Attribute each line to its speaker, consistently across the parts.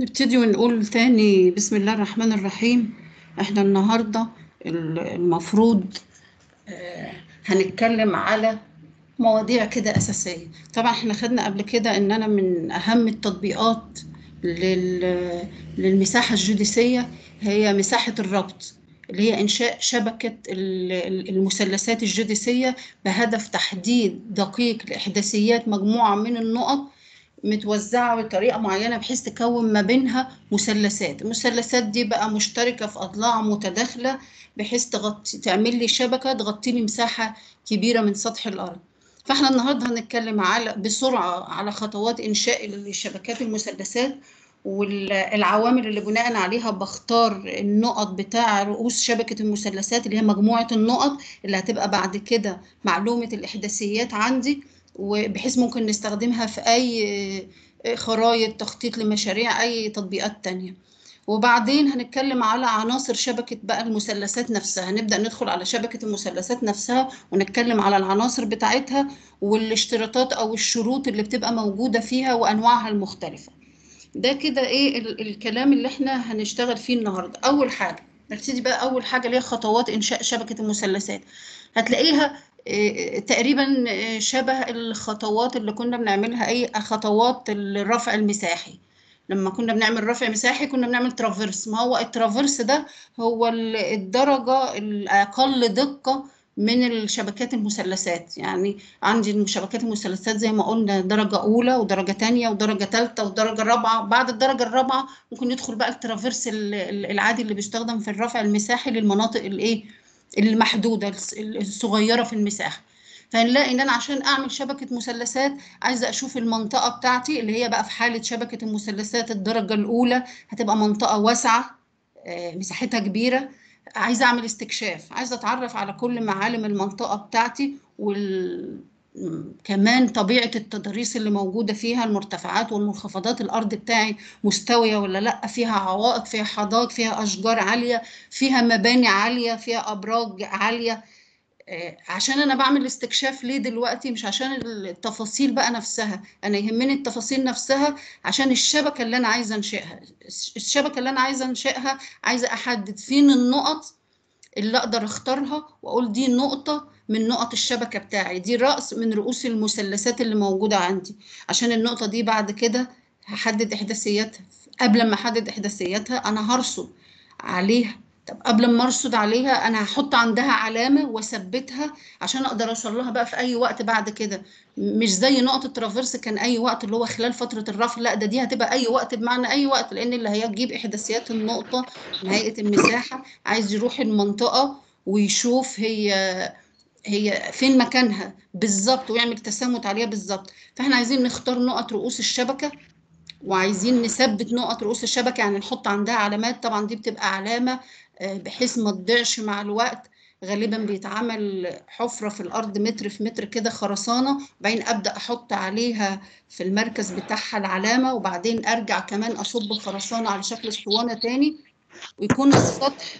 Speaker 1: نبتدي ونقول تاني بسم الله الرحمن الرحيم احنا النهاردة ال- المفروض آه، هنتكلم على مواضيع كده أساسية طبعا احنا خدنا قبل كده ان انا من اهم التطبيقات لل- للمساحة الجوديسية هي مساحة الربط اللي هي إنشاء شبكة ال- ال- المثلثات الجوديسية بهدف تحديد دقيق لإحداثيات مجموعة من النقط متوزعة بطريقة معينة بحيث تكون ما بينها مثلثات المثلثات دي بقى مشتركة في أضلاع متداخلة بحيث تغطي تعمل لي شبكة تغطي لي مساحة كبيرة من سطح الأرض فاحنا النهارده هنتكلم على بسرعة على خطوات إنشاء الشبكات المثلثات والعوامل اللي بناء عليها بختار النقط بتاع رؤوس شبكة المثلثات اللي هي مجموعة النقط اللي هتبقى بعد كده معلومة الإحداثيات عندي وبحيث ممكن نستخدمها في أي خرايط تخطيط لمشاريع أي تطبيقات تانية وبعدين هنتكلم على عناصر شبكة بقى المثلثات نفسها هنبدأ ندخل على شبكة المثلثات نفسها ونتكلم على العناصر بتاعتها والاشتراطات أو الشروط اللي بتبقى موجودة فيها وأنواعها المختلفة ده كده إيه ال- الكلام اللي إحنا هنشتغل فيه النهاردة أول حاجة نبتدي بقى أول حاجة اللي هي خطوات إنشاء شبكة المثلثات هتلاقيها إيه، تقريبا إيه، شبه الخطوات اللي كنا بنعملها اي خطوات الرفع المساحي لما كنا بنعمل رفع مساحي كنا بنعمل ترافيرس ما هو الترافيرس ده هو ال- الدرجة الأقل دقة من الشبكات المثلثات يعني عندي شبكات المثلثات زي ما قلنا درجة أولى ودرجة تانية ودرجة تالتة ودرجة رابعة بعد الدرجة الرابعة ممكن يدخل بقى الترافيرس ال- ال- العادي اللي بيستخدم في الرفع المساحي للمناطق الإيه المحدودة الص- الصغيرة في المساحة فنلاقي ان انا عشان اعمل شبكة مثلثات عايزة اشوف المنطقة بتاعتي اللي هي بقى في حالة شبكة المثلثات الدرجة الاولى هتبقى منطقة واسعة آه، مساحتها كبيرة عايزة اعمل استكشاف عايزة اتعرف على كل معالم المنطقة بتاعتي وال م- كمان طبيعة التضاريس اللي موجودة فيها المرتفعات والمنخفضات الأرض بتاعي مستوية ولا لأ فيها عوائق فيها حدائق فيها أشجار عالية فيها مباني عالية فيها أبراج عالية آه، عشان أنا بعمل استكشاف ليه دلوقتي مش عشان التفاصيل بقى نفسها أنا يهمني التفاصيل نفسها عشان الشبكة اللي أنا عايزة أنشئها الشبكة اللي أنا عايزة أنشئها عايزة أحدد فين النقط اللي اقدر اختارها واقول دي نقطة من نقط الشبكة بتاعي دي رأس من رؤوس المثلثات اللي موجودة عندي عشان النقطة دي بعد كده هحدد احداثياتها قبل ما احدد احداثياتها انا هرصد عليها طب قبل ما ارصد عليها انا هحط عندها علامة واثبتها عشان اقدر اوصل لها بقى في اي وقت بعد كده مش زي نقطة ترافيرس كان اي وقت اللي هو خلال فترة الرفع لا ده دي هتبقى اي وقت بمعنى اي وقت لان اللي هيجيب احداثيات النقطة من هيئة المساحة عايز يروح المنطقة ويشوف هي هي فين مكانها بالظبط ويعمل تسامت عليها بالظبط فاحنا عايزين نختار نقط رؤوس الشبكة وعايزين نثبت نقط رؤوس الشبكة يعني نحط عندها علامات طبعا دي بتبقى علامة آه، بحيث ما تضيعش مع الوقت غالبا بيتعمل حفرة في الأرض متر في متر كده خرسانة وبعدين أبدأ أحط عليها في المركز بتاعها العلامة وبعدين أرجع كمان أصب الخرسانة على شكل اسطوانة تاني ويكون السطح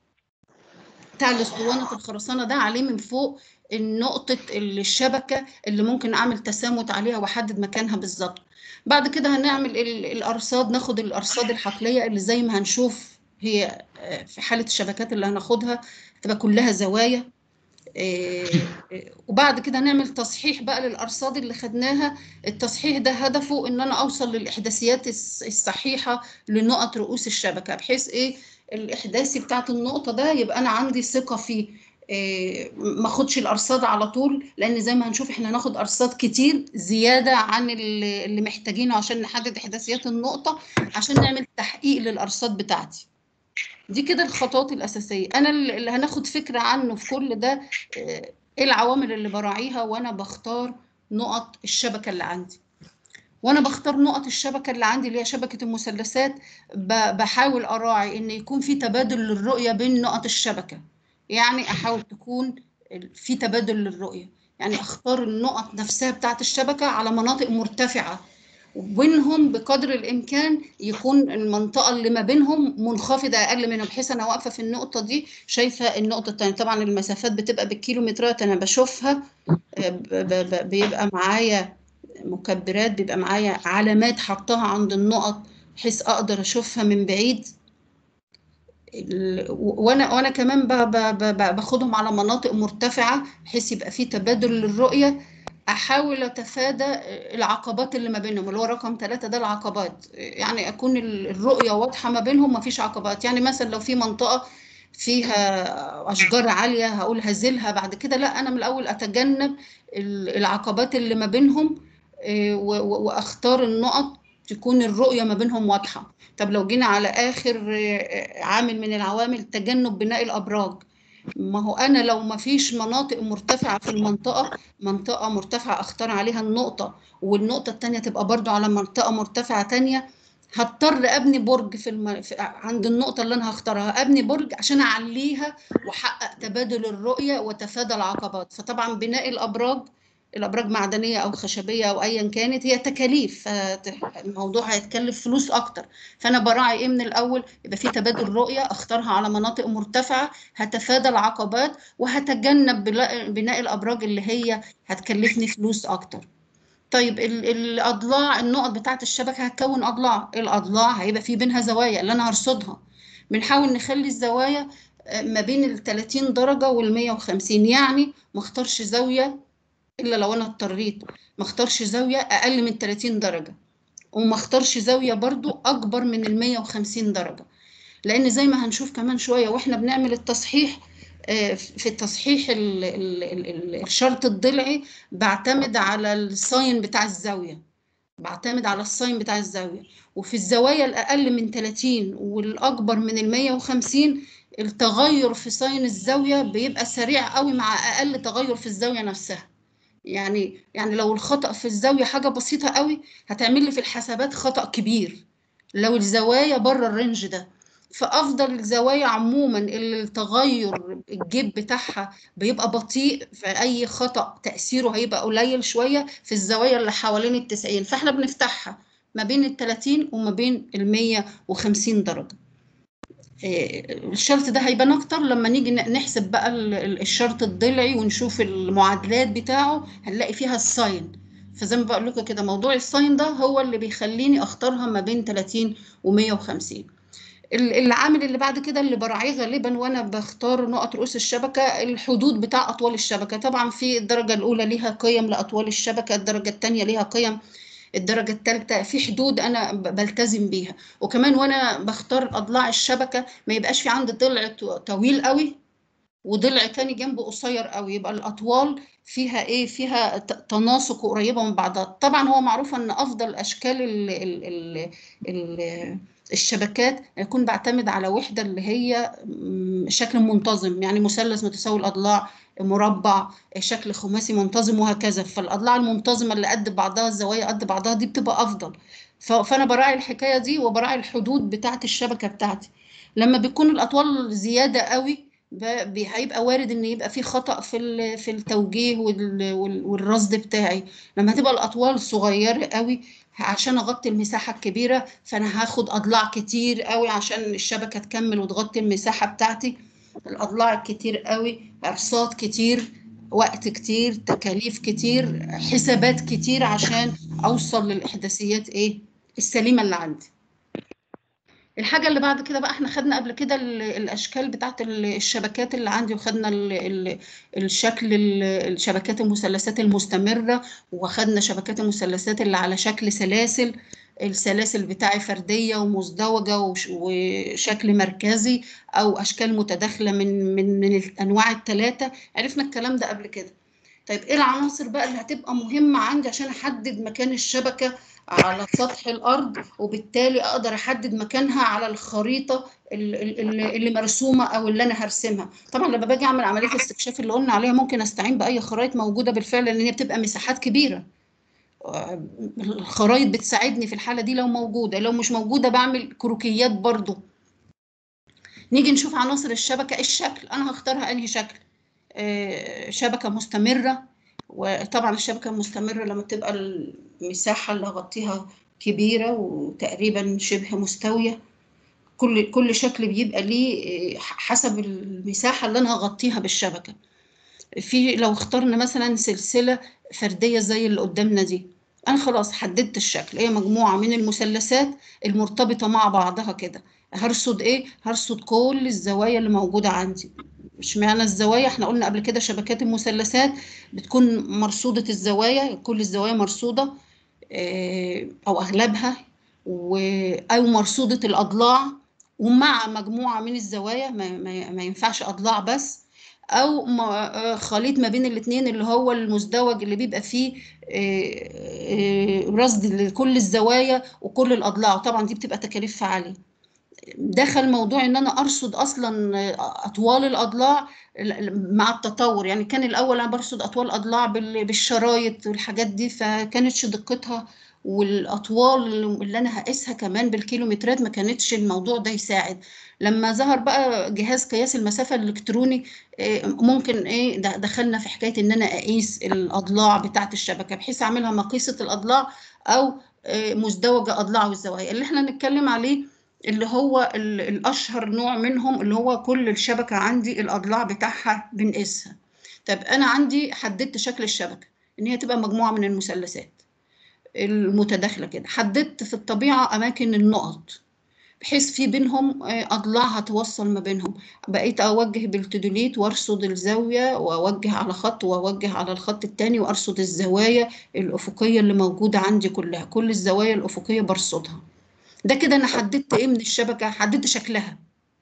Speaker 1: بتاع الاسطوانة الخرسانة ده عليه من فوق النقطة الشبكة اللي ممكن أعمل تسامت عليها وأحدد مكانها بالظبط بعد كده هنعمل ال- الأرصاد ناخد الأرصاد الحقلية اللي زي ما هنشوف هي آه، في حالة الشبكات اللي هناخدها هتبقى كلها زوايا آه، آه، وبعد كده نعمل تصحيح بقى للأرصاد اللي خدناها التصحيح ده هدفه إن أنا أوصل للإحداثيات الص- الصحيحة لنقط رؤوس الشبكة بحيث إيه الإحداثي بتاعت النقطة ده يبقى أنا عندي ثقة فيه إيه، ما اخدش الارصاد على طول لان زي ما هنشوف احنا هناخد ارصاد كتير زياده عن اللي اللي محتاجينه عشان نحدد احداثيات النقطه عشان نعمل تحقيق للارصاد بتاعتي دي كده الخطوات الاساسيه انا اللي اللي هناخد فكره عنه في كل ده إيه إيه العوامل اللي براعيها وانا بختار نقط الشبكه اللي عندي وانا بختار نقط الشبكه اللي عندي اللي هي شبكه المثلثات ب- بحاول اراعي ان يكون في تبادل للرؤيه بين نقط الشبكه يعني احاول تكون ال- في تبادل للرؤيه يعني اختار النقط نفسها بتاعت الشبكه على مناطق مرتفعه وبينهم بقدر الامكان يكون المنطقه اللي ما بينهم منخفضه اقل منهم بحيث انا واقفه في النقطه دي شايفه النقطه الثانيه طبعا المسافات بتبقى بالكيلومترات انا بشوفها آه، ب- ب- ب- بيبقى معايا مكبرات بيبقى معايا علامات حطها عند النقط بحيث اقدر اشوفها من بعيد وانا وانا كمان باخدهم على مناطق مرتفعه بحيث يبقى في تبادل للرؤيه احاول اتفادى العقبات اللي ما بينهم اللي هو رقم ثلاثة ده العقبات يعني اكون الرؤيه واضحه ما بينهم ما فيش عقبات يعني مثلا لو في منطقه فيها اشجار عاليه هقول هزلها بعد كده لا انا من الاول اتجنب العقبات اللي ما بينهم آه، واختار النقط تكون الرؤيه ما بينهم واضحه طب لو جينا على اخر آه، عامل من العوامل تجنب بناء الابراج ما هو انا لو ما فيش مناطق مرتفعه في المنطقه منطقه مرتفعه اختار عليها النقطه والنقطه الثانيه تبقى برضو على منطقه مرتفعه ثانيه هضطر ابني برج في, الم... في عند النقطه اللي انا هختارها ابني برج عشان اعليها واحقق تبادل الرؤيه وتفادى العقبات فطبعا بناء الابراج الابراج معدنيه او خشبيه او ايا كانت هي تكاليف فالموضوع هيتكلف فلوس اكتر فانا براعي ايه من الاول يبقى في تبادل رؤيه اختارها على مناطق مرتفعه هتفادى العقبات وهتجنب بناء الابراج اللي هي هتكلفني فلوس اكتر طيب الاضلاع النقط بتاعه الشبكه هتكون اضلاع الاضلاع هيبقى في بينها زوايا اللي انا هرصدها بنحاول نخلي الزوايا آه، ما بين ال 30 درجه وال 150 يعني ما اختارش زاويه الا لو انا اضطريت ما اختارش زاويه اقل من 30 درجه وما اختارش زاويه برضو اكبر من ال 150 درجه لان زي ما هنشوف كمان شويه واحنا بنعمل التصحيح آه، في التصحيح الشرط الضلعي بعتمد على الساين بتاع الزاويه بعتمد على الساين بتاع الزاويه وفي الزوايا الاقل من 30 والاكبر من ال 150 التغير في ساين الزاويه بيبقى سريع قوي مع اقل تغير في الزاويه نفسها يعني يعني لو الخطأ في الزاوية حاجة بسيطة قوي هتعمل لي في الحسابات خطأ كبير لو الزوايا بره الرينج ده فافضل الزوايا عموما اللي التغير الجيب بتاعها بيبقى بطيء فاي خطا تاثيره هيبقى قليل شويه في الزوايا اللي حوالين التسعين فاحنا بنفتحها ما بين ال 30 وما بين ال 150 درجه آه، الشرط ده هيبان اكتر لما نيجي نحسب بقى الشرط الضلعي ونشوف المعادلات بتاعه هنلاقي فيها الساين فزي ما بقول لكم كده موضوع الساين ده هو اللي بيخليني اختارها ما بين 30 و150 العامل اللي بعد كده اللي براعيه غالبا وانا بختار نقط رؤوس الشبكه الحدود بتاع اطوال الشبكه طبعا في الدرجه الاولى ليها قيم لاطوال الشبكه الدرجه الثانيه ليها قيم الدرجة الثالثة في حدود أنا بلتزم بيها وكمان وأنا بختار أضلاع الشبكة ما يبقاش في عندي ضلع طويل قوي وضلع تاني جنبه قصير قوي يبقى الأطوال فيها إيه فيها تناسق قريبة من بعضها طبعا هو معروف أن أفضل أشكال ال ال ال ال الشبكات يكون بعتمد على وحدة اللي هي شكل منتظم يعني مثلث متساوي الأضلاع مربع شكل خماسي منتظم وهكذا فالاضلاع المنتظمه اللي قد بعضها الزوايا قد بعضها دي بتبقى افضل فانا براعي الحكايه دي وبراعي الحدود بتاعه الشبكه بتاعتي لما بيكون الاطوال زياده قوي هيبقى وارد ان يبقى في خطا في في التوجيه والرصد بتاعي لما تبقى الاطوال صغيره قوي عشان اغطي المساحه الكبيره فانا هاخد اضلاع كتير قوي عشان الشبكه تكمل وتغطي المساحه بتاعتي الاضلاع كتير قوي ارصاد كتير وقت كتير تكاليف كتير حسابات كتير عشان اوصل للاحداثيات ايه السليمه اللي عندي الحاجه اللي بعد كده بقى احنا خدنا قبل كده الاشكال بتاعت الشبكات اللي عندي وخدنا الشكل الشبكات المثلثات المستمره وخدنا شبكات المثلثات اللي على شكل سلاسل السلاسل بتاعي فرديه ومزدوجه وشكل مركزي او اشكال متداخله من من من الانواع الثلاثه عرفنا الكلام ده قبل كده طيب ايه العناصر بقى اللي هتبقى مهمه عندي عشان احدد مكان الشبكه على سطح الارض وبالتالي اقدر احدد مكانها على الخريطه اللي مرسومه او اللي انا هرسمها طبعا لما باجي اعمل عمليه الاستكشاف اللي قلنا عليها ممكن استعين باي خرائط موجوده بالفعل لان هي بتبقى مساحات كبيره الخرائط بتساعدني في الحالة دي لو موجودة لو مش موجودة بعمل كروكيات برضو نيجي نشوف عناصر الشبكة الشكل أنا هختارها أنهي شكل آه، شبكة مستمرة وطبعا الشبكة المستمرة لما تبقى المساحة اللي هغطيها كبيرة وتقريبا شبه مستوية كل كل شكل بيبقى ليه حسب المساحة اللي أنا هغطيها بالشبكة في لو اخترنا مثلا سلسلة فردية زي اللي قدامنا دي انا خلاص حددت الشكل هي مجموعه من المثلثات المرتبطه مع بعضها كده هرصد ايه هرصد كل الزوايا اللي موجوده عندي مش معنى الزوايا احنا قلنا قبل كده شبكات المثلثات بتكون مرصوده الزوايا كل الزوايا مرصوده اه او اغلبها و... او مرصوده الاضلاع ومع مجموعه من الزوايا ما, ما, ما ينفعش اضلاع بس او خليط ما بين الاثنين اللي هو المزدوج اللي بيبقى فيه رصد لكل الزوايا وكل الاضلاع طبعا دي بتبقى تكاليفها عاليه دخل موضوع ان انا ارصد اصلا اطوال الاضلاع مع التطور يعني كان الاول انا برصد اطوال اضلاع بالشرايط والحاجات دي فكانتش دقتها والاطوال اللي انا هقيسها كمان بالكيلومترات ما كانتش الموضوع ده يساعد لما ظهر بقى جهاز قياس المسافه الالكتروني ممكن ايه دخلنا في حكايه ان انا اقيس الاضلاع بتاعه الشبكه بحيث اعملها مقيسه الاضلاع او مزدوجه اضلاع والزوايا اللي احنا نتكلم عليه اللي هو الاشهر نوع منهم اللي هو كل الشبكه عندي الاضلاع بتاعها بنقيسها طب انا عندي حددت شكل الشبكه ان هي تبقى مجموعه من المثلثات المتداخله كده حددت في الطبيعه اماكن النقط بحيث في بينهم اضلاع هتوصل ما بينهم بقيت اوجه بالتدوليت وارصد الزاويه واوجه على خط واوجه على الخط الثاني وارصد الزوايا الافقيه اللي موجوده عندي كلها كل الزوايا الافقيه برصدها ده كده انا حددت ايه من الشبكه حددت شكلها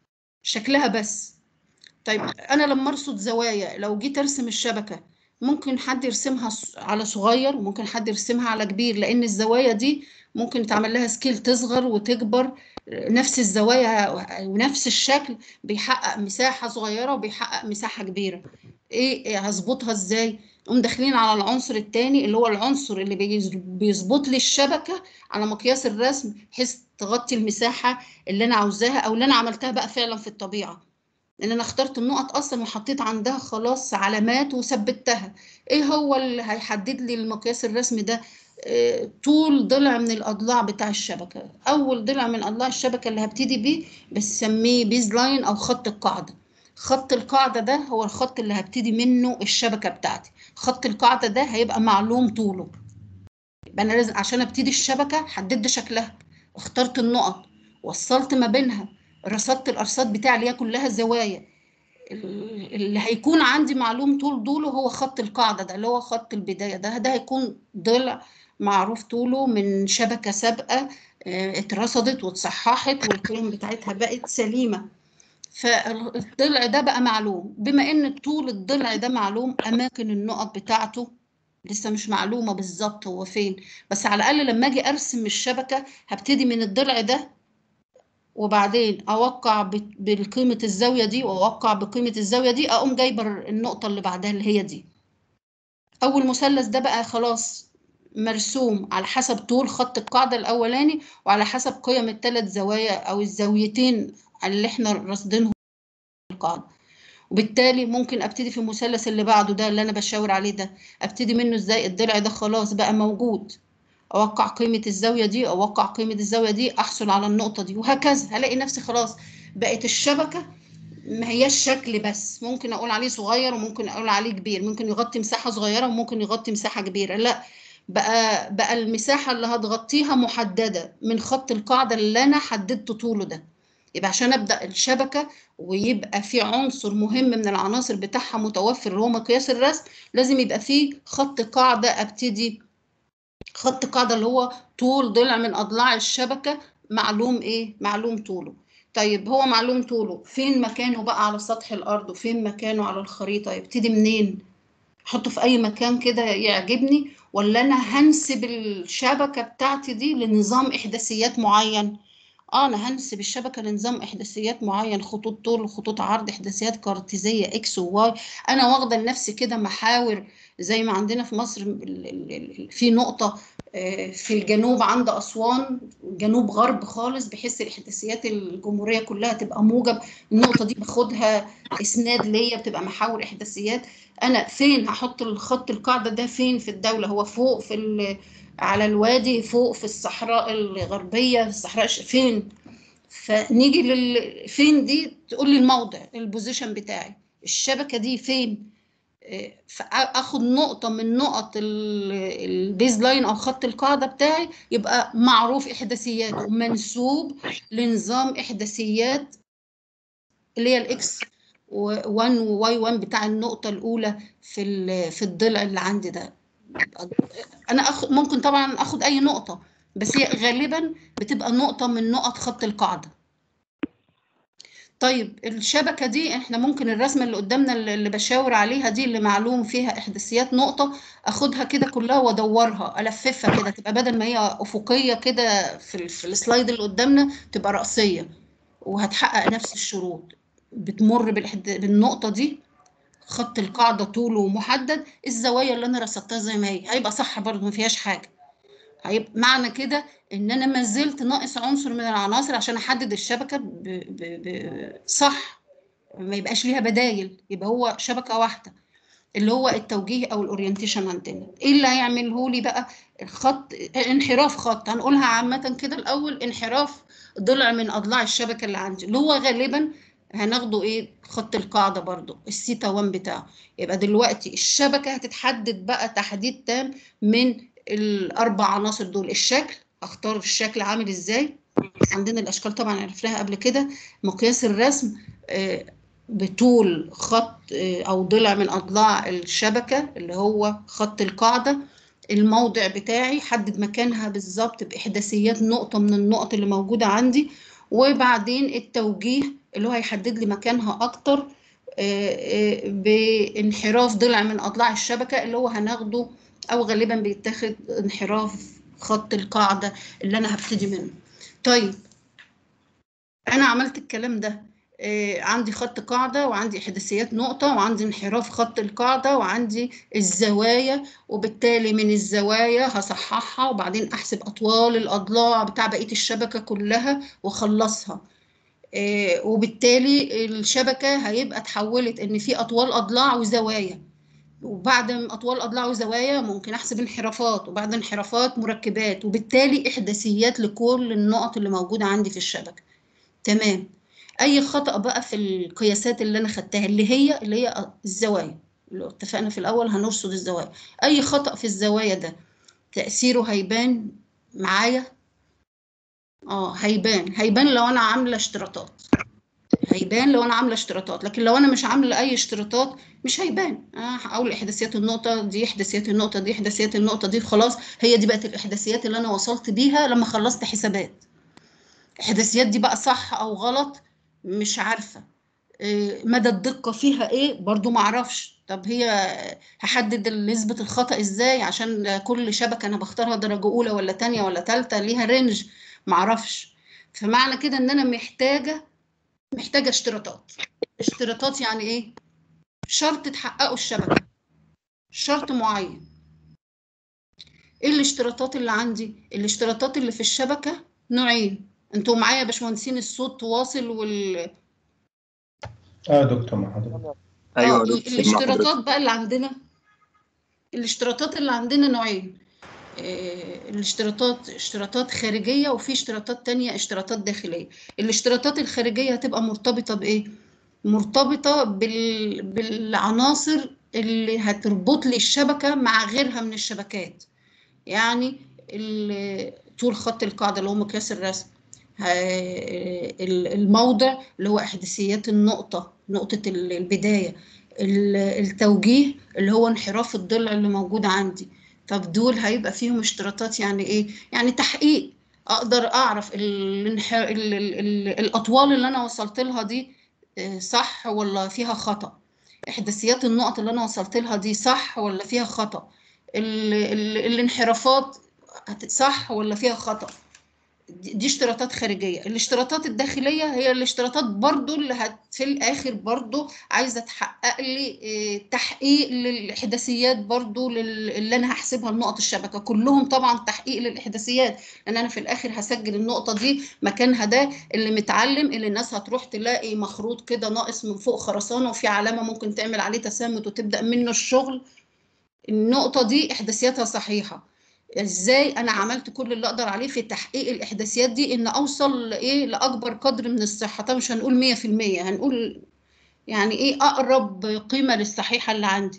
Speaker 1: شكلها بس طيب انا لما ارصد زوايا لو جيت ارسم الشبكه ممكن حد يرسمها على صغير وممكن حد يرسمها على كبير لان الزوايا دي ممكن تعمل لها سكيل تصغر وتكبر نفس الزوايا ونفس الشكل بيحقق مساحه صغيره وبيحقق مساحه كبيره ايه هظبطها ازاي نقوم داخلين على العنصر الثاني اللي هو العنصر اللي بيظبط لي الشبكه على مقياس الرسم بحيث تغطي المساحه اللي انا عاوزاها او اللي انا عملتها بقى فعلا في الطبيعه لان انا اخترت النقط اصلا وحطيت عندها خلاص علامات وثبتها ايه هو اللي هيحدد لي المقياس الرسمي ده اه طول ضلع من الاضلاع بتاع الشبكه اول ضلع من اضلاع الشبكه اللي هبتدي بيه بسميه بيز لاين او خط القاعده خط القاعده ده هو الخط اللي هبتدي منه الشبكه بتاعتي خط القاعده ده هيبقى معلوم طوله يبقى انا لازم عشان ابتدي الشبكه حددت شكلها اخترت النقط وصلت ما بينها رصدت الارصاد بتاعي اللي هي كلها زوايا اللي هيكون عندي معلوم طول طوله هو خط القاعده ده اللي هو خط البدايه ده ده هيكون ضلع معروف طوله من شبكه سابقه اترصدت واتصححت والقيم بتاعتها بقت سليمه فالضلع ده بقى معلوم بما ان طول الضلع ده معلوم اماكن النقط بتاعته لسه مش معلومه بالظبط هو فين بس على الاقل لما اجي ارسم الشبكه هبتدي من الضلع ده وبعدين اوقع بقيمه الزاويه دي واوقع بقيمه الزاويه دي اقوم جايبه النقطه اللي بعدها اللي هي دي اول مثلث ده بقى خلاص مرسوم على حسب طول خط القاعده الاولاني وعلى حسب قيم الثلاث زوايا او الزاويتين اللي احنا راصدينهم القاعده وبالتالي ممكن ابتدي في المثلث اللي بعده ده اللي انا بشاور عليه ده ابتدي منه ازاي الضلع ده خلاص بقى موجود اوقع قيمه الزاويه دي اوقع قيمه الزاويه دي احصل على النقطه دي وهكذا هلاقي نفسي خلاص بقت الشبكه ما هياش شكل بس ممكن اقول عليه صغير وممكن اقول عليه كبير ممكن يغطي مساحه صغيره وممكن يغطي مساحه كبيره لا بقى بقى المساحه اللي هتغطيها محدده من خط القاعده اللي انا حددت طوله ده يبقى عشان ابدا الشبكه ويبقى في عنصر مهم من العناصر بتاعها متوفر اللي هو مقياس الرسم لازم يبقى فيه خط قاعده ابتدي خط قاعده اللي هو طول ضلع من اضلاع الشبكه معلوم ايه معلوم طوله طيب هو معلوم طوله فين مكانه بقى على سطح الارض وفين مكانه على الخريطه يبتدي منين احطه في اي مكان كده يعجبني ولا انا هنسب الشبكه بتاعتي دي لنظام احداثيات معين اه انا هنسب الشبكه لنظام احداثيات معين خطوط طول وخطوط عرض احداثيات كارتيزيه اكس وواي انا واخده لنفسي كده محاور زي ما عندنا في مصر في نقطه في الجنوب عند اسوان جنوب غرب خالص بحيث الاحداثيات الجمهوريه كلها تبقى موجب النقطه دي باخدها اسناد ليا بتبقى محاور احداثيات انا فين هحط الخط القاعده ده فين في الدوله هو فوق في على الوادي فوق في الصحراء الغربيه في الصحراء فين فنيجي لل فين دي تقول لي الموضع البوزيشن بتاعي الشبكه دي فين فاخد نقطه من نقط البيز لاين او خط القاعده بتاعي يبقى معروف احداثياته منسوب لنظام احداثيات اللي هي الاكس 1 وواي 1 بتاع النقطه الاولى في في الضلع اللي عندي ده انا أخ... ممكن طبعا اخد اي نقطه بس هي غالبا بتبقى نقطه من نقط خط القاعده طيب الشبكة دي احنا ممكن الرسمة اللي قدامنا اللي بشاور عليها دي اللي معلوم فيها احداثيات نقطة اخدها كده كلها وادورها الففها كده تبقى بدل ما هي افقية كده في, في السلايد اللي قدامنا تبقى رأسية وهتحقق نفس الشروط بتمر بالنقطة دي خط القاعدة طوله محدد الزوايا اللي انا رصدتها زي ما هي هيبقى صح برضه ما فيهاش حاجة هيبقى معنى كده ان انا ما زلت ناقص عنصر من العناصر عشان احدد الشبكه ب... ب... ب... صح ما يبقاش ليها بدايل يبقى هو شبكه واحده اللي هو التوجيه او الاورينتيشن عندنا ايه اللي هيعمله لي بقى الخط انحراف خط هنقولها عامه كده الاول انحراف ضلع من اضلاع الشبكه اللي عندي اللي هو غالبا هناخده ايه خط القاعده برضو السيتا 1 بتاعه يبقى دلوقتي الشبكه هتتحدد بقى تحديد تام من الاربع عناصر دول الشكل اختار الشكل عامل ازاي عندنا الاشكال طبعا عرفناها قبل كده مقياس الرسم بطول خط او ضلع من اضلاع الشبكه اللي هو خط القاعده الموضع بتاعي حدد مكانها بالظبط باحداثيات نقطه من النقط اللي موجوده عندي وبعدين التوجيه اللي هو هيحدد لي مكانها اكتر بانحراف ضلع من اضلاع الشبكه اللي هو هناخده او غالبا بيتاخد انحراف خط القاعده اللي انا هبتدي منه طيب انا عملت الكلام ده آه عندي خط قاعدة وعندي إحداثيات نقطة وعندي انحراف خط القاعدة وعندي الزوايا وبالتالي من الزوايا هصححها وبعدين أحسب أطوال الأضلاع بتاع بقية الشبكة كلها وأخلصها آه وبالتالي الشبكة هيبقى اتحولت إن في أطوال أضلاع وزوايا وبعد اطوال اضلاع وزوايا ممكن احسب انحرافات وبعد انحرافات مركبات وبالتالي احداثيات لكل النقط اللي موجوده عندي في الشبكه تمام اي خطا بقى في القياسات اللي انا خدتها اللي هي اللي هي الزوايا اللي اتفقنا في الاول هنرصد الزوايا اي خطا في الزوايا ده تاثيره هيبان معايا اه هيبان هيبان لو انا عامله اشتراطات هيبان لو انا عامله اشتراطات لكن لو انا مش عامله اي اشتراطات مش هيبان اقول احداثيات النقطه دي احداثيات النقطه دي احداثيات النقطه دي خلاص هي دي بقت الاحداثيات اللي انا وصلت بيها لما خلصت حسابات الاحداثيات دي بقى صح او غلط مش عارفه مدى الدقه فيها ايه برضو ما اعرفش طب هي هحدد نسبه الخطا ازاي عشان كل شبكه انا بختارها درجه اولى ولا تانية ولا تالتة ليها رينج ما اعرفش فمعنى كده ان انا محتاجه محتاجه اشتراطات اشتراطات يعني ايه شرط تحققه الشبكه شرط معين ايه الاشتراطات اللي عندي الاشتراطات اللي في الشبكه نوعين انتوا معايا يا باشمهندسين الصوت واصل وال
Speaker 2: اه دكتور مع حضرتك
Speaker 1: ايوه الاشتراطات بقى اللي عندنا الاشتراطات اللي عندنا نوعين اه الاشتراطات اشتراطات خارجية وفي اشتراطات تانية اشتراطات داخلية الاشتراطات الخارجية هتبقى مرتبطة بإيه؟ مرتبطة بال... بالعناصر اللي هتربط لي الشبكة مع غيرها من الشبكات يعني طول خط القاعدة اللي هو مقياس الرسم الموضع اللي هو احداثيات النقطة نقطة البداية التوجيه اللي هو انحراف الضلع اللي موجود عندي طب دول هيبقى فيهم اشتراطات يعني ايه يعني تحقيق اقدر اعرف ال ال ال الاطوال اللي انا وصلت لها دي صح ولا فيها خطأ احداثيات النقط اللي انا وصلت لها دي صح ولا فيها خطأ ال ال الانحرافات صح ولا فيها خطأ دي اشتراطات خارجية الاشتراطات الداخلية هي الاشتراطات برضو اللي هت في الآخر برضو عايزة تحقق لي اه تحقيق للإحداثيات برضو اللي أنا هحسبها لنقط الشبكة كلهم طبعا تحقيق للإحداثيات لأن أنا في الآخر هسجل النقطة دي مكانها ده اللي متعلم اللي الناس هتروح تلاقي مخروط كده ناقص من فوق خرسانة وفي علامة ممكن تعمل عليه تسامت وتبدأ منه الشغل النقطة دي إحداثياتها صحيحة ازاي انا عملت كل اللي اقدر عليه في تحقيق الاحداثيات دي ان اوصل لايه لاكبر قدر من الصحه طبعا مش هنقول 100% هنقول يعني ايه اقرب قيمه للصحيحه اللي عندي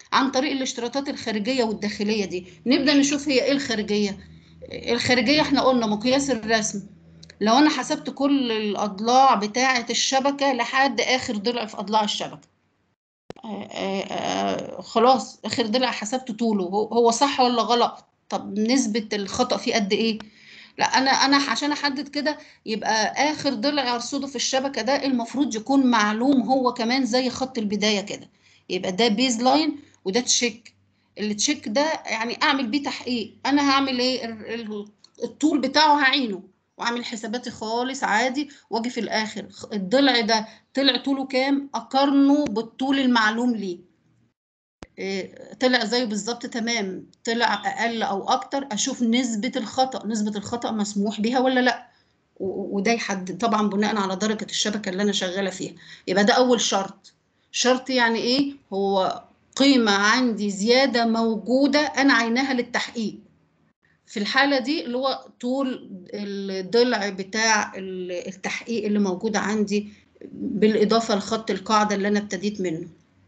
Speaker 1: عن طريق الاشتراطات الخارجيه والداخليه دي نبدا نشوف هي ايه الخارجيه الخارجيه احنا قلنا مقياس الرسم لو انا حسبت كل الاضلاع بتاعه الشبكه لحد اخر ضلع في اضلاع الشبكه آه، آه، آه، خلاص اخر ضلع حسبت طوله هو هو صح ولا غلط طب نسبه الخطا فيه قد ايه لا انا انا عشان احدد كده يبقى اخر ضلع ارصده في الشبكه ده المفروض يكون معلوم هو كمان زي خط البدايه كده يبقى ده بيز لاين وده تشيك التشيك ده يعني اعمل بيه تحقيق انا هعمل ايه ال- ال- الطول بتاعه هعينه واعمل حساباتي خالص عادي واجي في الاخر خ- الضلع ده طلع طوله كام اقارنه بالطول المعلوم ليه إيه، طلع زيه بالظبط تمام طلع اقل او اكتر اشوف نسبة الخطأ نسبة الخطأ مسموح بيها ولا لا و- وده يحدد طبعا بناء على درجة الشبكة اللي انا شغالة فيها يبقى ده اول شرط شرط يعني ايه هو قيمة عندي زيادة موجودة انا عيناها للتحقيق في الحالة دي اللي هو طول الضلع بتاع ال- التحقيق اللي موجود عندي بالإضافة لخط القاعدة اللي أنا ابتديت منه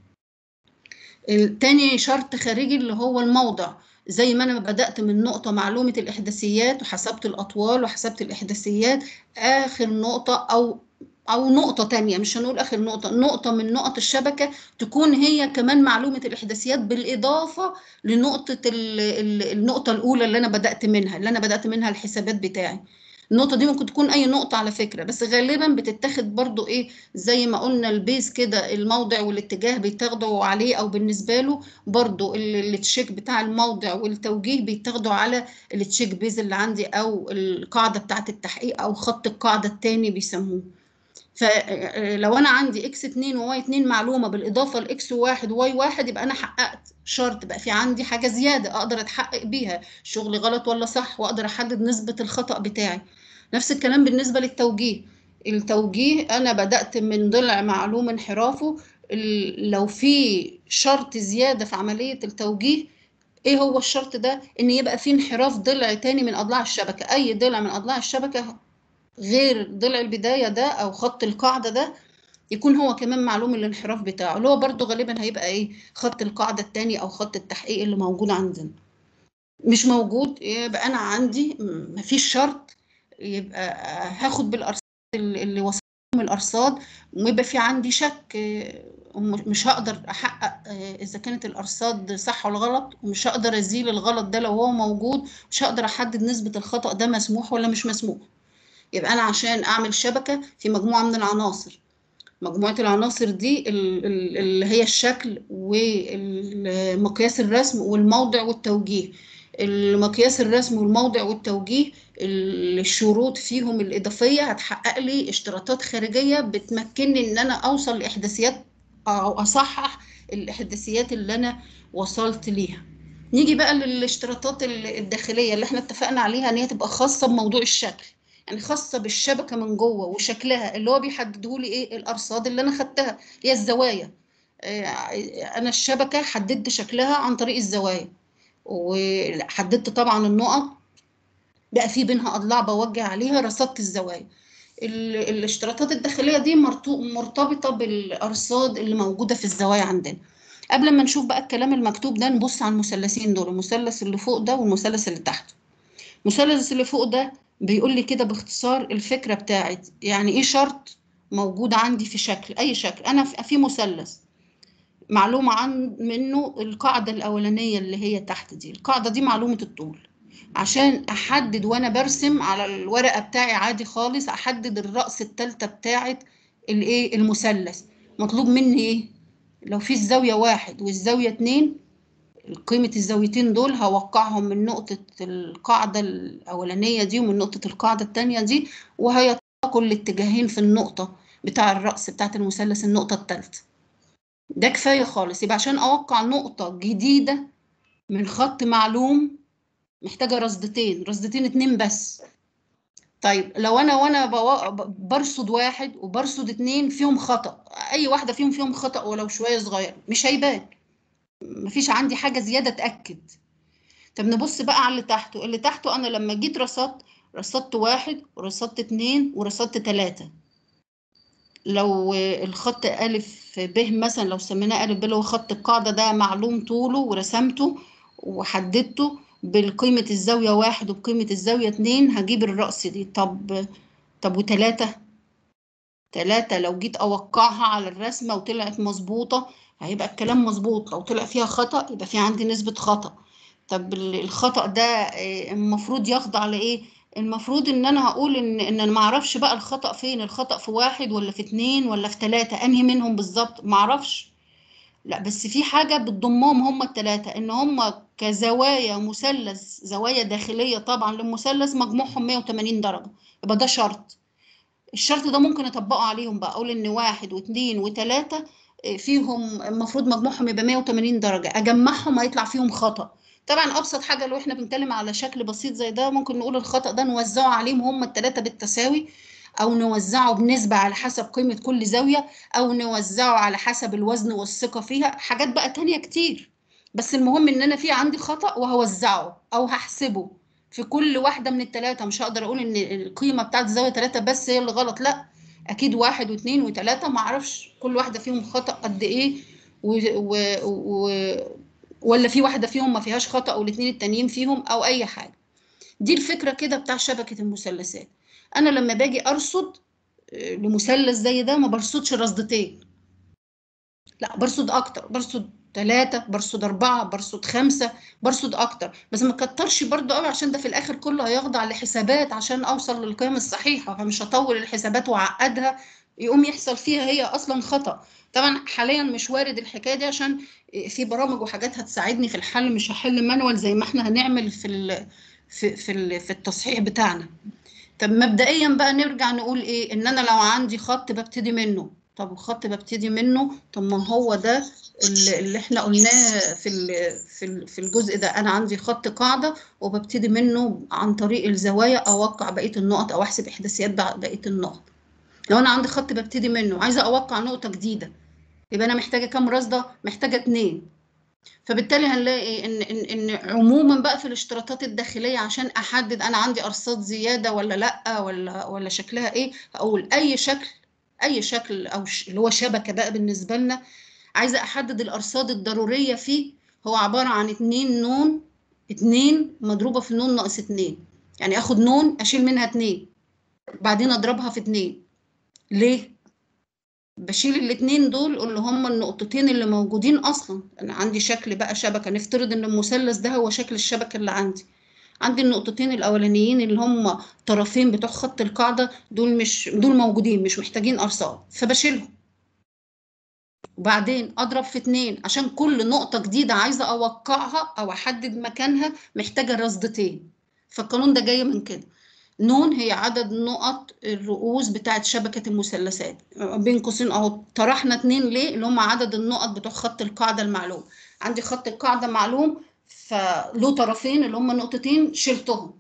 Speaker 1: التاني شرط خارجي اللي هو الموضع زي ما أنا بدأت من نقطة معلومة الإحداثيات وحسبت الأطوال وحسبت الإحداثيات آخر نقطة أو أو نقطة تانية مش هنقول آخر نقطة نقطة من نقط الشبكة تكون هي كمان معلومة الإحداثيات بالإضافة لنقطة ال- ال- النقطة الأولى اللي أنا بدأت منها اللي أنا بدأت منها الحسابات بتاعي النقطة دي ممكن تكون أي نقطة على فكرة بس غالبا بتتاخد برضو إيه زي ما قلنا البيز كده الموضع والاتجاه بيتاخدوا عليه أو بالنسبة له برضو ال- التشيك بتاع الموضع والتوجيه بيتاخدوا على التشيك بيز اللي عندي أو القاعدة بتاعة التحقيق أو خط القاعدة التاني بيسموه فلو انا عندي اكس 2 وواي 2 معلومه بالاضافه لاكس 1 وواي 1 يبقى انا حققت شرط بقى في عندي حاجه زياده اقدر اتحقق بيها شغلي غلط ولا صح واقدر احدد نسبه الخطا بتاعي نفس الكلام بالنسبه للتوجيه التوجيه انا بدات من ضلع معلوم انحرافه ال- لو في شرط زياده في عمليه التوجيه ايه هو الشرط ده ان يبقى في انحراف ضلع تاني من اضلاع الشبكه اي ضلع من اضلاع الشبكه غير ضلع البداية ده أو خط القاعدة ده يكون هو كمان معلوم الانحراف بتاعه اللي هو برضو غالبا هيبقى إيه خط القاعدة التاني أو خط التحقيق اللي موجود عندنا مش موجود يبقى أنا عندي م- مفيش شرط يبقى هاخد بالأرصاد اللي اللي وصلهم الأرصاد ويبقى في عندي شك آه، ومش- مش هقدر أحقق آه، إذا كانت الأرصاد صح ولا غلط ومش هقدر أزيل الغلط ده لو هو موجود مش هقدر أحدد نسبة الخطأ ده مسموح ولا مش مسموح يبقى انا عشان اعمل شبكه في مجموعه من العناصر مجموعه العناصر دي ال- ال- اللي هي الشكل ومقياس الرسم والموضع والتوجيه المقياس الرسم والموضع والتوجيه ال- الشروط فيهم الإضافية هتحقق لي اشتراطات خارجية بتمكنني إن أنا أوصل لإحداثيات أو أصحح الإحداثيات اللي أنا وصلت ليها نيجي بقى للاشتراطات ال- الداخلية اللي احنا اتفقنا عليها إن هي تبقى خاصة بموضوع الشكل يعني خاصة بالشبكة من جوه وشكلها اللي هو بيحددوا لي ايه الأرصاد اللي أنا خدتها هي الزوايا آه، أنا الشبكة حددت شكلها عن طريق الزوايا وحددت طبعا النقط بقى في بينها أضلاع بوجه عليها رصدت الزوايا ال- الاشتراطات الداخلية دي مرتو- مرتبطة بالأرصاد اللي موجودة في الزوايا عندنا قبل ما نشوف بقى الكلام المكتوب ده نبص على المثلثين دول المثلث اللي فوق ده والمثلث اللي تحته المثلث اللي فوق ده بيقول لي كده باختصار الفكرة بتاعت يعني ايه شرط موجود عندي في شكل اي شكل انا في في مثلث معلومة عن منه القاعدة الأولانية اللي هي تحت دي القاعدة دي معلومة الطول عشان أحدد وأنا برسم على الورقة بتاعي عادي خالص أحدد الرأس التالتة بتاعت الإيه المثلث مطلوب مني إيه لو في الزاوية واحد والزاوية اتنين قيمة الزاويتين دول هوقعهم من نقطة القاعدة الأولانية دي ومن نقطة القاعدة التانية دي وهيتلاقوا الاتجاهين في النقطة بتاع الرأس بتاعت المثلث النقطة التالتة ده كفاية خالص يبقى عشان أوقع نقطة جديدة من خط معلوم محتاجة رصدتين رصدتين اتنين بس طيب لو أنا وأنا بوا- ب- برصد واحد وبرصد اتنين فيهم خطأ أي واحدة فيهم فيهم خطأ ولو شوية صغير مش هيبان مفيش عندي حاجة زيادة تأكد طب نبص بقى على اللي تحته اللي تحته أنا لما جيت رصدت رصدت واحد ورصدت اتنين ورصدت تلاتة لو الخط ألف ب مثلا لو سميناه ألف ب اللي هو خط القاعدة ده معلوم طوله ورسمته وحددته بالقيمة الزاوية واحد وبقيمة الزاوية اتنين هجيب الرأس دي طب طب وتلاتة تلاتة لو جيت أوقعها على الرسمة وطلعت مظبوطة هيبقى الكلام مظبوط لو طلع فيها خطأ يبقى في عندي نسبة خطأ طب الخطأ ده المفروض يخضع لإيه؟ المفروض ان انا هقول ان ان انا ما اعرفش بقى الخطأ فين الخطأ في واحد ولا في اتنين ولا في تلاتة انهي منهم بالظبط ما اعرفش لا بس في حاجة بتضمهم هم التلاتة ان هم كزوايا مثلث زوايا داخلية طبعا للمثلث مجموعهم 180 درجة يبقى ده شرط الشرط ده ممكن اطبقه عليهم بقى اقول ان واحد واثنين وثلاثة فيهم المفروض مجموعهم يبقى 180 درجة اجمعهم هيطلع فيهم خطأ طبعا ابسط حاجه لو احنا بنتكلم على شكل بسيط زي ده ممكن نقول الخطا ده نوزعه عليهم هم الثلاثه بالتساوي او نوزعه بنسبه على حسب قيمه كل زاويه او نوزعه على حسب الوزن والثقه فيها حاجات بقى تانية كتير بس المهم ان انا في عندي خطا وهوزعه او هحسبه في كل واحده من الثلاثه مش هقدر اقول ان القيمه بتاعت الزاويه ثلاثه بس هي اللي غلط لا اكيد واحد واثنين وثلاثه ما اعرفش كل واحده فيهم خطا قد ايه و, و, و ولا في واحده فيهم ما فيهاش خطا او الاثنين التانيين فيهم او اي حاجه دي الفكره كده بتاع شبكه المثلثات انا لما باجي ارصد لمثلث زي ده ما برصدش رصدتين لا برصد اكتر برصد ثلاثة برصد أربعة برصد خمسة برصد أكتر بس ما كترش برضو قوي عشان ده في الآخر كله هيخضع لحسابات عشان أوصل للقيم الصحيحة فمش هطول الحسابات وأعقدها يقوم يحصل فيها هي أصلا خطأ طبعا حاليا مش وارد الحكايه دي عشان في برامج وحاجات هتساعدني في الحل مش هحل مانوال زي ما احنا هنعمل في ال في في, ال في التصحيح بتاعنا طب مبدئيا بقى نرجع نقول ايه ان انا لو عندي خط ببتدي منه طب الخط ببتدي منه طب ما هو ده اللي, اللي احنا قلناه في في في الجزء ده انا عندي خط قاعده وببتدي منه عن طريق الزوايا اوقع بقيه النقط او احسب احداثيات بقيه النقط لو انا عندي خط ببتدي منه عايزه اوقع نقطه جديده يبقى انا محتاجه كام رصده محتاجه اتنين فبالتالي هنلاقي ان ان ان عموما بقى في الاشتراطات الداخليه عشان احدد انا عندي ارصاد زياده ولا لا ولا ولا شكلها ايه اقول اي شكل اي شكل او اللي هو شبكه بقى بالنسبه لنا عايزه احدد الارصاد الضروريه فيه هو عباره عن اتنين نون اتنين مضروبه في نون ناقص اتنين يعني اخد نون اشيل منها اتنين بعدين اضربها في اتنين ليه بشيل الاتنين دول اللي هم النقطتين اللي موجودين اصلا انا عندي شكل بقى شبكه نفترض ان المثلث ده هو شكل الشبكه اللي عندي عندي النقطتين الاولانيين اللي هم طرفين بتوع خط القاعده دول مش دول موجودين مش محتاجين ارصاد فبشيلهم وبعدين اضرب في اتنين عشان كل نقطه جديده عايزه اوقعها او احدد مكانها محتاجه رصدتين فالقانون ده جاي من كده نون هي عدد نقط الرؤوس بتاعت شبكة المثلثات بين قوسين اهو طرحنا اتنين ليه اللي هم عدد النقط بتوع خط القاعدة المعلوم عندي خط القاعدة معلوم فله طرفين اللي هم نقطتين شلتهم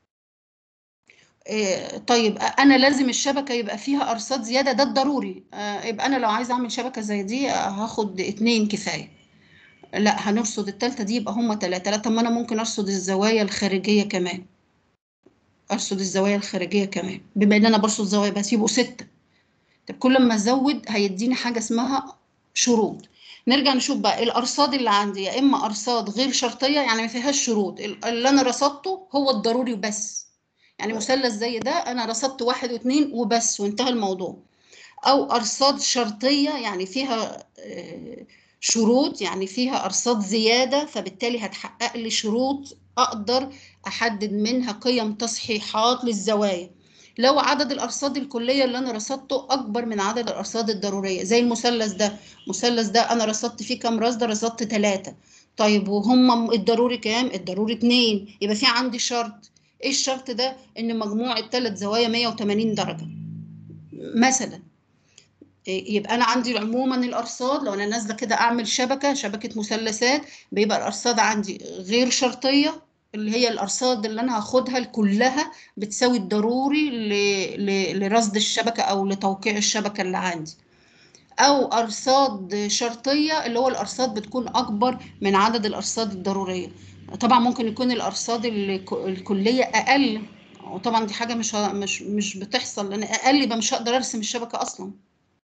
Speaker 1: إيه طيب انا لازم الشبكه يبقى فيها ارصاد زياده ده الضروري آه يبقى انا لو عايزه اعمل شبكه زي دي هاخد اتنين كفايه لا هنرصد التالتة دي يبقى هما تلاتة لا طب ما انا ممكن ارصد الزوايا الخارجيه كمان ارصد الزوايا الخارجيه كمان بما ان انا برصد زوايا بس يبقوا سته طب كل ما ازود هيديني حاجه اسمها شروط نرجع نشوف بقى الارصاد اللي عندي يا اما ارصاد غير شرطيه يعني ما فيهاش شروط اللي انا رصدته هو الضروري بس يعني مثلث زي ده انا رصدت واحد واثنين وبس وانتهى الموضوع او ارصاد شرطيه يعني فيها شروط يعني فيها ارصاد زياده فبالتالي هتحقق لي شروط اقدر احدد منها قيم تصحيحات للزوايا لو عدد الارصاد الكليه اللي انا رصدته اكبر من عدد الارصاد الضروريه زي المثلث ده المثلث ده انا رصدت فيه كام رصده رصدت ثلاثه طيب وهم الضروري كام الضروري اتنين يبقى في عندي شرط ايه الشرط ده ان مجموع الثلاث زوايا 180 درجه مثلا يبقى انا عندي عموما الارصاد لو انا نازله كده اعمل شبكه شبكه مثلثات بيبقى الارصاد عندي غير شرطيه اللي هي الارصاد اللي انا هاخدها كلها بتساوي الضروري لرصد الشبكه او لتوقيع الشبكه اللي عندي او ارصاد شرطيه اللي هو الارصاد بتكون اكبر من عدد الارصاد الضروريه طبعا ممكن يكون الارصاد الكليه اقل وطبعا دي حاجه مش مش مش بتحصل لان اقل يبقى مش هقدر ارسم الشبكه اصلا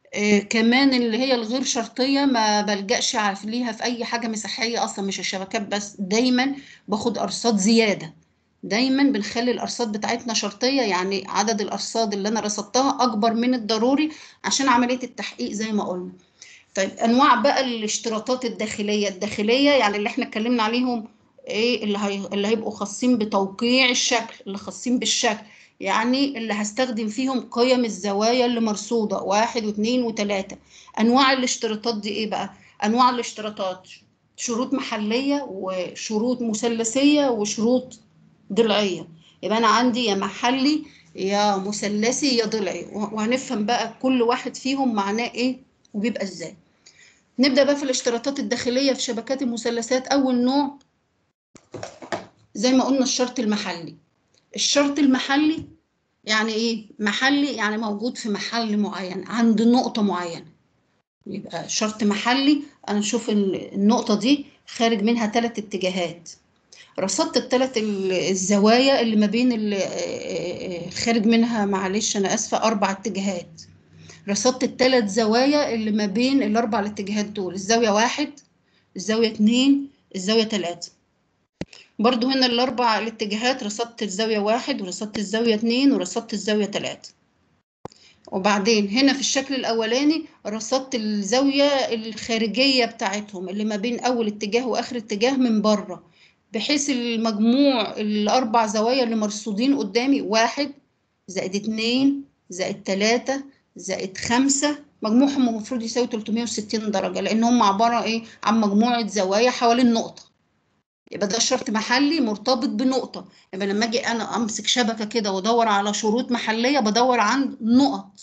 Speaker 1: آه كمان اللي هي الغير شرطية ما بلجأش عارف ليها في أي حاجة مساحية أصلا مش الشبكات بس دايما باخد أرصاد زيادة دايما بنخلي الأرصاد بتاعتنا شرطية يعني عدد الأرصاد اللي أنا رصدتها أكبر من الضروري عشان عملية التحقيق زي ما قلنا طيب أنواع بقى الاشتراطات الداخلية الداخلية يعني اللي احنا اتكلمنا عليهم ايه اللي هي... اللي هيبقوا خاصين بتوقيع الشكل اللي خاصين بالشكل يعني اللي هستخدم فيهم قيم الزوايا اللي مرصودة واحد واثنين وثلاثة أنواع الاشتراطات دي إيه بقى؟ أنواع الاشتراطات شروط محلية وشروط مثلثية وشروط ضلعية يبقى أنا عندي يا محلي يا مثلثي يا ضلعي وهنفهم بقى كل واحد فيهم معناه إيه وبيبقى إزاي نبدأ بقى في الاشتراطات الداخلية في شبكات المثلثات أول نوع زي ما قلنا الشرط المحلي الشرط المحلي يعني ايه محلي يعني موجود في محل معين عند نقطة معينة يبقى شرط محلي انا اشوف النقطة دي خارج منها ثلاث اتجاهات رصدت الثلاث الزوايا اللي ما بين اللي خارج منها معلش انا اسفة اربع اتجاهات رصدت الثلاث زوايا اللي ما بين الاربع الاتجاهات دول الزاوية واحد الزاوية اتنين الزاوية تلاتة برضو هنا الأربع الاتجاهات رصدت الزاوية واحد ورصدت الزاوية اتنين ورصدت الزاوية تلاتة وبعدين هنا في الشكل الأولاني رصدت الزاوية الخارجية بتاعتهم اللي ما بين أول اتجاه وآخر اتجاه من بره بحيث المجموع الأربع زوايا اللي مرصودين قدامي واحد زائد اتنين زائد تلاتة زائد خمسة مجموعهم المفروض يساوي 360 درجة لأن هم عبارة إيه عن مجموعة زوايا حوالين نقطة يبقى ده شرط محلي مرتبط بنقطة يبقى لما أجي أنا أمسك شبكة كده وأدور على شروط محلية بدور عن نقط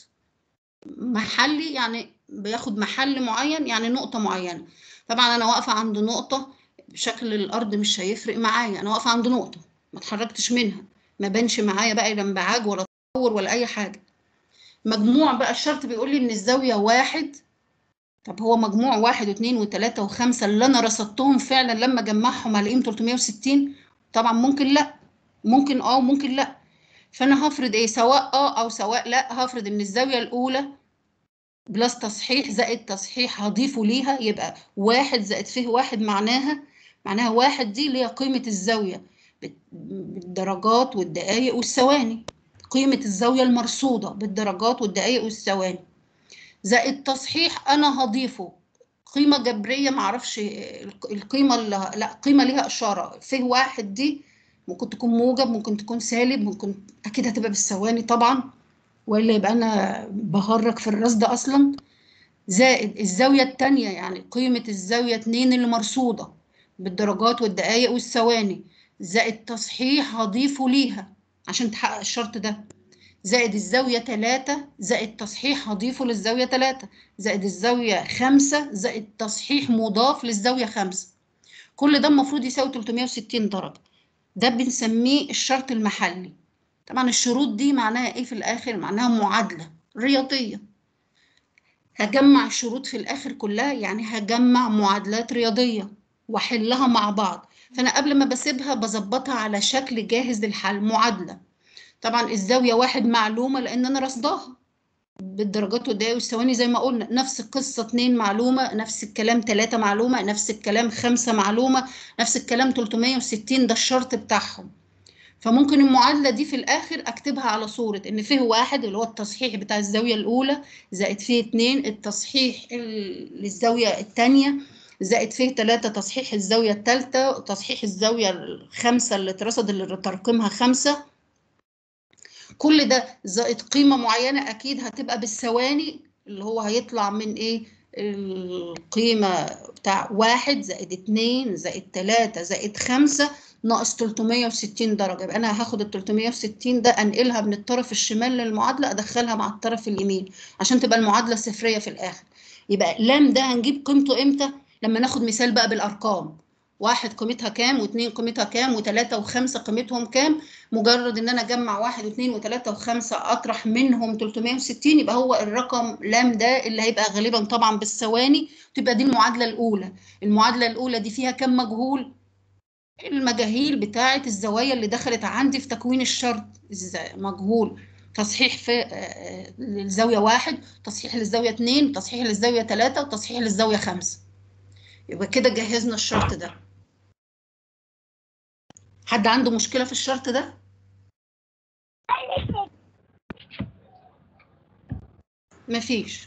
Speaker 1: محلي يعني بياخد محل معين يعني نقطة معينة طبعا أنا واقفة عند نقطة شكل الأرض مش هيفرق معايا أنا واقفة عند نقطة ما اتحركتش منها ما بانش معايا بقى لا انبعاج ولا تطور ولا أي حاجة مجموع بقى الشرط بيقول لي إن الزاوية واحد طب هو مجموع واحد واثنين وثلاثة وخمسة اللي أنا رصدتهم فعلا لما جمعهم هلاقيهم 360 طبعا ممكن لأ ممكن اه وممكن لأ فأنا هفرض إيه سواء اه أو سواء لأ هفرض إن الزاوية الأولى بلس تصحيح زائد تصحيح هضيفه ليها يبقى واحد زائد فيه واحد معناها معناها واحد دي اللي هي قيمة الزاوية بالدرجات والدقايق والثواني قيمة الزاوية المرصودة بالدرجات والدقايق والثواني زائد تصحيح انا هضيفه قيمه جبريه معرفش القيمه اللي لا قيمه ليها اشاره فيه واحد دي ممكن تكون موجب ممكن تكون سالب ممكن اكيد هتبقى بالثواني طبعا ولا يبقى انا بهرج في الرصد اصلا زائد الزاويه الثانيه يعني قيمه الزاويه 2 اللي مرصوده بالدرجات والدقائق والثواني زائد تصحيح هضيفه ليها عشان تحقق الشرط ده زائد الزاوية 3 زائد تصحيح هضيفه للزاوية 3 زائد الزاوية 5 زائد تصحيح مضاف للزاوية 5 كل ده المفروض يساوي 360 درجة ده بنسميه الشرط المحلي طبعا الشروط دي معناها ايه في الاخر معناها معادلة رياضية هجمع الشروط في الاخر كلها يعني هجمع معادلات رياضية واحلها مع بعض فانا قبل ما بسيبها بظبطها على شكل جاهز للحل معادلة طبعا الزاوية واحد معلومة لأن أنا رصداها بالدرجات والدقايق والثواني زي ما قلنا نفس القصة اتنين معلومة نفس الكلام تلاتة معلومة نفس الكلام خمسة معلومة نفس الكلام 360 ده الشرط بتاعهم فممكن المعادلة دي في الآخر أكتبها على صورة إن فيه واحد اللي هو التصحيح بتاع الزاوية الأولى زائد فيه اتنين التصحيح للزاوية التانية زائد فيه تلاتة تصحيح الزاوية التالتة تصحيح الزاوية الخامسة اللي اترصد اللي ترقيمها خمسة كل ده زائد قيمة معينة أكيد هتبقى بالثواني اللي هو هيطلع من إيه القيمة بتاع واحد زائد اتنين زائد تلاتة زائد خمسة ناقص 360 درجة يبقى أنا هاخد ال 360 ده أنقلها من الطرف الشمال للمعادلة أدخلها مع الطرف اليمين عشان تبقى المعادلة صفرية في الآخر يبقى لام ده هنجيب قيمته إمتى؟ لما ناخد مثال بقى بالأرقام واحد قيمتها كام واثنين قيمتها كام وثلاثة وخمسة قيمتهم كام مجرد ان انا اجمع واحد واثنين وثلاثة وخمسة اطرح منهم 360 يبقى هو الرقم لام ده اللي هيبقى غالبا طبعا بالثواني تبقى دي المعادلة الاولى المعادلة الاولى دي فيها كام مجهول المجاهيل بتاعة الزوايا اللي دخلت عندي في تكوين الشرط مجهول تصحيح في آه، للزاوية واحد تصحيح للزاوية اتنين تصحيح للزاوية تلاتة وتصحيح للزاوية خمسة يبقى كده جهزنا الشرط ده حد عنده مشكلة في الشرط ده؟ مفيش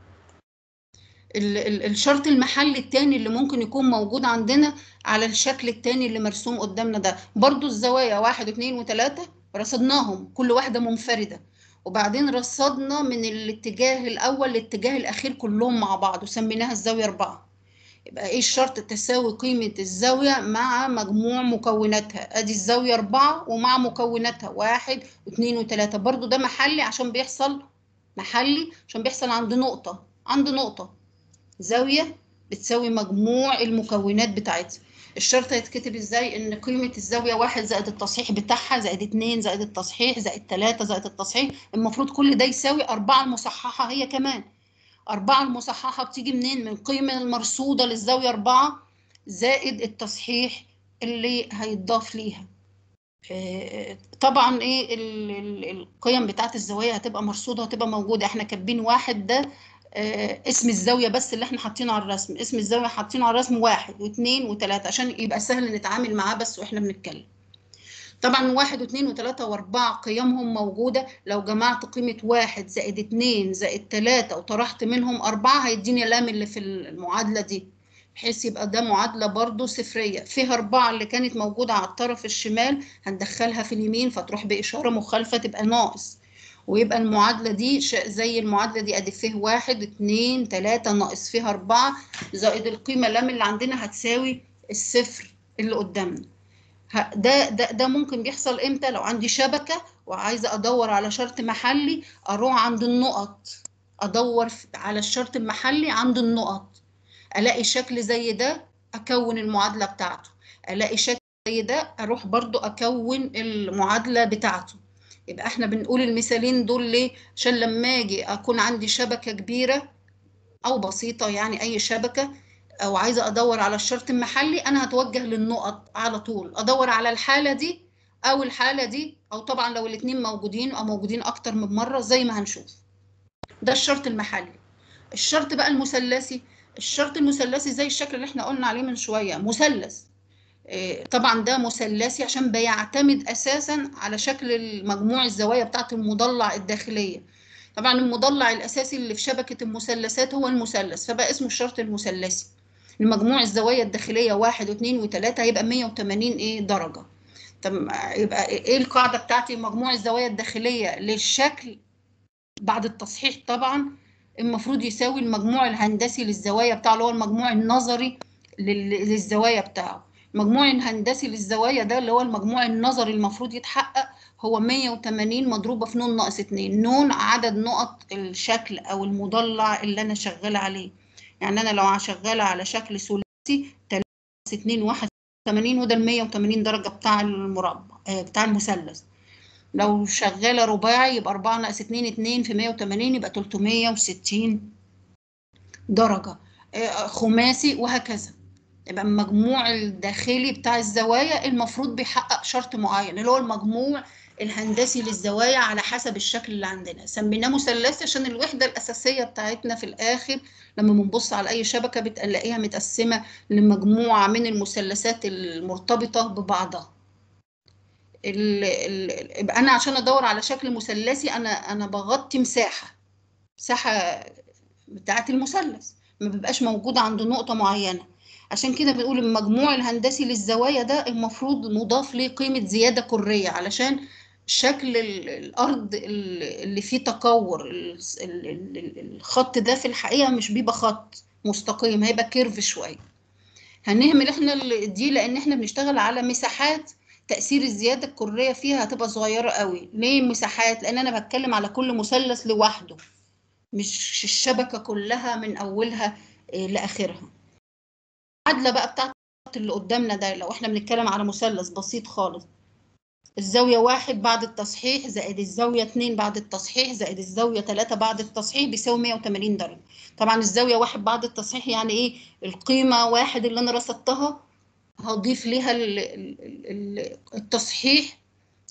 Speaker 1: ال- ال- الشرط المحلي التاني اللي ممكن يكون موجود عندنا على الشكل التاني اللي مرسوم قدامنا ده برضو الزوايا واحد واثنين وثلاثة رصدناهم كل واحدة منفردة وبعدين رصدنا من الاتجاه الأول للاتجاه الأخير كلهم مع بعض وسميناها الزاوية أربعة يبقى إيه الشرط تساوي قيمة الزاوية مع مجموع مكوناتها أدي الزاوية أربعة ومع مكوناتها واحد واثنين وثلاثة برضو ده محلي عشان بيحصل محلي عشان بيحصل عند نقطة عند نقطة زاوية بتساوي مجموع المكونات بتاعتها الشرط هيتكتب ازاي ان قيمة الزاوية واحد زائد التصحيح بتاعها زائد اتنين زائد التصحيح زائد تلاتة زائد التصحيح المفروض كل ده يساوي أربعة المصححة هي كمان أربعة المصححة بتيجي منين من القيمة المرصودة للزاوية أربعة زائد التصحيح اللي هيتضاف ليها آه، طبعا ايه ال- ال- القيم بتاعت الزوايا هتبقى مرصوده وهتبقى موجوده احنا كاتبين واحد ده آه، اسم الزاويه بس اللي احنا حاطينه على الرسم اسم الزاويه حاطينه على الرسم واحد واثنين وثلاثه عشان يبقى سهل نتعامل معاه بس واحنا بنتكلم طبعا واحد واثنين وثلاثة واربعة قيمهم موجودة لو جمعت قيمة واحد زائد اتنين زائد تلاتة وطرحت منهم أربعة هيديني لام اللي في المعادلة دي بحيث يبقى ده معادلة برضو صفرية فيها أربعة اللي كانت موجودة على الطرف الشمال هندخلها في اليمين فتروح بإشارة مخالفة تبقى ناقص ويبقى المعادلة دي ش- زي المعادلة دي أدي فيه واحد اتنين تلاتة ناقص فيها أربعة زائد القيمة لام اللي عندنا هتساوي الصفر اللي قدامنا ه- ده ده ده ممكن بيحصل امتى لو عندي شبكة وعايزة أدور على شرط محلي أروح عند النقط أدور في- على الشرط المحلي عند النقط الاقي شكل زي ده اكون المعادله بتاعته الاقي شكل زي ده اروح برضو اكون المعادله بتاعته يبقى احنا بنقول المثالين دول ليه عشان لما اجي اكون عندي شبكه كبيره او بسيطه يعني اي شبكه او عايزه ادور على الشرط المحلي انا هتوجه للنقط على طول ادور على الحاله دي او الحاله دي او طبعا لو الاثنين موجودين او موجودين اكتر من مره زي ما هنشوف ده الشرط المحلي الشرط بقى المثلثي الشرط المثلثي زي الشكل اللي احنا قلنا عليه من شوية مثلث إيه، طبعا ده مثلثي عشان بيعتمد اساسا على شكل مجموع الزوايا بتاعت المضلع الداخلية طبعا المضلع الاساسي اللي في شبكة المثلثات هو المثلث فبقى اسمه الشرط المثلثي لمجموع الزوايا الداخلية واحد واثنين وثلاثة هيبقى 180 ايه درجة طب يبقى ايه القاعدة بتاعتي مجموع الزوايا الداخلية للشكل بعد التصحيح طبعا المفروض يساوي المجموع الهندسي للزوايا بتاعه اللي هو المجموع النظري لل- للزوايا بتاعه المجموع الهندسي للزوايا ده اللي هو المجموع النظري المفروض يتحقق هو 180 مضروبة في نون ناقص 2 نون عدد نقط الشكل أو المضلع اللي أنا شغالة عليه يعني أنا لو شغالة على شكل ثلاثي 3 ناقص 2 81 وده ال 180 درجة بتاع المربع آه، بتاع المثلث لو شغالة رباعي يبقى 4 ناقص 2 2 في 180 يبقى 360 درجة آه، خماسي وهكذا يبقى المجموع الداخلي بتاع الزوايا المفروض بيحقق شرط معين اللي هو المجموع الهندسي للزوايا على حسب الشكل اللي عندنا سميناه مثلثي عشان الوحدة الأساسية بتاعتنا في الآخر لما بنبص على أي شبكة بتلاقيها متقسمة لمجموعة من المثلثات المرتبطة ببعضها ال ال يبقى انا عشان ادور على شكل مثلثي انا انا بغطي مساحه مساحه بتاعه المثلث ما بيبقاش موجوده عند نقطه معينه عشان كده بنقول المجموع الهندسي للزوايا ده المفروض مضاف ليه قيمه زياده كريه علشان شكل ال- الارض ال- اللي فيه تكور ال- ال- ال- الخط ده في الحقيقه مش بيبقى خط مستقيم هيبقى كيرف شويه هنهمل احنا ال- دي لان احنا بنشتغل على مساحات تأثير الزيادة الكرية فيها هتبقى صغيرة قوي ليه مساحات لأن أنا بتكلم على كل مثلث لوحده مش الشبكة كلها من أولها آه، لآخرها العدلة بقى بتاعت اللي قدامنا ده لو احنا بنتكلم على مثلث بسيط خالص الزاوية واحد بعد التصحيح زائد الزاوية اتنين بعد التصحيح زائد الزاوية تلاتة بعد التصحيح بيساوي 180 درجة طبعا الزاوية واحد بعد التصحيح يعني ايه القيمة واحد اللي أنا رصدتها هضيف ليها ال- ال- ال- التصحيح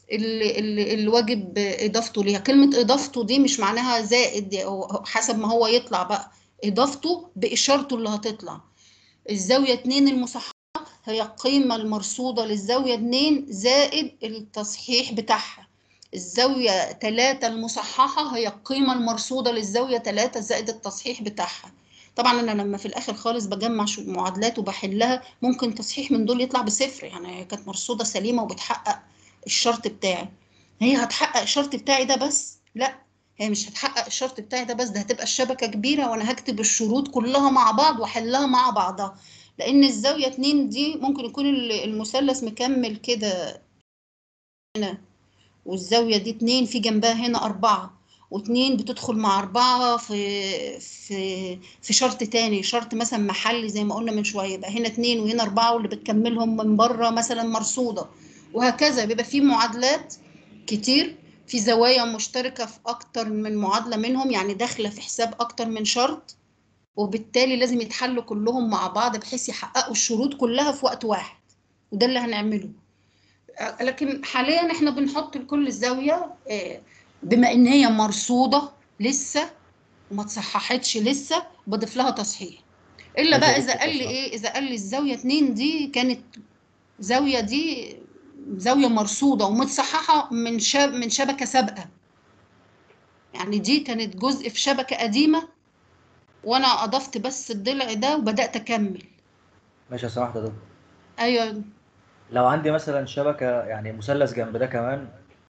Speaker 1: اللي, اللي الواجب اضافته ليها كلمه اضافته دي مش معناها زائد أو حسب ما هو يطلع بقى اضافته باشارته اللي هتطلع الزاويه 2 المصححه هي القيمه المرصوده للزاويه 2 زائد التصحيح بتاعها الزاويه 3 المصححه هي القيمه المرصوده للزاويه 3 زائد التصحيح بتاعها طبعا انا لما في الاخر خالص بجمع شو- معادلات وبحلها ممكن تصحيح من دول يطلع بصفر يعني هي كانت مرصوده سليمه وبتحقق الشرط بتاعي هي هتحقق الشرط بتاعي ده بس لا هي مش هتحقق الشرط بتاعي ده بس ده هتبقى الشبكه كبيره وانا هكتب الشروط كلها مع بعض واحلها مع بعضها لان الزاويه 2 دي ممكن يكون ال- المثلث مكمل كده هنا والزاويه دي 2 في جنبها هنا أربعة واتنين بتدخل مع أربعة في في في شرط تاني شرط مثلا محلي زي ما قلنا من شوية يبقى هنا اتنين وهنا أربعة واللي بتكملهم من بره مثلا مرصودة وهكذا بيبقى في معادلات كتير في زوايا مشتركة في أكتر من معادلة منهم يعني داخلة في حساب أكتر من شرط وبالتالي لازم يتحلوا كلهم مع بعض بحيث يحققوا الشروط كلها في وقت واحد وده اللي هنعمله آه، لكن حاليا احنا بنحط لكل زاوية آه، بما ان هي مرصودة لسه وما تصححتش لسه بضيف لها تصحيح الا
Speaker 3: ماشي يا
Speaker 1: بقى اذا
Speaker 3: دكتور
Speaker 1: قال لي
Speaker 3: تصحيح.
Speaker 1: ايه اذا قال لي الزاويه 2 دي كانت زاويه دي زاويه مرصوده ومتصححه من شب من شبكه سابقه يعني دي كانت جزء في شبكه قديمه وانا اضفت بس الضلع ده وبدات اكمل
Speaker 3: ماشي يا سماحة يا دكتور
Speaker 1: ايوه
Speaker 3: لو عندي مثلا شبكة يعني مثلث جنب ده كمان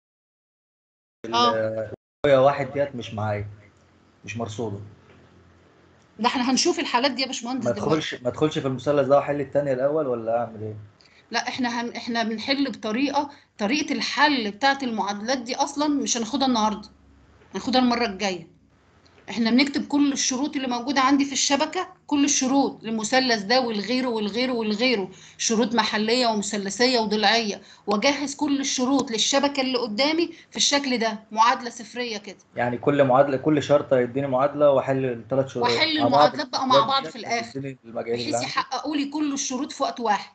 Speaker 1: اه
Speaker 3: الزاوية واحد ديت مش معايا مش مرصودة
Speaker 1: ده احنا هنشوف الحالات دي يا باشمهندس
Speaker 3: ما
Speaker 1: دلوقتي
Speaker 3: ادخلش ما ادخلش في المثلث ده واحل التانية الأول ولا أعمل إيه؟
Speaker 1: لا احنا هن... احنا بنحل بطريقه طريقه الحل بتاعت المعادلات دي اصلا مش هناخدها النهارده هناخدها المره الجايه احنا بنكتب كل الشروط اللي موجوده عندي في الشبكه كل الشروط للمثلث ده والغيره والغيره والغيره شروط محليه ومثلثيه وضلعيه واجهز كل الشروط للشبكه اللي قدامي في الشكل ده معادله صفريه كده
Speaker 3: يعني كل معادلة كل شرط يديني معادلة وأحل الثلاث شروط
Speaker 1: واحل
Speaker 3: مع بعض
Speaker 1: المعادلات بقى مع
Speaker 3: بنفس
Speaker 1: بعض في
Speaker 3: الشكل
Speaker 1: الاخر
Speaker 3: يديني المجال اللي
Speaker 1: بحيث
Speaker 3: عندي
Speaker 1: يحققوا لي كل الشروط في وقت واحد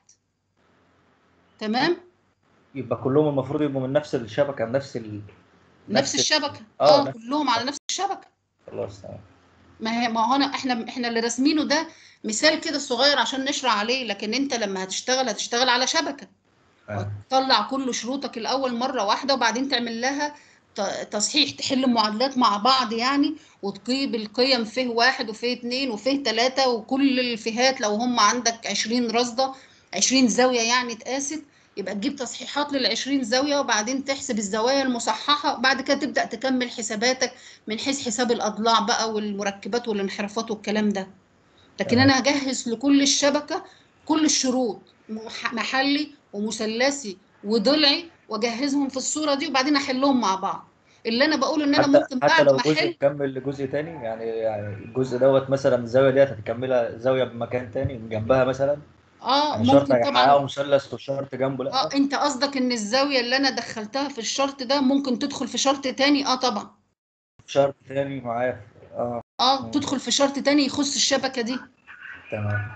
Speaker 1: تمام
Speaker 3: يبقى كلهم المفروض يبقوا من نفس الشبكة من نفس ال...
Speaker 1: نفس
Speaker 3: ال-
Speaker 1: الشبكه
Speaker 3: اه
Speaker 1: اه
Speaker 3: نفس
Speaker 1: كلهم على نفس الشبكه
Speaker 3: خلاص تمام
Speaker 1: ما هي ما هو انا احنا احنا اللي راسمينه ده مثال كده صغير عشان نشرح عليه لكن انت لما هتشتغل هتشتغل على شبكه
Speaker 3: آه.
Speaker 1: وتطلع كل شروطك الاول مره واحده وبعدين تعمل لها ت- تصحيح تحل معادلات مع بعض يعني وتقيب القيم فيه واحد وفيه اتنين وفيه تلاته وكل الفئات لو هم عندك 20 رصده 20 زاويه يعني اتقاست يبقى تجيب تصحيحات لل 20 زاويه وبعدين تحسب الزوايا المصححه وبعد كده تبدا تكمل حساباتك من حيث حساب الاضلاع بقى والمركبات والانحرافات والكلام ده لكن
Speaker 3: تمام.
Speaker 1: انا هجهز لكل الشبكه كل الشروط مح- محلي ومثلثي وضلعي واجهزهم في الصوره دي وبعدين احلهم مع بعض اللي انا بقوله ان انا
Speaker 3: حتى
Speaker 1: ممكن
Speaker 3: حتى
Speaker 1: بعد
Speaker 3: لو
Speaker 1: ما
Speaker 3: جزء
Speaker 1: احل
Speaker 3: مكمل لجزء تاني يعني يعني الجزء دوت مثلا الزاوية ديت هتكملها زاوية بمكان تاني من جنبها مثلا
Speaker 1: اه
Speaker 3: يعني شرط
Speaker 1: ممكن
Speaker 3: هيحققه
Speaker 1: طبعا
Speaker 3: مثلث والشرط جنبه
Speaker 1: اه
Speaker 3: لا
Speaker 1: انت قصدك ان الزاويه اللي انا دخلتها في الشرط ده ممكن تدخل في شرط تاني اه طبعا
Speaker 3: شرط تاني معايا اه
Speaker 1: اه
Speaker 3: مم.
Speaker 1: تدخل في شرط تاني يخص الشبكه دي
Speaker 3: تمام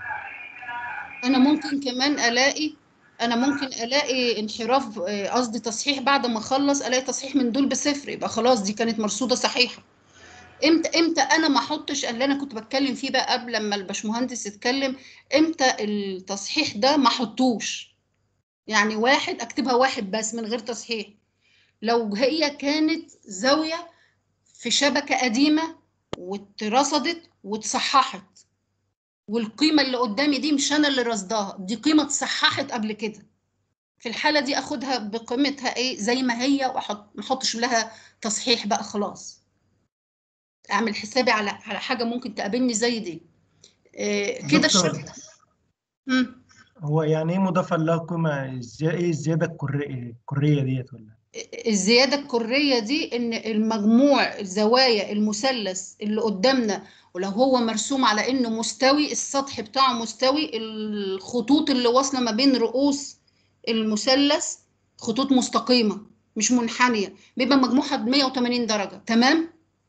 Speaker 1: انا ممكن كمان الاقي انا ممكن الاقي انحراف آه، قصدي تصحيح بعد ما اخلص الاقي تصحيح من دول بصفر يبقى خلاص دي كانت مرصوده صحيحه امتى امتى انا ما احطش اللي انا كنت بتكلم فيه بقى قبل لما الباشمهندس يتكلم امتى التصحيح ده ما احطوش يعني واحد اكتبها واحد بس من غير تصحيح لو هي كانت زاويه في شبكه قديمه واترصدت واتصححت والقيمه اللي قدامي دي مش انا اللي رصداها دي قيمه اتصححت قبل كده في الحاله دي اخدها بقيمتها ايه زي ما هي واحط ما احطش لها تصحيح بقى خلاص اعمل حسابي على على حاجه ممكن تقابلني زي دي إيه كده
Speaker 4: دكتور
Speaker 1: الشرط مم.
Speaker 4: هو يعني ايه مضافة لها قيمة الزي... ايه الزيادة الكرية الكرية ديت ولا
Speaker 1: الزياده الكريه دي ان المجموع زوايا المثلث اللي قدامنا ولو هو مرسوم على انه مستوي السطح بتاعه مستوي الخطوط اللي واصله ما بين رؤوس المثلث خطوط مستقيمه مش منحنيه بيبقى مجموعها ب 180 درجه تمام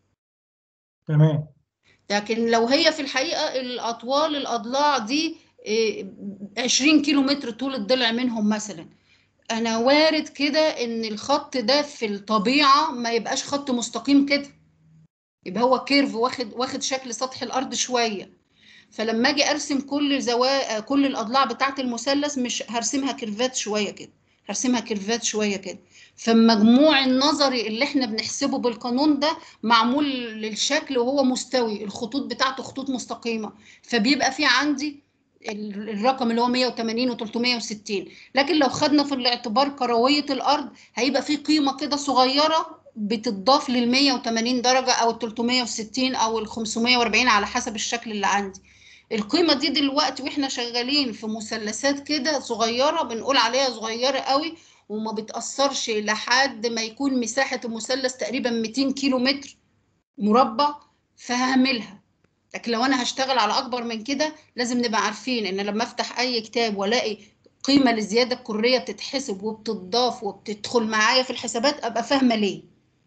Speaker 4: تمام
Speaker 1: لكن لو هي في الحقيقه الاطوال الاضلاع دي إيه، 20 كيلو متر طول الضلع منهم مثلا انا وارد كده ان الخط ده في الطبيعه ما يبقاش خط مستقيم كده يبقى هو كيرف واخد واخد شكل سطح الارض شويه فلما اجي ارسم كل زوايا كل الاضلاع بتاعه المثلث مش هرسمها كيرفات شويه كده هرسمها كيرفات شويه كده فالمجموع النظري اللي احنا بنحسبه بالقانون ده معمول للشكل وهو مستوي الخطوط بتاعته خطوط مستقيمه فبيبقى في عندي ال- الرقم اللي هو 180 و 360 لكن لو خدنا في الاعتبار كرويه الارض هيبقى في قيمه كده صغيره بتضاف لل 180 درجه او ال 360 او ال 540 على حسب الشكل اللي عندي القيمة دي دلوقتي واحنا شغالين في مثلثات كده صغيرة بنقول عليها صغيرة قوي وما بتأثرش لحد ما يكون مساحة المثلث تقريبا 200 كيلو متر مربع فهعملها لكن لو انا هشتغل على اكبر من كده لازم نبقى عارفين ان لما افتح اي كتاب والاقي قيمة للزيادة الكرية بتتحسب وبتضاف وبتدخل معايا في الحسابات ابقى فاهمة ليه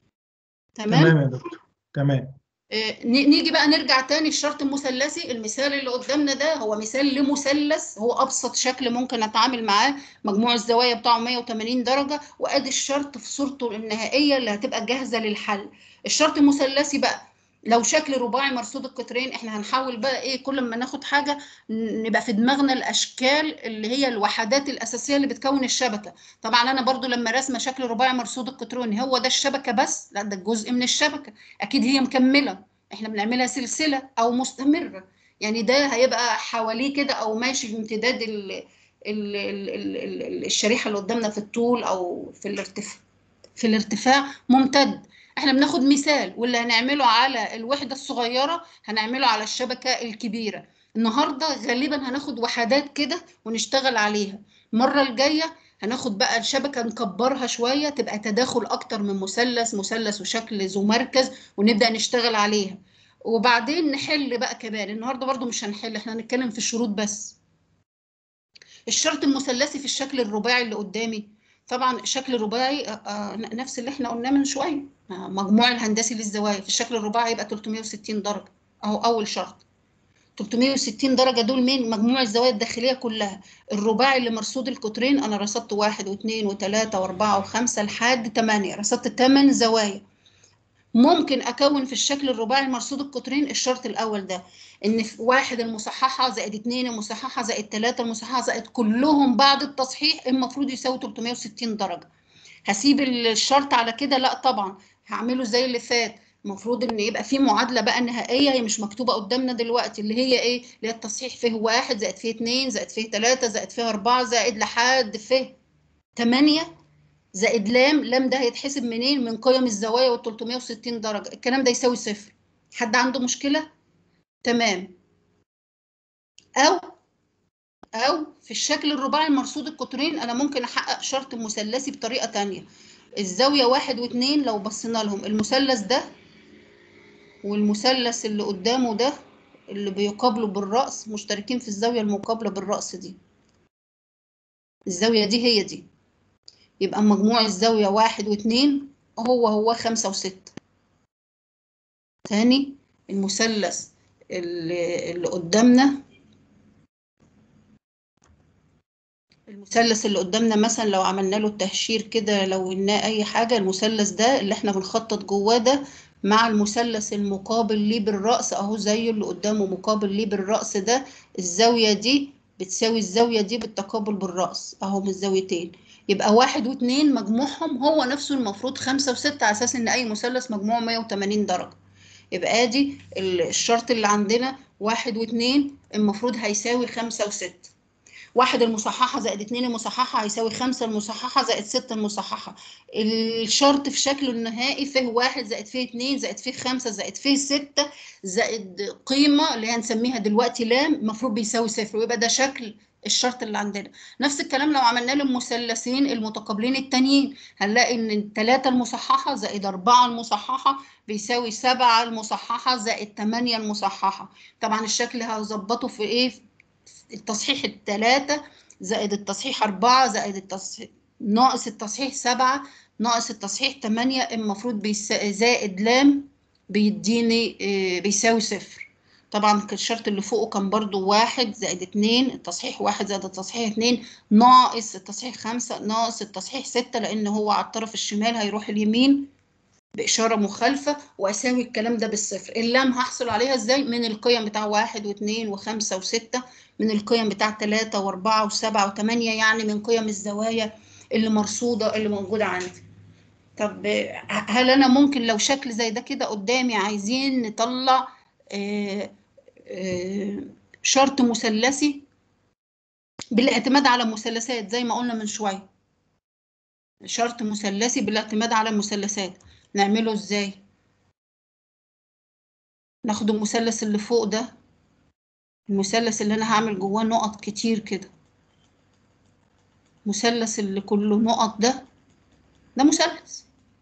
Speaker 1: تمام
Speaker 4: تمام يا دكتور تمام
Speaker 1: آه، ن- نيجي بقى نرجع تاني الشرط المثلثي المثال اللي قدامنا ده هو مثال لمثلث هو ابسط شكل ممكن اتعامل معاه مجموع الزوايا بتاعه 180 درجة وادي الشرط في صورته النهائية اللي هتبقى جاهزة للحل الشرط المثلثي بقى لو شكل رباعي مرصود القطرين احنا هنحاول بقى ايه كل ما ناخد حاجة ن- نبقى في دماغنا الاشكال اللي هي الوحدات الاساسية اللي بتكون الشبكة طبعا انا برضو لما رسمة شكل رباعي مرصود القطرين هو ده الشبكة بس لا ده جزء من الشبكة اكيد هي مكمله احنا بنعملها سلسله او مستمره يعني ده هيبقى حواليه كده او ماشي في امتداد ال ال ال ال ال الشريحه اللي قدامنا في الطول او في الارتفاع في الارتفاع ممتد احنا بناخد مثال واللي هنعمله على الوحده الصغيره هنعمله على الشبكه الكبيره النهارده غالبا هناخد وحدات كده ونشتغل عليها المره الجايه هناخد بقى الشبكه نكبرها شويه تبقى تداخل اكتر من مثلث مثلث وشكل ذو مركز ونبدا نشتغل عليها وبعدين نحل بقى كمان النهارده برضو مش هنحل احنا هنتكلم في الشروط بس الشرط المثلثي في الشكل الرباعي اللي قدامي طبعا الشكل الرباعي آه، آه، نفس اللي احنا قلناه من شويه آه، مجموع الهندسي للزوايا في الشكل الرباعي يبقى 360 درجه اهو اول شرط 360 درجة دول مين؟ مجموع الزوايا الداخلية كلها الرباعي اللي مرصود القطرين أنا رصدت واحد واثنين وثلاثة وأربعة وخمسة لحد تمانية رصدت تمن زوايا ممكن أكون في الشكل الرباعي مرصود القطرين الشرط الأول ده إن في واحد المصححة زائد اتنين المصححة زائد تلاتة المصححة زائد كلهم بعد التصحيح المفروض يساوي 360 درجة هسيب الشرط على كده لا طبعا هعمله زي اللي فات المفروض ان يبقى في معادله بقى نهائيه هي مش مكتوبه قدامنا دلوقتي اللي هي ايه اللي هي التصحيح فيه واحد زائد فيه اتنين زائد فيه تلاته زائد فيه اربعه زائد لحد فيه تمانية زائد لام لام ده هيتحسب منين من قيم الزوايا وال 360 درجه الكلام ده يساوي صفر حد عنده مشكله تمام او او في الشكل الرباعي المرصود القطرين انا ممكن احقق شرط مثلثي بطريقه تانية الزاويه واحد واتنين لو بصينا لهم المثلث ده والمثلث اللي قدامه ده اللي بيقابله بالرأس مشتركين في الزاوية المقابلة بالرأس دي الزاوية دي هي دي يبقى مجموع الزاوية واحد واتنين هو هو خمسة وستة تاني المثلث اللي, اللي قدامنا المثلث اللي قدامنا مثلا لو عملنا له التهشير كده لو قلنا اي حاجة المثلث ده اللي احنا بنخطط جواه ده مع المثلث المقابل ليه بالرأس اهو زيه اللي قدامه مقابل ليه بالرأس ده الزاوية دي بتساوي الزاوية دي بالتقابل بالرأس اهو من الزاويتين يبقى واحد واتنين مجموعهم هو نفسه المفروض خمسة وستة على اساس ان اي مثلث مجموعه 180 درجة يبقى ادي الشرط اللي عندنا واحد واتنين المفروض هيساوي خمسة وستة واحد المصححة زائد اتنين المصححة هيساوي خمسة المصححة زائد ستة المصححة الشرط في شكله النهائي فيه واحد زائد فيه اتنين زائد فيه خمسة زائد فيه ستة زائد قيمة اللي هنسميها دلوقتي لام المفروض بيساوي صفر ويبقى ده شكل الشرط اللي عندنا نفس الكلام لو عملنا له المثلثين المتقابلين التانيين هنلاقي ان التلاتة المصححة زائد أربعة المصححة بيساوي سبعة المصححة زائد تمانية المصححة طبعا الشكل هظبطه في ايه التصحيح التلاتة زائد التصحيح أربعة زائد التصحيح ناقص التصحيح سبعة ناقص التصحيح تمانية المفروض بيس... زائد لام بيديني آه، بيساوي صفر طبعا الشرط اللي فوقه كان برضو واحد زائد اتنين التصحيح واحد زائد التصحيح اتنين ناقص التصحيح خمسة ناقص التصحيح ستة لأن هو على الطرف الشمال هيروح اليمين بإشارة مخالفة وأساوي الكلام ده بالصفر اللام هحصل عليها إزاي من القيم بتاع واحد واثنين وخمسة وستة من القيم بتاع تلاتة وأربعة وسبعة وثمانية يعني من قيم الزوايا اللي مرصودة اللي موجودة عندي طب هل أنا ممكن لو شكل زي ده كده قدامي عايزين نطلع آه، آه، شرط مثلثي بالاعتماد على مثلثات زي ما قلنا من شوية شرط مثلثي بالاعتماد على مثلثات نعمله ازاي ناخد المثلث اللي فوق ده المثلث اللي انا هعمل جواه نقط كتير كده مثلث اللي كله نقط ده ده مثلث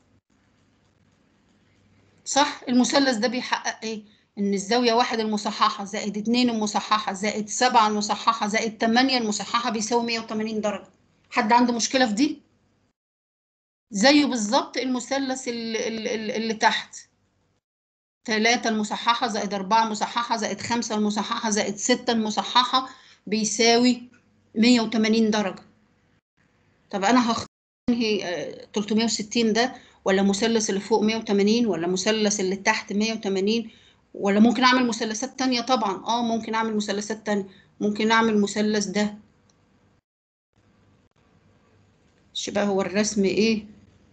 Speaker 1: صح المثلث ده بيحقق ايه ان الزاوية واحد المصححة زائد اتنين المصححة زائد سبعة المصححة زائد تمانية المصححة بيساوي 180 درجة حد عنده مشكلة في دي؟ زيه بالظبط المثلث اللي, اللي, اللي تحت تلاتة المصححة زائد أربعة مصححة زائد خمسة المصححة زائد ستة المصححة بيساوي 180 درجة طب أنا هختار انهي آه، 360 ده ولا مثلث اللي فوق 180 ولا مثلث اللي تحت 180 ولا ممكن أعمل مثلثات تانية طبعا اه ممكن أعمل مثلثات تانية ممكن أعمل مثلث ده شبه هو الرسم ايه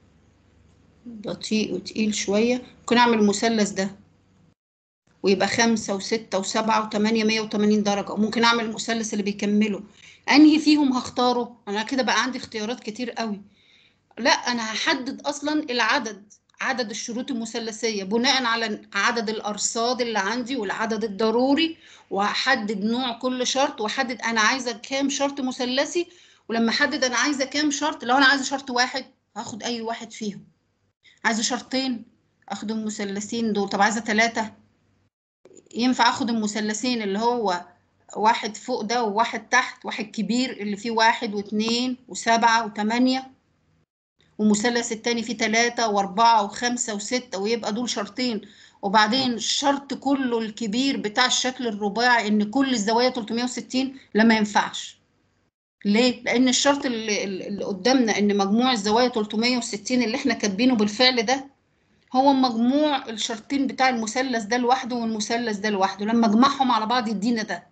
Speaker 1: بطيء وتقيل شوية ممكن أعمل المثلث ده ويبقى خمسة وستة وسبعة وتمانية مية وتمانين درجة وممكن أعمل المثلث اللي بيكمله أنهي فيهم هختاره أنا كده بقى عندي اختيارات كتير قوي لا أنا هحدد أصلا العدد عدد الشروط المثلثية بناء على عدد الأرصاد اللي عندي والعدد الضروري وهحدد نوع كل شرط وأحدد أنا عايزة كام شرط مثلثي ولما أحدد أنا عايزة كام شرط لو أنا عايزة شرط واحد هاخد أي واحد فيهم عايزة شرطين اخد المثلثين دول طب عايزة ثلاثة ينفع اخد المثلثين اللي هو واحد فوق ده وواحد تحت واحد كبير اللي فيه واحد واثنين وسبعة وثمانية والمثلث التاني فيه ثلاثة وأربعة وخمسة وستة ويبقى دول شرطين وبعدين الشرط كله الكبير بتاع الشكل الرباعي إن كل الزوايا 360 لا ما ينفعش ليه؟ لأن الشرط اللي, اللي قدامنا إن مجموع الزوايا 360 اللي إحنا كاتبينه بالفعل ده هو مجموع الشرطين بتاع المثلث ده لوحده والمثلث ده لوحده لما أجمعهم على بعض يدينا ده.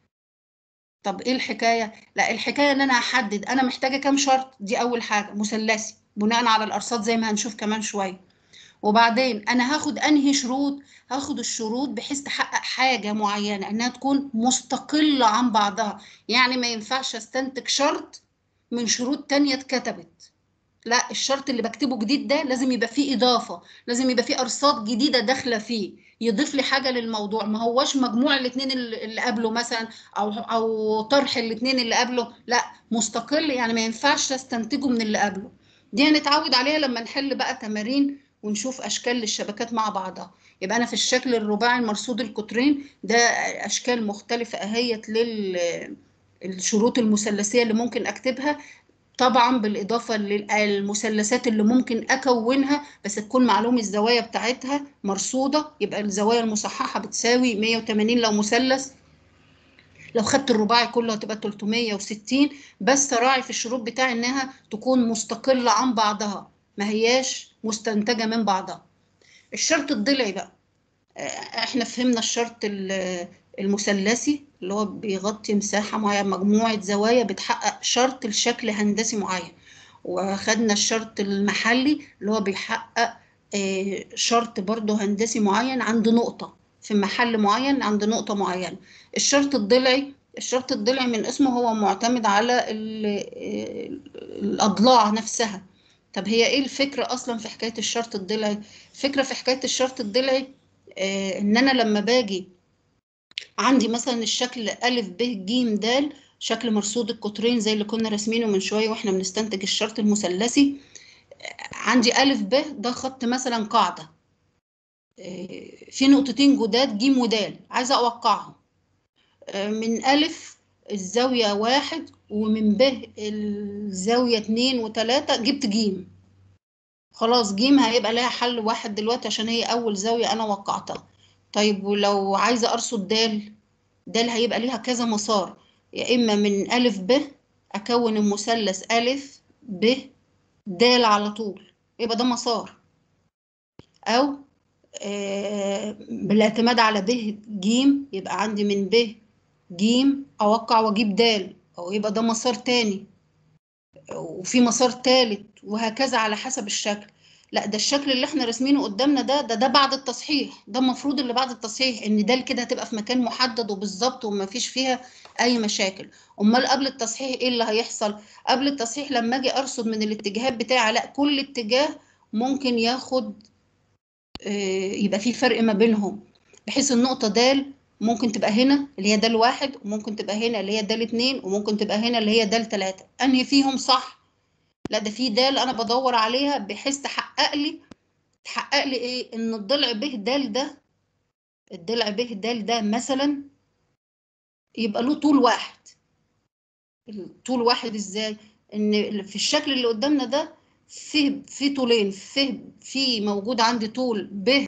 Speaker 1: طب إيه الحكاية؟ لا الحكاية إن أنا أحدد أنا محتاجة كام شرط دي أول حاجة مثلثي بناء على الأرصاد زي ما هنشوف كمان شوية. وبعدين أنا هاخد أنهي شروط؟ هاخد الشروط بحيث تحقق حاجة معينة إنها تكون مستقلة عن بعضها يعني ما ينفعش استنتج شرط من شروط تانية اتكتبت لا الشرط اللي بكتبه جديد ده لازم يبقى فيه إضافة لازم يبقى فيه أرصاد جديدة داخلة فيه يضيف لي حاجة للموضوع ما هوش مجموع الاتنين اللي اللي قبله مثلا أو أو طرح الاتنين اللي قبله لا مستقل يعني ما ينفعش استنتجه من اللي قبله دي هنتعود عليها لما نحل بقى تمارين ونشوف أشكال للشبكات مع بعضها يبقى أنا في الشكل الرباعي المرصود القطرين ده أشكال مختلفة أهيت للشروط المثلثية اللي ممكن أكتبها طبعا بالإضافة للمثلثات اللي ممكن أكونها بس تكون معلوم الزوايا بتاعتها مرصودة يبقى الزوايا المصححة بتساوي 180 لو مثلث لو خدت الرباعي كله هتبقى 360 بس راعي في الشروط بتاعي إنها تكون مستقلة عن بعضها ما هياش مستنتجة من بعضها الشرط الضلعي بقى احنا فهمنا الشرط المثلثي اللي هو بيغطي مساحة معينة مجموعة زوايا بتحقق شرط لشكل هندسي معين وخدنا الشرط المحلي اللي هو بيحقق شرط برضه هندسي معين عند نقطة في محل معين عند نقطة معينة الشرط الضلعي الشرط الضلعي من اسمه هو معتمد على الأضلاع نفسها طب هي ايه الفكرة اصلا في حكاية الشرط الضلعي الفكرة في حكاية الشرط الضلعي آه ان انا لما باجي عندي مثلا الشكل ألف ب ج د شكل مرصود القطرين زي اللي كنا راسمينه من شوية واحنا بنستنتج الشرط المثلثي عندي ألف ب ده خط مثلا قاعدة آه في نقطتين جداد ج ود عايزة أوقعهم آه من ألف الزاوية واحد ومن ب الزاوية اتنين وتلاتة جبت جيم خلاص جيم هيبقى لها حل واحد دلوقتي عشان هي أول زاوية أنا وقعتها طيب ولو عايزة أرصد دال دال هيبقى ليها كذا مسار يا إما من ألف ب أكون المثلث ألف ب دال على طول يبقى ده مسار أو آه بالاعتماد على ب ج يبقى عندي من ب ج أوقع وأجيب دال أو يبقى ده مسار تاني وفي مسار تالت وهكذا على حسب الشكل لا ده الشكل اللي احنا راسمينه قدامنا ده ده ده بعد التصحيح ده المفروض اللي بعد التصحيح ان ده كده هتبقى في مكان محدد وبالظبط وما فيش فيها اي مشاكل امال قبل التصحيح ايه اللي هيحصل قبل التصحيح لما اجي ارصد من الاتجاهات بتاعي لا كل اتجاه ممكن ياخد آه، يبقى في فرق ما بينهم بحيث النقطة د ممكن تبقى هنا اللي هي د واحد وممكن تبقى هنا اللي هي د اتنين وممكن تبقى هنا اللي هي د تلاتة انهي فيهم صح لا ده في دال انا بدور عليها بحيث تحقق لي تحقق لي ايه ان الضلع ب د ده الضلع ب د ده مثلا يبقى له طول واحد طول واحد ازاي ان في الشكل اللي قدامنا ده في في طولين في في موجود عندي طول ب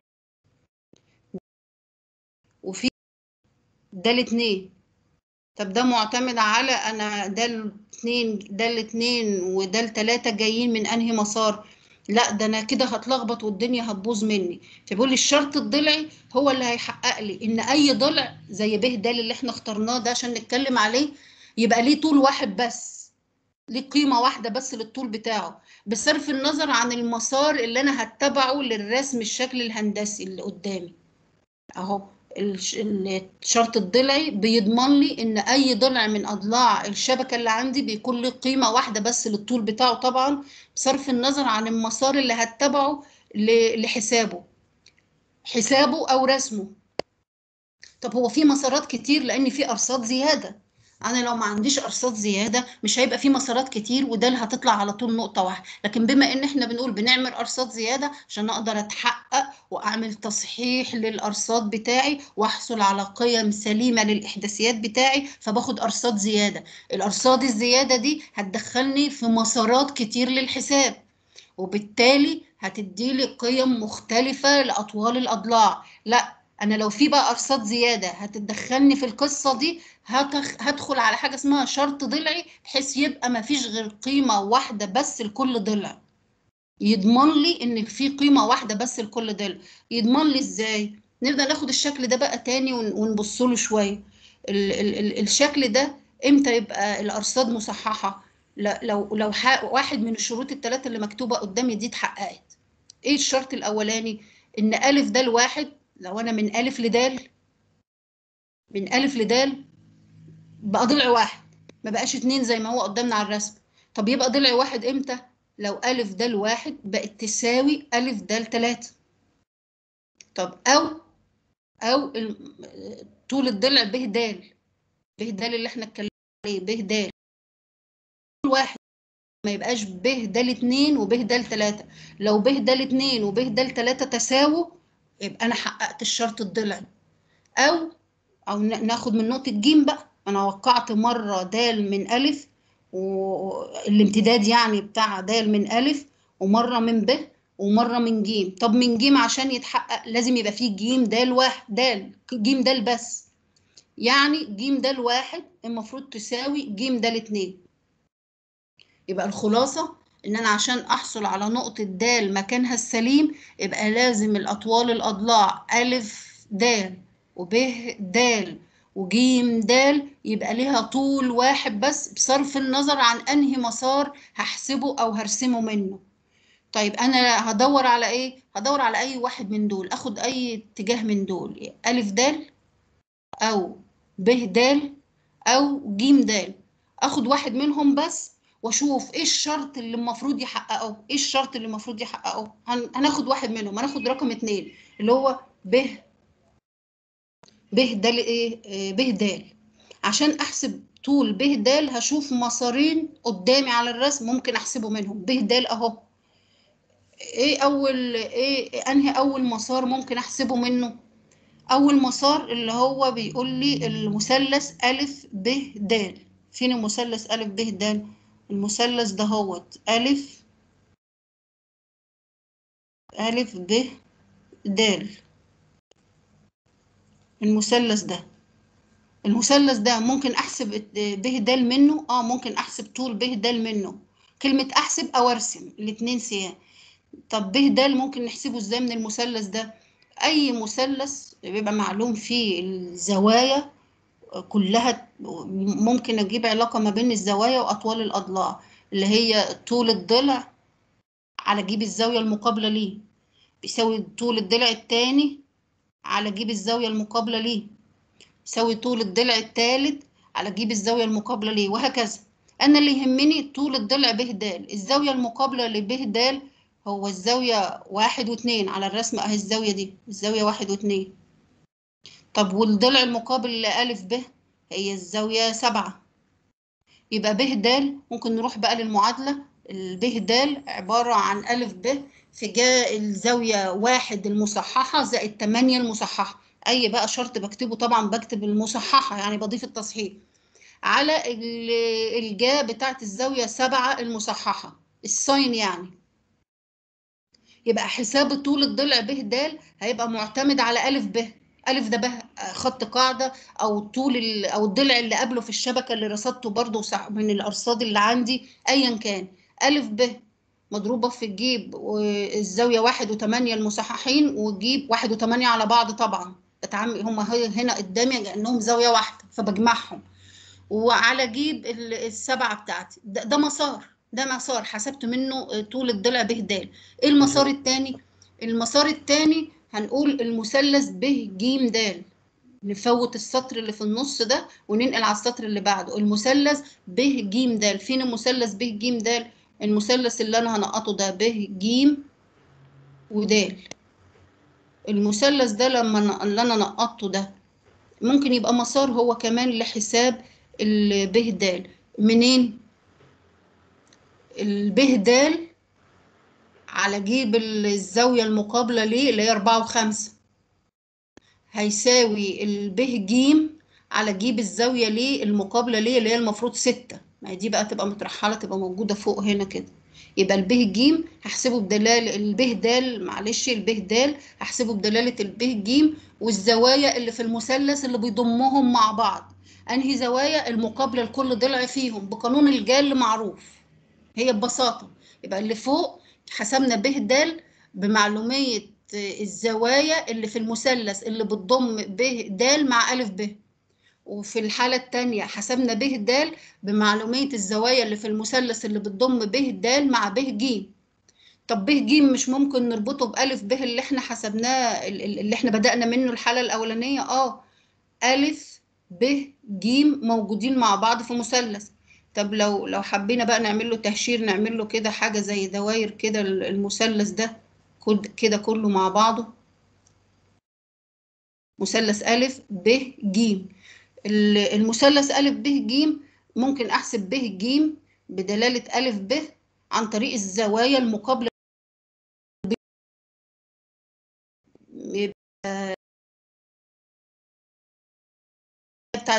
Speaker 1: وفي د اتنين طب ده معتمد على انا ده الاتنين ده الاتنين وده التلاتة جايين من انهي مسار لا ده انا كده هتلخبط والدنيا هتبوظ مني فبيقول لي الشرط الضلعي هو اللي هيحقق لي ان اي ضلع زي ب د اللي احنا اخترناه ده عشان نتكلم عليه يبقى ليه طول واحد بس ليه قيمة واحدة بس للطول بتاعه بصرف النظر عن المسار اللي انا هتبعه للرسم الشكل الهندسي اللي قدامي اهو الش- الشرط الضلعي بيضمن لي ان اي ضلع من اضلاع الشبكه اللي عندي بيكون له قيمه واحده بس للطول بتاعه طبعا بصرف النظر عن المسار اللي هتبعه ل- لحسابه حسابه او رسمه طب هو في مسارات كتير لان في ارصاد زياده انا لو ما عنديش ارصاد زياده مش هيبقى في مسارات كتير وده اللي هتطلع على طول نقطه واحده لكن بما ان احنا بنقول بنعمل ارصاد زياده عشان اقدر اتحقق واعمل تصحيح للارصاد بتاعي واحصل على قيم سليمه للاحداثيات بتاعي فباخد ارصاد زياده الارصاد الزياده دي هتدخلني في مسارات كتير للحساب وبالتالي هتديلي قيم مختلفه لاطوال الاضلاع لا انا لو في بقى ارصاد زياده هتتدخلني في القصه دي هتخ... هدخل على حاجه اسمها شرط ضلعي بحيث يبقى ما فيش غير قيمه واحده بس لكل ضلع يضمن لي ان في قيمه واحده بس لكل ضلع يضمن لي ازاي نبدا ناخد الشكل ده بقى تاني ون... ونبص له شويه ال... ال... ال... الشكل ده امتى يبقى الارصاد مصححه ل... لو لو ح... واحد من الشروط الثلاثه اللي مكتوبه قدامي دي اتحققت ايه الشرط الاولاني ان الف ده الواحد لو انا من الف لدال من الف لدال بقى ضلع واحد ما بقاش اتنين زي ما هو قدامنا على الرسم طب يبقى ضلع واحد امتى لو الف دال واحد بقت تساوي الف دال تلاتة طب او او ال- طول الضلع ب د ب د اللي احنا اتكلمنا عليه ب د طول واحد ما يبقاش ب د اتنين وب د تلاتة لو ب د اتنين وب د تلاتة تساووا يبقى انا حققت الشرط الضلعي او او ن- ناخد من نقطة ج بقى انا وقعت مرة د من الف والامتداد يعني بتاع د من الف ومرة من ب ومرة من ج طب من ج عشان يتحقق لازم يبقى فيه ج د واحد د ج د بس يعني ج د واحد المفروض تساوي ج د اتنين يبقى الخلاصة ان انا عشان احصل على نقطة د مكانها السليم يبقى لازم الاطوال الاضلاع الف د وب د وجيم د يبقى ليها طول واحد بس بصرف النظر عن انهي مسار هحسبه او هرسمه منه طيب انا هدور على ايه هدور على اي واحد من دول اخد اي اتجاه من دول الف د او ب د او ج د اخد واحد منهم بس واشوف ايه الشرط اللي المفروض يحققه ايه الشرط اللي المفروض يحققه هن- هناخد واحد منهم هناخد رقم اتنين اللي هو ب ب د ايه آه، ب د عشان احسب طول ب د هشوف مسارين قدامي على الرسم ممكن احسبه منهم ب د اهو ايه اول ايه انهي اول مسار ممكن احسبه منه اول مسار اللي هو بيقول لي المثلث الف ب د فين المثلث الف ب د المثلث ده هوت الف الف ب د المثلث ده المثلث ده ممكن احسب ب د منه اه ممكن احسب طول ب د منه كلمة احسب او ارسم الاتنين سيان طب ب د ممكن نحسبه ازاي من المثلث ده اي مثلث بيبقى معلوم فيه الزوايا كلها ممكن اجيب علاقة ما بين الزوايا واطوال الاضلاع اللي هي طول الضلع على جيب الزاوية المقابلة ليه بيساوي طول الضلع التاني على جيب الزاوية المقابلة ليه يساوي طول الضلع الثالث على جيب الزاوية المقابلة ليه وهكذا أنا اللي يهمني طول الضلع ب د الزاوية المقابلة لب د هو الزاوية واحد واتنين على الرسم أهي الزاوية دي الزاوية واحد واتنين طب والضلع المقابل لألف ب هي الزاوية سبعة يبقى ب د ممكن نروح بقى للمعادلة ب د عبارة عن ألف ب في جاء الزاوية واحد المصححة زائد تمانية المصححة أي بقى شرط بكتبه طبعا بكتب المصححة يعني بضيف التصحيح على الجا بتاعت الزاوية سبعة المصححة الساين يعني يبقى حساب طول الضلع ب د هيبقى معتمد على ألف ب ألف ده به خط قاعدة أو طول أو الضلع اللي قبله في الشبكة اللي رصدته برضو من الأرصاد اللي عندي أيا كان ألف ب مضروبة في الجيب والزاوية واحد وتمانية المصححين والجيب واحد وتمانية على بعض طبعا اتعامل هما هنا قدامي كأنهم زاوية واحدة فبجمعهم وعلى جيب السبعة بتاعتي ده, ده مسار ده مسار حسبت منه طول الضلع ب د ايه المسار التاني المسار التاني هنقول المثلث ب ج د نفوت السطر اللي في النص ده وننقل على السطر اللي بعده المثلث ب ج د فين المثلث ب ج د المثلث اللي انا هنقطه ده ب ج ود المثلث ده لما اللي انا نقطته ده ممكن يبقى مسار هو كمان لحساب الب د منين الب د على جيب الزاوية المقابلة ليه اللي هي أربعة وخمسة هيساوي الب ج على جيب الزاوية ليه المقابلة ليه اللي هي المفروض ستة ما هي دي بقى تبقى مترحلة تبقى موجودة فوق هنا كده يبقى الب ج هحسبه بدلالة الب د معلش الب د هحسبه بدلالة الب ج والزوايا اللي في المثلث اللي بيضمهم مع بعض انهي زوايا المقابلة لكل ضلع فيهم بقانون الجال معروف هي ببساطة يبقى اللي فوق حسبنا ب د بمعلومية الزوايا اللي في المثلث اللي بتضم ب د مع أ ب وفي الحالة التانية حسبنا ب د بمعلومية الزوايا اللي في المثلث اللي بتضم ب د مع ب ج طب ب ج مش ممكن نربطه بألف ب اللي احنا حسبناه اللي احنا بدأنا منه الحالة الأولانية اه ألف ب ج موجودين مع بعض في مثلث طب لو لو حبينا بقى نعمل له تهشير نعمل له كده حاجة زي دواير كده المثلث ده كده كله مع بعضه مثلث أ ب ج المثلث أ ب ج ممكن أحسب ب ج بدلالة أ ب عن طريق الزوايا المقابلة بتاع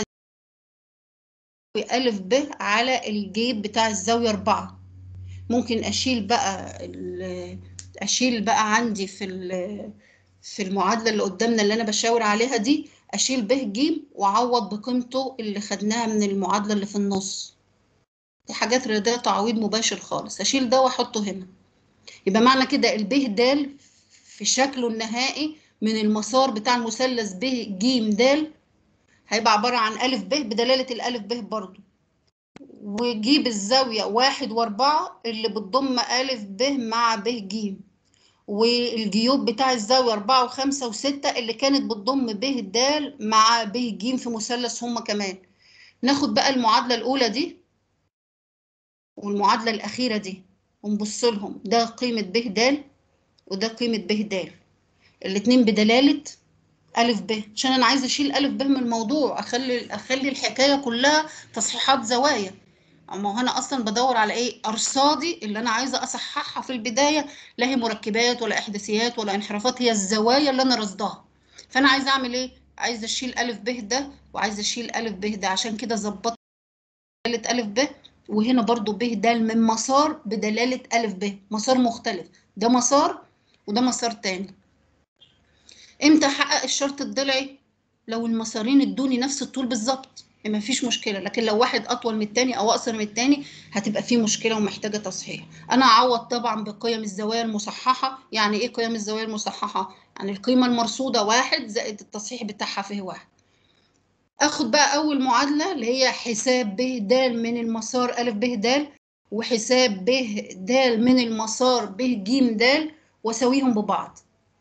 Speaker 1: أ ب على الجيب بتاع الزاوية أربعة ممكن أشيل بقى أشيل بقى عندي في في المعادلة اللي قدامنا اللي أنا بشاور عليها دي أشيل ب ج وأعوض بقيمته اللي خدناها من المعادلة اللي في النص دي حاجات رياضية تعويض مباشر خالص أشيل ده وأحطه هنا يبقى معنى كده الب د في شكله النهائي من المسار بتاع المثلث ب ج د هيبقى عبارة عن أ ب بدلالة الألف ب برضو وجيب الزاوية واحد وأربعة اللي بتضم أ ب مع ب ج والجيوب بتاع الزاوية أربعة وخمسة وستة اللي كانت بتضم ب د مع ب ج في مثلث هما كمان ناخد بقى المعادلة الأولى دي والمعادلة الأخيرة دي ونبص لهم ده قيمة ب د وده قيمة ب د الاتنين بدلالة أ ب عشان أنا عايزة أشيل أ ب من الموضوع أخلي أخلي الحكاية كلها تصحيحات زوايا اما انا اصلا بدور على ايه ارصادي اللي انا عايزه اصححها في البدايه لا هي مركبات ولا احداثيات ولا انحرافات هي الزوايا اللي انا رصداها فانا عايزه اعمل ايه عايزه اشيل ا ب ده وعايزه اشيل ا ب ده عشان كده ظبطت دلاله ا ب وهنا برضو ب د من مسار بدلاله ا ب مسار مختلف ده مسار وده مسار تاني امتى احقق الشرط الضلعي لو المسارين ادوني نفس الطول بالظبط ما فيش مشكله لكن لو واحد اطول من التاني او اقصر من التاني هتبقى في مشكله ومحتاجه تصحيح انا اعوض طبعا بقيم الزوايا المصححه يعني ايه قيم الزوايا المصححه يعني القيمه المرصوده واحد زائد التصحيح بتاعها فيه واحد اخد بقى اول معادله اللي هي حساب ب د من المسار ا ب د وحساب ب د من المسار ب ج د واساويهم ببعض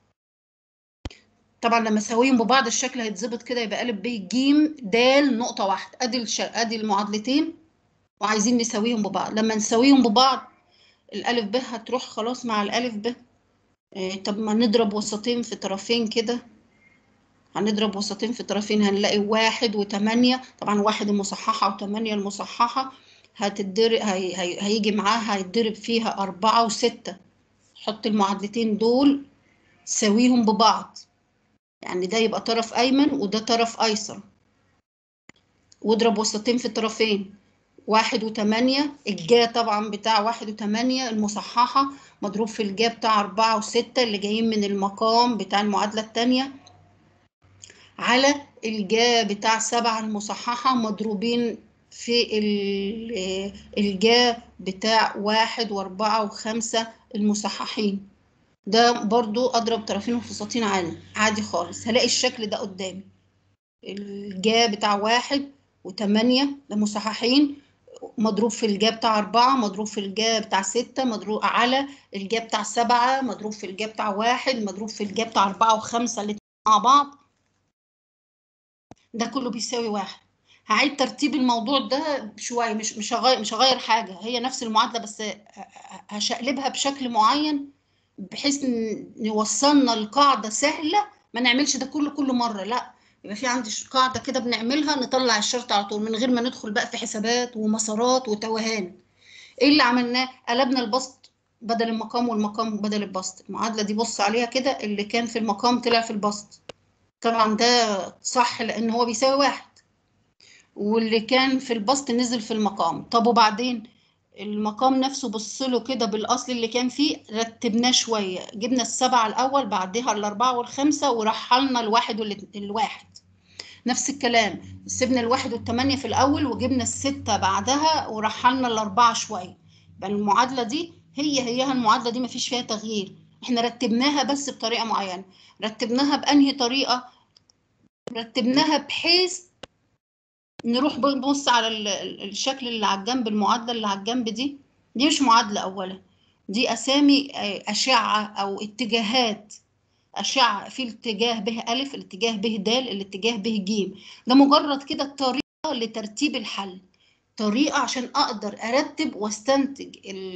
Speaker 1: طبعا لما اساويهم ببعض الشكل هيتظبط كده يبقى ا ب ج د نقطه واحده ادي الش... ادي المعادلتين وعايزين نساويهم ببعض لما نساويهم ببعض الالف ب هتروح خلاص مع الالف ب إيه طب ما نضرب وسطين في طرفين كده هنضرب وسطين في طرفين هنلاقي واحد وتمانية طبعا واحد المصححة وتمانية المصححة هتدرب هي هي هيجي معاها هيتضرب فيها أربعة وستة حط المعادلتين دول ساويهم ببعض يعني ده يبقى طرف أيمن وده طرف أيسر واضرب وسطين في الطرفين واحد وتمانية الجا طبعا بتاع واحد وتمانية المصححة مضروب في الجا بتاع أربعة وستة اللي جايين من المقام بتاع المعادلة التانية على الجا بتاع سبعة المصححة مضروبين في الجا بتاع واحد وأربعة وخمسة المصححين ده برضو أضرب طرفين وفساتين عادي عادي خالص هلاقي الشكل ده قدامي الجا بتاع واحد وتمانية ده مصححين مضروب في الجا بتاع أربعة مضروب في الجا بتاع ستة مضروب على الجا بتاع سبعة مضروب في الجا بتاع واحد مضروب في الجا بتاع أربعة وخمسة الاتنين مع بعض ده كله بيساوي واحد هعيد ترتيب الموضوع ده شويه مش مش هغير مش هغير حاجه هي نفس المعادله بس هشقلبها بشكل معين بحيث نوصلنا لقاعده سهله ما نعملش ده كله كل مره لا يبقى في عندي قاعده كده بنعملها نطلع الشرط على طول من غير ما ندخل بقى في حسابات ومسارات وتوهان ايه اللي عملناه قلبنا البسط بدل المقام والمقام بدل البسط المعادله دي بص عليها كده اللي كان في المقام طلع في البسط طبعا ده صح لان هو بيساوي واحد واللي كان في البسط نزل في المقام طب وبعدين المقام نفسه بص له كده بالاصل اللي كان فيه رتبناه شويه جبنا السبعه الاول بعدها الاربعه والخمسه ورحلنا الواحد والواحد نفس الكلام سيبنا الواحد والثمانيه في الاول وجبنا السته بعدها ورحلنا الاربعه شويه يبقى المعادله دي هي هيها المعادله دي مفيش فيها تغيير احنا رتبناها بس بطريقه معينه رتبناها بانهي طريقه رتبناها بحيث نروح بنبص على الشكل اللي على الجنب المعادله اللي على الجنب دي دي مش معادله اولا دي اسامي اشعه او اتجاهات اشعه في الاتجاه ب الف الاتجاه ب د الاتجاه ب ج ده مجرد كده طريقه لترتيب الحل طريقه عشان اقدر ارتب واستنتج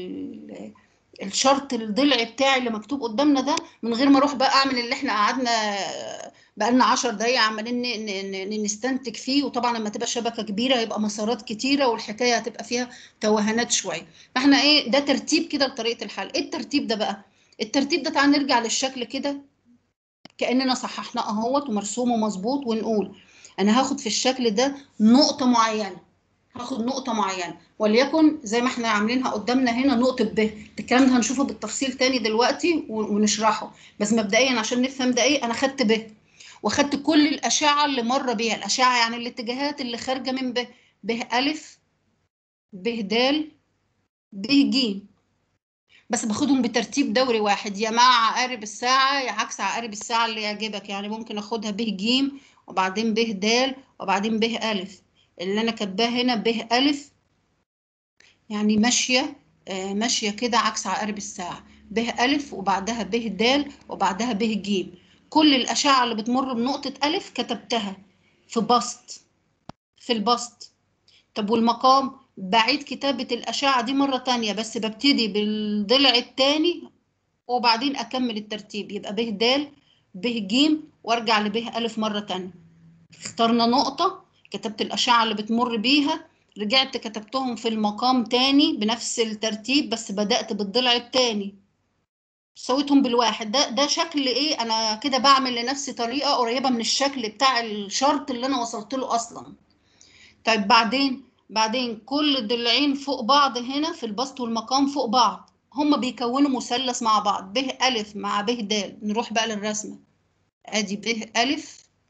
Speaker 1: الشرط الضلع بتاعي اللي مكتوب قدامنا ده من غير ما اروح بقى اعمل اللي احنا قعدنا بقى لنا 10 دقايق عمالين نستنتج فيه وطبعا لما تبقى شبكه كبيره هيبقى مسارات كتيره والحكايه هتبقى فيها توهانات شويه فاحنا ايه ده ترتيب كده لطريقه الحل ايه الترتيب ده بقى الترتيب ده تعال نرجع للشكل كده كاننا صححناه اهوت ومرسومه مظبوط ونقول انا هاخد في الشكل ده نقطه معينه هاخد نقطة معينة وليكن زي ما احنا عاملينها قدامنا هنا نقطة ب الكلام ده هنشوفه بالتفصيل تاني دلوقتي ونشرحه بس مبدئيا عشان نفهم ده ايه انا خدت ب وخدت كل الأشعة اللي مر بيها الأشعة يعني الاتجاهات اللي خارجة من ب ب ألف ب د ب ج بس باخدهم بترتيب دوري واحد يا مع عقارب الساعة يا عكس عقارب الساعة اللي يعجبك يعني ممكن اخدها ب ج وبعدين ب د وبعدين ب ألف اللي انا كاتباه هنا ب ألف يعني ماشية آه ماشية كده عكس عقارب الساعة ب ألف وبعدها ب د وبعدها ب ج كل الأشعة اللي بتمر بنقطة ألف كتبتها في بسط في البسط طب والمقام بعيد كتابة الأشعة دي مرة تانية بس ببتدي بالضلع التاني وبعدين أكمل الترتيب يبقى ب د ب ج وارجع لب ألف مرة تانية اخترنا نقطة كتبت الأشعة اللي بتمر بيها رجعت كتبتهم في المقام تاني بنفس الترتيب بس بدأت بالضلع التاني سويتهم بالواحد ده ده شكل ايه انا كده بعمل لنفسي طريقة قريبة من الشكل بتاع الشرط اللي انا وصلت له اصلا طيب بعدين بعدين كل الضلعين فوق بعض هنا في البسط والمقام فوق بعض هما بيكونوا مثلث مع بعض ب ألف مع ب د نروح بقى للرسمة ادي ب ألف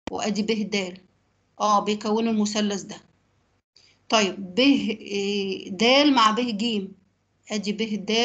Speaker 1: وادي ب د اه بيكونوا المثلث ده طيب ب إيه، د مع ب ج ادي ب د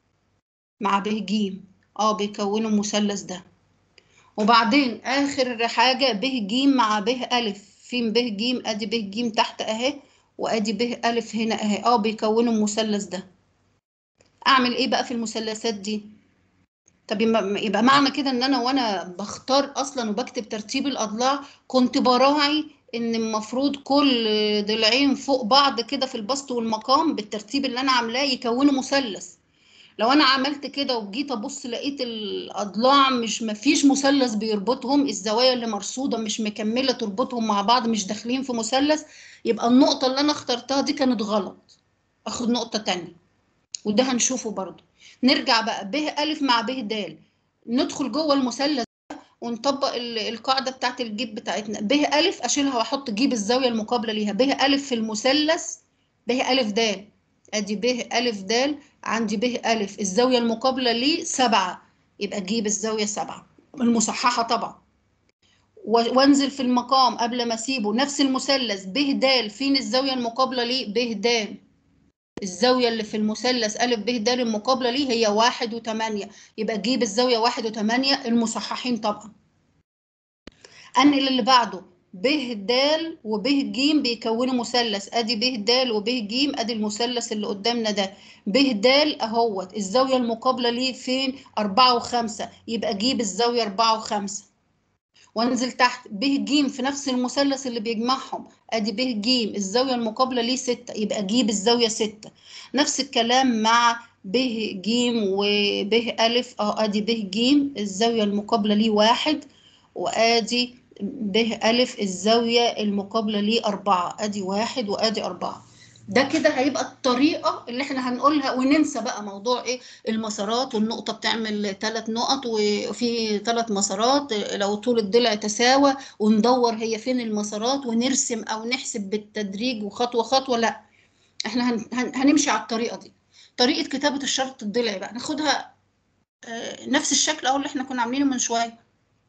Speaker 1: مع ب ج اه بيكونوا المثلث ده وبعدين اخر حاجه ب ج مع ب ا فين ب ج ادي ب ج تحت اهي وادي ب ا هنا اهي اه بيكونوا المثلث ده اعمل ايه بقى في المثلثات دي طب يبقى يبقى معنى كده ان انا وانا بختار اصلا وبكتب ترتيب الاضلاع كنت براعي ان المفروض كل ضلعين فوق بعض كده في البسط والمقام بالترتيب اللي انا عاملاه يكونوا مثلث لو انا عملت كده وجيت ابص لقيت الاضلاع مش مفيش مثلث بيربطهم الزوايا اللي مرصوده مش مكمله تربطهم مع بعض مش داخلين في مثلث يبقى النقطه اللي انا اخترتها دي كانت غلط اخد نقطه تانية وده هنشوفه برضو نرجع بقى ب أ مع ب د ندخل جوه المثلث ده ونطبق ال- القاعده بتاعت الجيب بتاعتنا ب أ اشيلها واحط جيب الزاويه المقابله ليها ب أ في المثلث ب أ د ادي ب أ د عندي ب أ الزاويه المقابله ليه سبعة يبقى جيب الزاويه سبعة المصححه طبعا و- وانزل في المقام قبل ما اسيبه نفس المثلث ب د فين الزاويه المقابله ليه ب د الزاوية اللي في المثلث أ ب د المقابلة ليه هي واحد وتمانية يبقى جيب الزاوية واحد وتمانية المصححين طبعا أنقل اللي بعده ب د وب ج بيكونوا مثلث ادي ب د وب ج ادي المثلث اللي قدامنا ده ب د اهوت الزاوية المقابلة ليه فين أربعة وخمسة يبقى جيب الزاوية أربعة وخمسة وانزل تحت ب ج في نفس المثلث اللي بيجمعهم ادي ب ج الزاويه المقابله ليه 6 يبقى جيب الزاويه 6 نفس الكلام مع ب ج وب ا اه ادي ب ج الزاويه المقابله ليه 1 وادي ب ا الزاويه المقابله ليه 4 ادي 1 وادي 4 ده كده هيبقى الطريقه اللي احنا هنقولها وننسى بقى موضوع ايه المسارات والنقطه بتعمل ثلاث نقط وفي ثلاث مسارات لو طول الضلع تساوى وندور هي فين المسارات ونرسم او نحسب بالتدريج وخطوه خطوه لا احنا هن هن هنمشي على الطريقه دي طريقه كتابه الشرط الضلعي بقى ناخدها آه، نفس الشكل اهو اللي احنا كنا عاملينه من شويه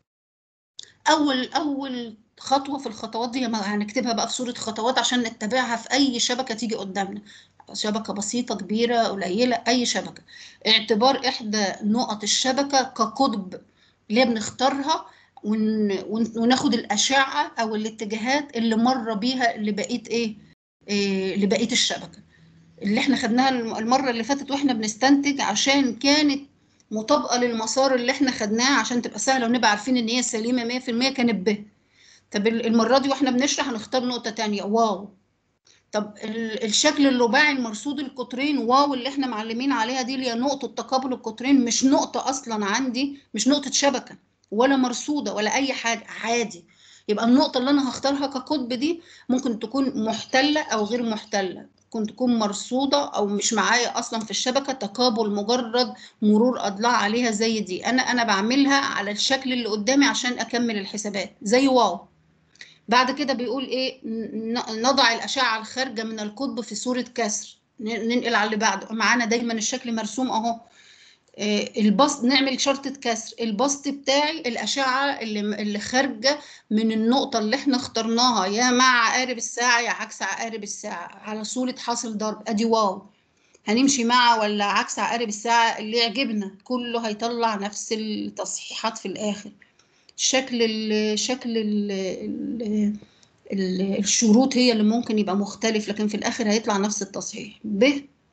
Speaker 1: اول اول خطوه في الخطوات دي ما هنكتبها بقى في صوره خطوات عشان نتبعها في اي شبكه تيجي قدامنا شبكه بسيطه كبيره قليله اي شبكه اعتبار احدى نقط الشبكه كقطب اللي هي بنختارها ون... ون... وناخد الاشعه او الاتجاهات اللي مر بيها لبقيه ايه, إيه لبقيه الشبكه اللي احنا خدناها الم- المره اللي فاتت واحنا بنستنتج عشان كانت مطابقه للمسار اللي احنا خدناه عشان تبقى سهله ونبقى عارفين ان هي سليمه 100% كانت ب طب ال- المره دي واحنا بنشرح هنختار نقطه تانية واو طب ال- الشكل الرباعي المرصود القطرين واو اللي احنا معلمين عليها دي اللي هي نقطه تقابل القطرين مش نقطه اصلا عندي مش نقطه شبكه ولا مرصوده ولا اي حاجه عادي يبقى النقطه اللي انا هختارها كقطب دي ممكن تكون محتله او غير محتله ممكن تكون مرصوده او مش معايا اصلا في الشبكه تقابل مجرد مرور اضلاع عليها زي دي انا انا بعملها على الشكل اللي قدامي عشان اكمل الحسابات زي واو بعد كده بيقول ايه ن- نضع الاشعه الخارجه من القطب في صوره كسر ن- ننقل على اللي بعده معانا دايما الشكل مرسوم اهو آه، البسط نعمل شرطة كسر البسط بتاعي الأشعة اللي اللي خارجة من النقطة اللي احنا اخترناها يا مع عقارب الساعة يا عكس عقارب الساعة على صورة حاصل ضرب ادي واو هنمشي مع ولا عكس عقارب الساعة اللي يعجبنا كله هيطلع نفس التصحيحات في الآخر شكل ال شكل ال ال ال الشروط هي اللي ممكن يبقى مختلف لكن في الآخر هيطلع نفس التصحيح ب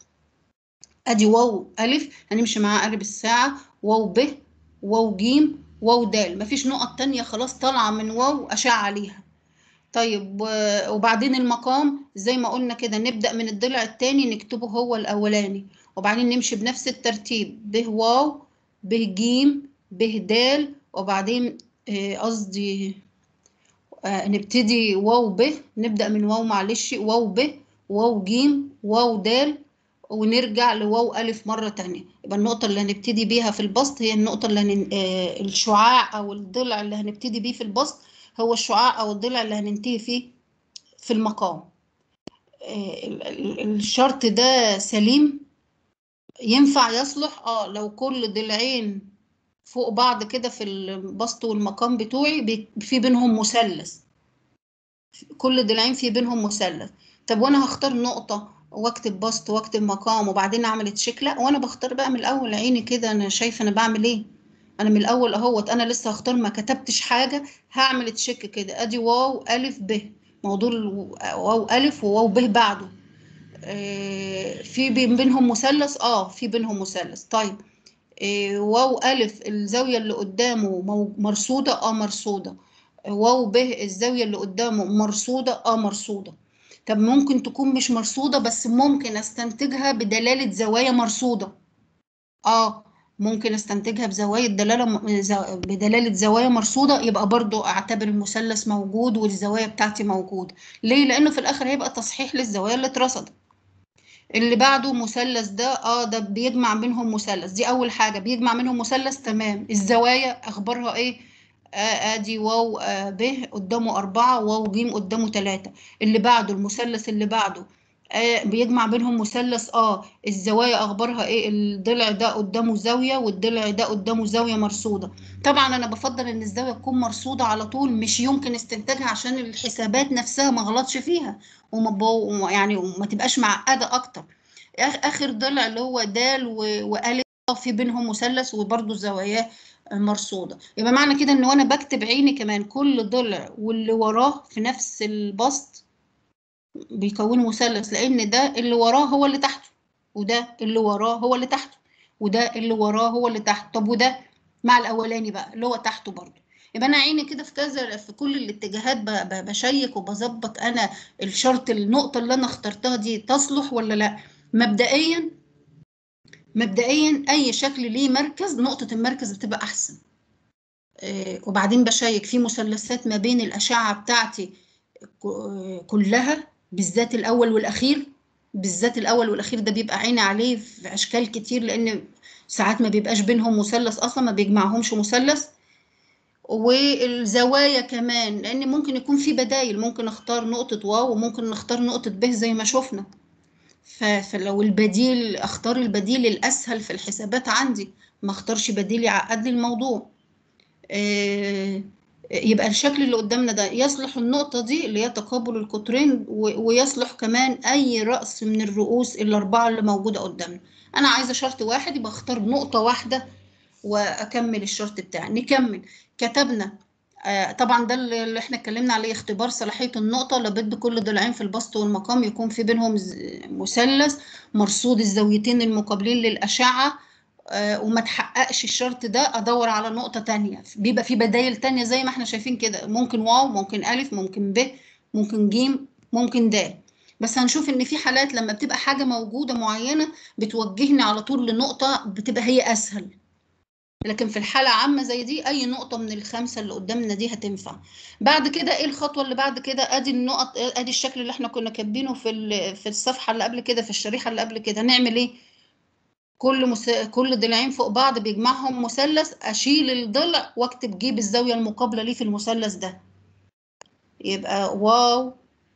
Speaker 1: ادي واو الف هنمشي مع قارب الساعه واو ب واو ج واو د مفيش نقط تانية خلاص طالعه من واو اشعه عليها طيب و- وبعدين المقام زي ما قلنا كده نبدا من الضلع التاني نكتبه هو الاولاني وبعدين نمشي بنفس الترتيب ب واو ب ج ب د وبعدين آه، قصدي آه، نبتدي واو ب نبدا من واو معلش واو ب واو ج واو د ونرجع لواو ألف مرة تانية يبقى النقطة اللي هنبتدي بيها في البسط هي النقطة اللي هن... آه الشعاع أو الضلع اللي هنبتدي بيه في البسط هو الشعاع أو الضلع اللي هننتهي فيه في المقام آه ال- ال- الشرط ده سليم ينفع يصلح اه لو كل ضلعين فوق بعض كده في البسط والمقام بتوعي بي- في بينهم مثلث كل ضلعين في بينهم مثلث طب وانا هختار نقطة واكتب بسط واكتب مقام وبعدين اعمل تشيك لا وانا بختار بقى من الاول عيني كده انا شايفه انا بعمل ايه انا من الاول اهوت انا لسه هختار ما كتبتش حاجه هعمل تشيك كده ادي واو الف ب موضوع الو- واو الف وواو ب بعده آه، في بين- بينهم مثلث اه في بينهم مثلث طيب آه، واو الف الزاويه اللي قدامه مو- مرصوده اه مرصوده واو ب الزاويه اللي قدامه مرصوده اه مرصوده طب ممكن تكون مش مرصوده بس ممكن استنتجها بدلاله زوايا مرصوده اه ممكن استنتجها بزوايا دلاله م- ز- بدلاله زوايا مرصوده يبقى برضو اعتبر المثلث موجود والزوايا بتاعتي موجوده ليه لانه في الاخر هيبقى تصحيح للزوايا اللي اترصدت اللي بعده مثلث ده اه ده بيجمع بينهم مثلث دي اول حاجه بيجمع بينهم مثلث تمام الزوايا اخبارها ايه آه ادي واو آه ب قدامه أربعة واو ج قدامه ثلاثة اللي بعده المثلث اللي بعده آه بيجمع بينهم مثلث اه الزوايا اخبارها ايه الضلع ده قدامه زاوية والضلع ده قدامه زاوية مرصودة طبعا انا بفضل ان الزاوية تكون مرصودة على طول مش يمكن استنتاجها عشان الحسابات نفسها ما غلطش فيها وما بو يعني وما تبقاش معقدة اكتر آخ- اخر ضلع اللي هو د و- والف في بينهم مثلث وبرضه زواياه مرصوده يبقى معنى كده ان وانا بكتب عيني كمان كل ضلع واللي وراه في نفس البسط بيكونوا مثلث لان ده اللي وراه هو اللي تحته وده اللي وراه هو اللي تحته وده اللي وراه هو اللي تحته طب وده مع الاولاني بقى اللي هو تحته برضه يبقى انا عيني كده في كذا في كل الاتجاهات ب- ب- بشيك وبظبط انا الشرط النقطه اللي انا اخترتها دي تصلح ولا لا مبدئيا مبدئيا اي شكل ليه مركز نقطه المركز بتبقى احسن آه، وبعدين بشيك في مثلثات ما بين الاشعه بتاعتي ك- آه، كلها بالذات الاول والاخير بالذات الاول والاخير ده بيبقى عيني عليه في اشكال كتير لان ساعات ما بيبقاش بينهم مثلث اصلا ما بيجمعهمش مثلث والزوايا كمان لان ممكن يكون في بدايل ممكن اختار نقطه واو وممكن نختار نقطه ب زي ما شفنا ف- فلو البديل اختار البديل الاسهل في الحسابات عندي ما اختارش بديل يعقد لي الموضوع آه، يبقى الشكل اللي قدامنا ده يصلح النقطة دي اللي هي تقابل القطرين و- ويصلح كمان أي رأس من الرؤوس الأربعة اللي موجودة قدامنا أنا عايزة شرط واحد يبقى اختار نقطة واحدة وأكمل الشرط بتاعي نكمل كتبنا آه، طبعا ده اللي اللي احنا اتكلمنا عليه اختبار صلاحية النقطة لابد كل ضلعين في البسط والمقام يكون في بينهم ز- مثلث مرصود الزاويتين المقابلين للأشعة آه، وما تحققش الشرط ده ادور على نقطة تانية بيبقى في بدايل تانية زي ما احنا شايفين كده ممكن واو ممكن الف ممكن ب ممكن جيم ممكن د بس هنشوف ان في حالات لما بتبقى حاجة موجودة معينة بتوجهني على طول لنقطة بتبقى هي اسهل لكن في الحالة عامة زي دي أي نقطة من الخمسة اللي قدامنا دي هتنفع بعد كده إيه الخطوة اللي بعد كده أدي النقط أدي الشكل اللي إحنا كنا كاتبينه في ال- في الصفحة اللي قبل كده في الشريحة اللي قبل كده نعمل إيه كل مس... كل ضلعين فوق بعض بيجمعهم مثلث اشيل الضلع واكتب جيب الزاويه المقابله ليه في المثلث ده يبقى واو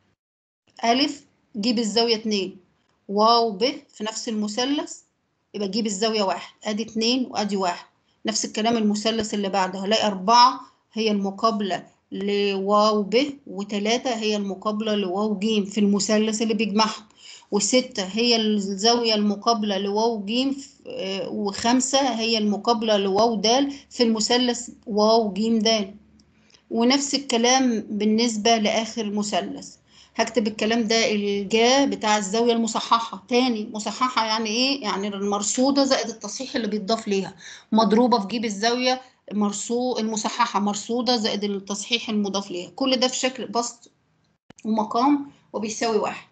Speaker 1: الف جيب الزاويه اتنين واو ب في نفس المثلث يبقى جيب الزاويه واحد ادي اتنين وادي واحد نفس الكلام المثلث اللي بعده هلاقي اربعه هي المقابله لواو ب وتلاتة هي المقابله لواو ج في المثلث اللي بيجمعهم وستة هي الزاوية المقابلة لواو ج وخمسة هي المقابلة لواو د في المثلث واو ج د ونفس الكلام بالنسبة لآخر مثلث هكتب الكلام ده الجا بتاع الزاوية المصححة تاني مصححة يعني ايه يعني المرصودة زائد التصحيح اللي بيتضاف ليها مضروبة في جيب الزاوية مرصو المصححة مرصودة زائد التصحيح المضاف ليها كل ده في شكل بسط ومقام وبيساوي واحد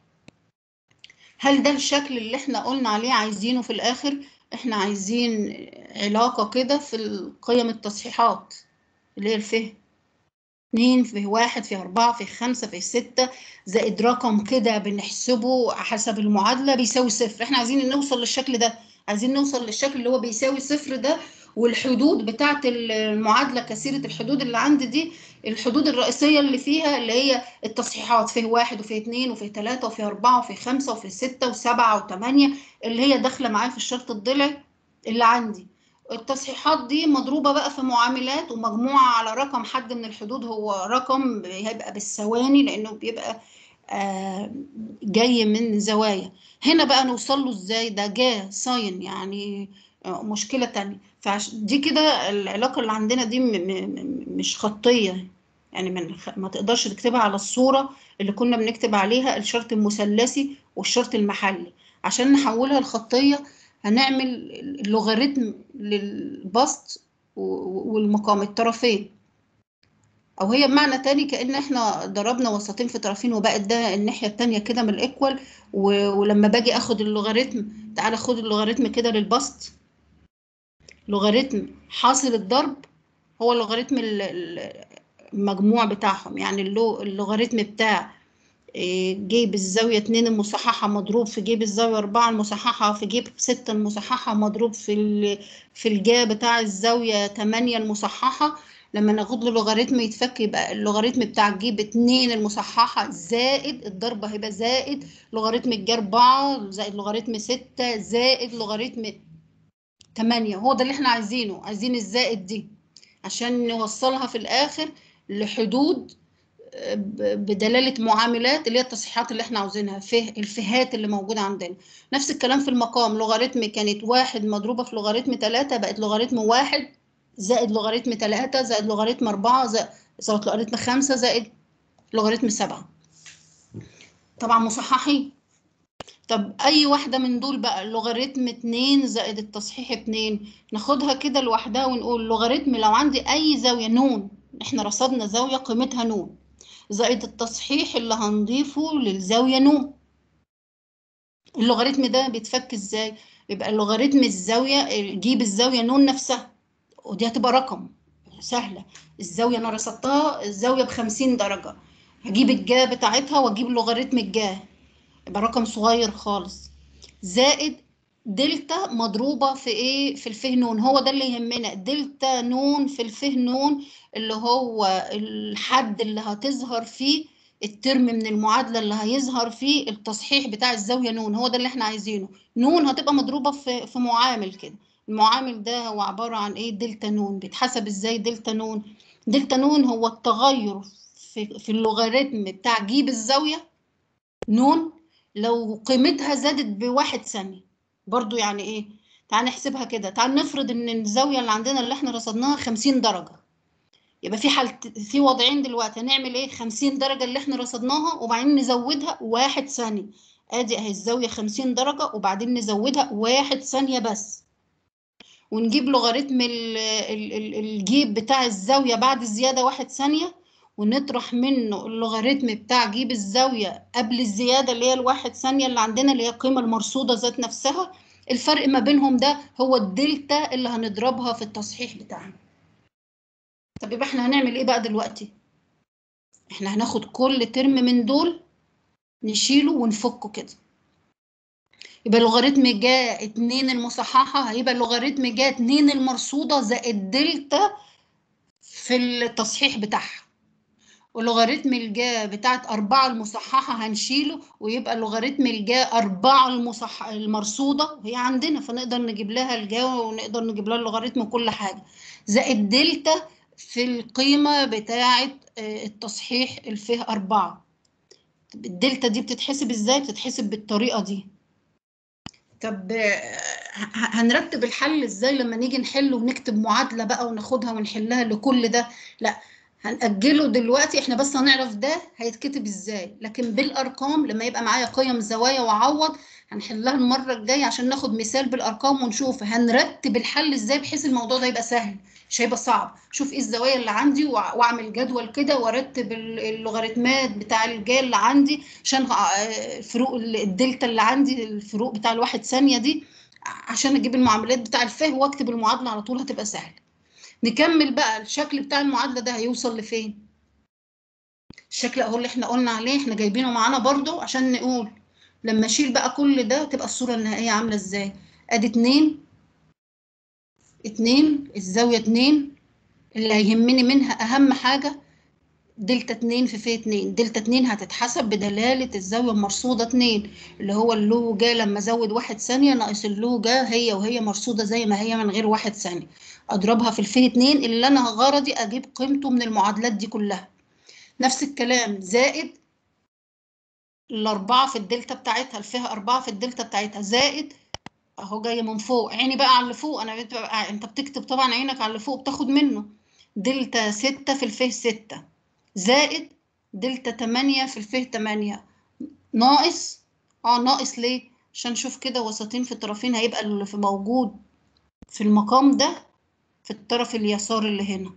Speaker 1: هل ده الشكل اللي احنا قلنا عليه عايزينه في الآخر احنا عايزين علاقة كده في القيم التصحيحات اللي هي الفهم اتنين في واحد في أربعة في خمسة في ستة زائد رقم كده بنحسبه حسب المعادلة بيساوي صفر احنا عايزين نوصل للشكل ده عايزين نوصل للشكل اللي هو بيساوي صفر ده والحدود بتاعت المعادلة كثيرة الحدود اللي عندي دي الحدود الرئيسية اللي فيها اللي هي التصحيحات فيه واحد وفيه اتنين وفيه تلاتة وفيه أربعة وفيه خمسة وفيه ستة وسبعة وتمانية اللي هي داخلة معايا في الشرط الضلعي اللي عندي التصحيحات دي مضروبة بقى في معاملات ومجموعة على رقم حد من الحدود هو رقم هيبقى بالثواني لأنه بيبقى آه، جاي من زوايا هنا بقى نوصل له ازاي ده جا ساين يعني آه، مشكلة تانية فدي كده العلاقة اللي عندنا دي م- م- م- مش خطية يعني من ما تقدرش تكتبها على الصورة اللي كنا بنكتب عليها الشرط المثلثي والشرط المحلي عشان نحولها لخطية هنعمل اللوغاريتم للبسط و- والمقام الطرفين او هي بمعنى تاني كأن احنا ضربنا وسطين في طرفين وبقت ده الناحية التانية كده من الايكوال و- ولما باجي اخد اللوغاريتم تعالى خد اللوغاريتم كده للبسط لوغاريتم حاصل الضرب هو اللوغاريتم ال- ال- المجموع بتاعهم يعني اللو- اللوغاريتم بتاع إيه، جيب الزاوية 2 المصححة مضروب في جيب الزاوية 4 المصححة في جيب 6 المصححة مضروب في ال... في الجا بتاع الزاوية 8 المصححة لما ناخد له لوغاريتم يتفك يبقى اللوغاريتم بتاع جيب 2 المصححة زائد الضرب هيبقى زائد لوغاريتم الجا 4 زائد لوغاريتم 6 زائد لوغاريتم 8 هو ده اللي احنا عايزينه عايزين الزائد دي عشان نوصلها في الآخر لحدود ب- بدلالة معاملات اللي هي التصحيحات اللي احنا عاوزينها فه الفهات اللي موجودة عندنا نفس الكلام في المقام لوغاريتم كانت واحد مضروبة في لوغاريتم تلاتة بقت لوغاريتم واحد زائد لوغاريتم تلاتة زائد لوغاريتم أربعة زائد زائد لوغاريتم خمسة زائد لوغاريتم سبعة طبعا مصححين طب أي واحدة من دول بقى لوغاريتم اتنين زائد التصحيح اتنين ناخدها كده لوحدها ونقول لوغاريتم لو عندي أي زاوية نون احنا رصدنا زاوية قيمتها نون زائد التصحيح اللي هنضيفه للزاوية نون اللوغاريتم ده بيتفك ازاي يبقى اللوغاريتم الزاوية جيب الزاوية نون نفسها ودي هتبقى رقم سهلة الزاوية أنا رصدتها الزاوية بخمسين درجة هجيب الجا بتاعتها وأجيب لوغاريتم الجا يبقى رقم صغير خالص زائد دلتا مضروبة في ايه في الفه نون هو ده اللي يهمنا دلتا نون في الفه نون اللي هو الحد اللي هتظهر فيه الترم من المعادلة اللي هيظهر فيه التصحيح بتاع الزاوية نون هو ده اللي احنا عايزينه نون هتبقى مضروبة في في معامل كده المعامل ده هو عبارة عن ايه دلتا نون بيتحسب ازاي دلتا نون دلتا نون هو التغير في في اللوغاريتم بتاع جيب الزاوية نون لو قيمتها زادت بواحد ثانية برضو يعني ايه تعال نحسبها كده تعال نفرض ان الزاوية اللي عندنا اللي احنا رصدناها 50 درجة يبقى في حال في وضعين دلوقتي هنعمل ايه 50 درجة اللي احنا رصدناها وبعدين نزودها واحد ثانية ادي اهي الزاوية 50 درجة وبعدين نزودها واحد ثانية بس ونجيب لوغاريتم ال- ال- ال- الجيب بتاع الزاوية بعد الزيادة واحد ثانية ونطرح منه اللوغاريتم بتاع جيب الزاوية قبل الزيادة اللي هي الواحد ثانية اللي عندنا اللي هي القيمة المرصودة ذات نفسها الفرق ما بينهم ده هو الدلتا اللي هنضربها في التصحيح بتاعنا طب يبقى احنا هنعمل ايه بقى دلوقتي احنا هناخد كل ترم من دول نشيله ونفكه كده يبقى لوغاريتم جا اتنين المصححة هيبقى لوغاريتم جا اتنين المرصودة زائد دلتا في التصحيح بتاعها ولوغاريتم الجا بتاعت أربعة المصححة هنشيله ويبقى لوغاريتم الجا أربعة المصح المرصودة هي عندنا فنقدر نجيب لها الجا ونقدر نجيب لها اللوغاريتم كل حاجة زائد دلتا في القيمة بتاعت آه، التصحيح الفه أربعة طب الدلتا دي بتتحسب ازاي؟ بتتحسب بالطريقة دي طب آه، ه- هنرتب الحل ازاي لما نيجي نحل ونكتب معادلة بقى وناخدها ونحلها لكل ده لا هنأجله دلوقتي احنا بس هنعرف ده هيتكتب ازاي لكن بالارقام لما يبقى معايا قيم زوايا واعوض هنحلها المرة الجاية عشان ناخد مثال بالارقام ونشوف هنرتب الحل ازاي بحيث الموضوع ده يبقى سهل مش هيبقى صعب شوف ايه الزوايا اللي عندي وأع- واعمل جدول كده وارتب ال- اللوغاريتمات بتاع الجا اللي عندي عشان آه، فروق ال- الدلتا اللي عندي الفروق بتاع الواحد ثانية دي عشان اجيب المعاملات بتاع الفه واكتب المعادلة على طول هتبقى سهلة نكمل بقى الشكل بتاع المعادلة ده هيوصل لفين الشكل اهو اللي احنا قلنا عليه احنا جايبينه معانا برضو عشان نقول لما اشيل بقى كل ده تبقى الصورة النهائية عاملة ازاي ادي اتنين اتنين الزاوية اتنين اللي هيهمني منها اهم حاجة دلتا 2 في في 2 دلتا 2 هتتحسب بدلالة الزاوية المرصودة 2 اللي هو اللو جا لما ازود واحد ثانية ناقص اللو جا هي وهي مرصودة زي ما هي من غير واحد ثانية اضربها في الفي 2 اللي انا غرضي اجيب قيمته من المعادلات دي كلها نفس الكلام زائد الأربعة في الدلتا بتاعتها الفيها أربعة في الدلتا بتاعتها زائد أهو جاية من فوق عيني بقى على اللي فوق أنا بتبقى أنت بتكتب طبعا عينك على اللي فوق بتاخد منه دلتا ستة في الفيه ستة زائد دلتا تمانية في الفيه تمانية ناقص اه ناقص ليه؟ عشان نشوف كده وسطين في الطرفين هيبقى اللي في موجود في المقام ده في الطرف اليسار اللي هنا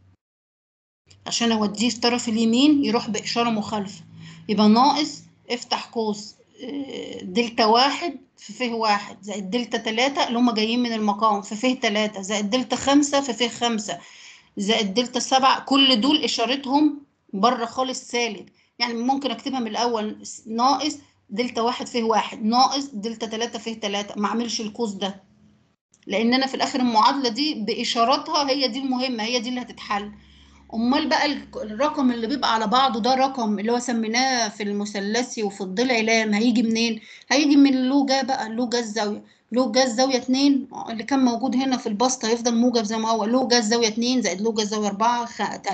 Speaker 1: عشان اوديه في الطرف اليمين يروح بإشارة مخالفة يبقى ناقص افتح قوس آه، دلتا واحد في فيه واحد زائد دلتا تلاتة اللي هما جايين من المقام في فيه تلاتة زائد دلتا خمسة في فيه خمسة زائد دلتا سبعة كل دول إشارتهم بره خالص سالب يعني ممكن أكتبها من الأول ناقص دلتا واحد فيه واحد ناقص دلتا تلاتة فيه تلاتة ما أعملش القوس ده لأن أنا في الآخر المعادلة دي بإشاراتها هي دي المهمة هي دي اللي هتتحل امال بقى ال- الرقم اللي بيبقى على بعضه ده رقم اللي هو سميناه في المثلثي وفي الضلع لام هيجي منين هيجي من اللوجا بقى لوجا الزاويه لوجا الزاويه 2 اللي كان موجود هنا في البسط هيفضل موجب زي ما هو لوجا الزاويه 2 زائد لوجا الزاويه 4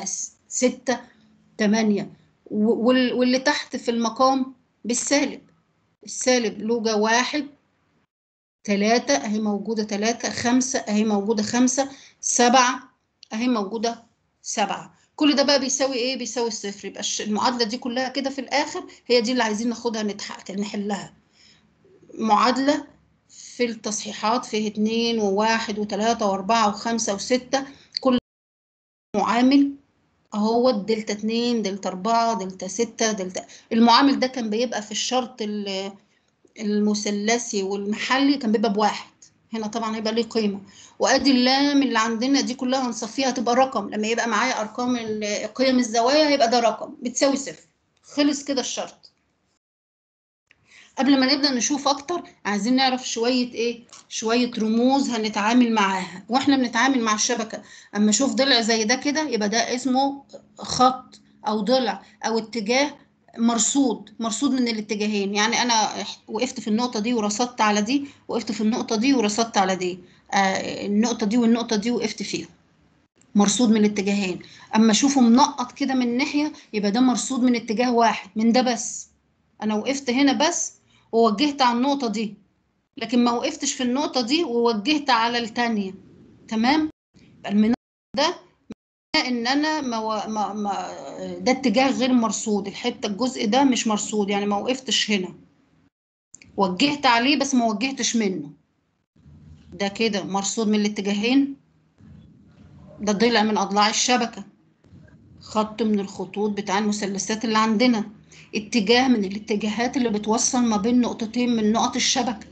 Speaker 1: 6 8 واللي تحت في المقام بالسالب السالب لوجا واحد تلاتة اهي موجودة تلاتة خمسة اهي موجودة خمسة سبعة اهي موجودة سبعة كل ده بقى بيساوي ايه بيساوي الصفر يبقى الش- المعادلة دي كلها كده في الآخر هي دي اللي عايزين ناخدها نتحقق نحلها معادلة في التصحيحات فيه اتنين وواحد وتلاتة واربعة وخمسة وستة كل معامل اهو دلتا اتنين دلتا اربعة دلتا ستة دلتا المعامل ده كان بيبقى في الشرط ال- المثلثي والمحلي كان بيبقى بواحد هنا طبعا هيبقى ليه قيمة وادي اللام اللي عندنا دي كلها هنصفيها تبقى رقم لما يبقى معايا ارقام ال- قيم الزوايا هيبقى ده رقم بتساوي صفر خلص كده الشرط قبل ما نبدأ نشوف اكتر عايزين نعرف شوية ايه شوية رموز هنتعامل معاها واحنا بنتعامل مع الشبكة اما اشوف ضلع زي ده كده يبقى ده اسمه خط او ضلع او اتجاه مرصود مرصود من الاتجاهين يعني انا وقفت في النقطة دي ورصدت على دي وقفت في النقطة دي ورصدت على دي آه النقطة دي والنقطة دي وقفت فيهم مرصود من الاتجاهين اما اشوفه منقط كده من ناحية يبقى ده مرصود من اتجاه واحد من ده بس انا وقفت هنا بس ووجهت على النقطة دي لكن ما وقفتش في النقطة دي ووجهت على التانية تمام يبقى المنقط ده معناه ان انا ما, و... ما... ما ده اتجاه غير مرصود الحتة الجزء ده مش مرصود يعني ما وقفتش هنا وجهت عليه بس ما وجهتش منه ده كده مرصود من الاتجاهين ده ضلع من اضلاع الشبكة خط من الخطوط بتاع المثلثات اللي عندنا اتجاه من الاتجاهات اللي بتوصل ما بين نقطتين من نقط الشبكة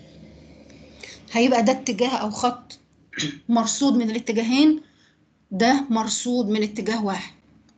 Speaker 1: هيبقى ده اتجاه او خط مرصود من الاتجاهين ده مرصود من اتجاه واحد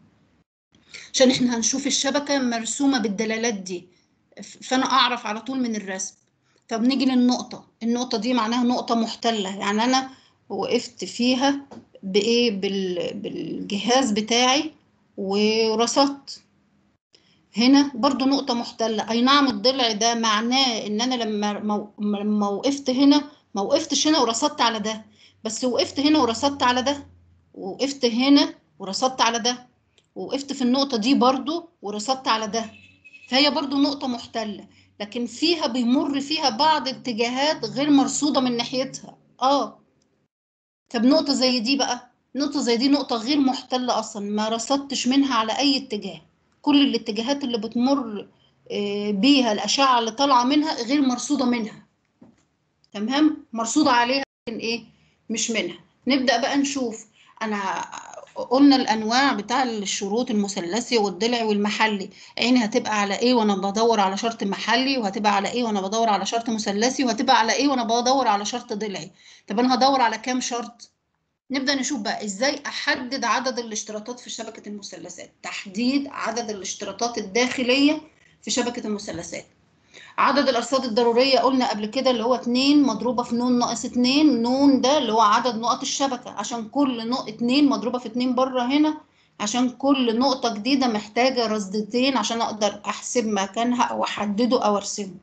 Speaker 1: عشان احنا هنشوف الشبكة مرسومة بالدلالات دي ف- فانا اعرف على طول من الرسم طب نيجي للنقطة النقطة دي معناها نقطة محتلة يعني انا وقفت فيها بايه بال... بالجهاز بتاعي ورصدت هنا برضو نقطة محتلة أي نعم الضلع ده معناه إن أنا لما مو- لما وقفت هنا ما وقفتش هنا ورصدت على ده بس وقفت هنا ورصدت على ده ووقفت هنا ورصدت على ده ووقفت في النقطة دي برضو ورصدت على ده فهي برضو نقطة محتلة لكن فيها بيمر فيها بعض اتجاهات غير مرصودة من ناحيتها اه طب نقطة زي دي بقى نقطة زي دي نقطة غير محتلة أصلا ما رصدتش منها على أي اتجاه كل الاتجاهات اللي بتمر آه، بيها الأشعة اللي طالعة منها غير مرصودة منها تمام مرصودة عليها لكن إيه مش منها نبدأ بقى نشوف أنا قلنا الأنواع بتاع الشروط المثلثي والضلع والمحلي عيني هتبقى على إيه وأنا بدور على شرط محلي وهتبقى على إيه وأنا بدور على شرط مثلثي وهتبقى على إيه وأنا بدور على شرط ضلعي طب أنا هدور على كام شرط نبدأ نشوف بقى ازاي احدد عدد الاشتراطات في شبكة المثلثات تحديد عدد الاشتراطات الداخلية في شبكة المثلثات عدد الارصاد الضرورية قلنا قبل كده اللي هو 2 مضروبة في نون ناقص 2 نون ده اللي هو عدد نقط الشبكة عشان كل نقط 2 مضروبة في 2 بره هنا عشان كل نقطة جديدة محتاجة رصدتين عشان أقدر أحسب مكانها أو أحدده أو أرسمه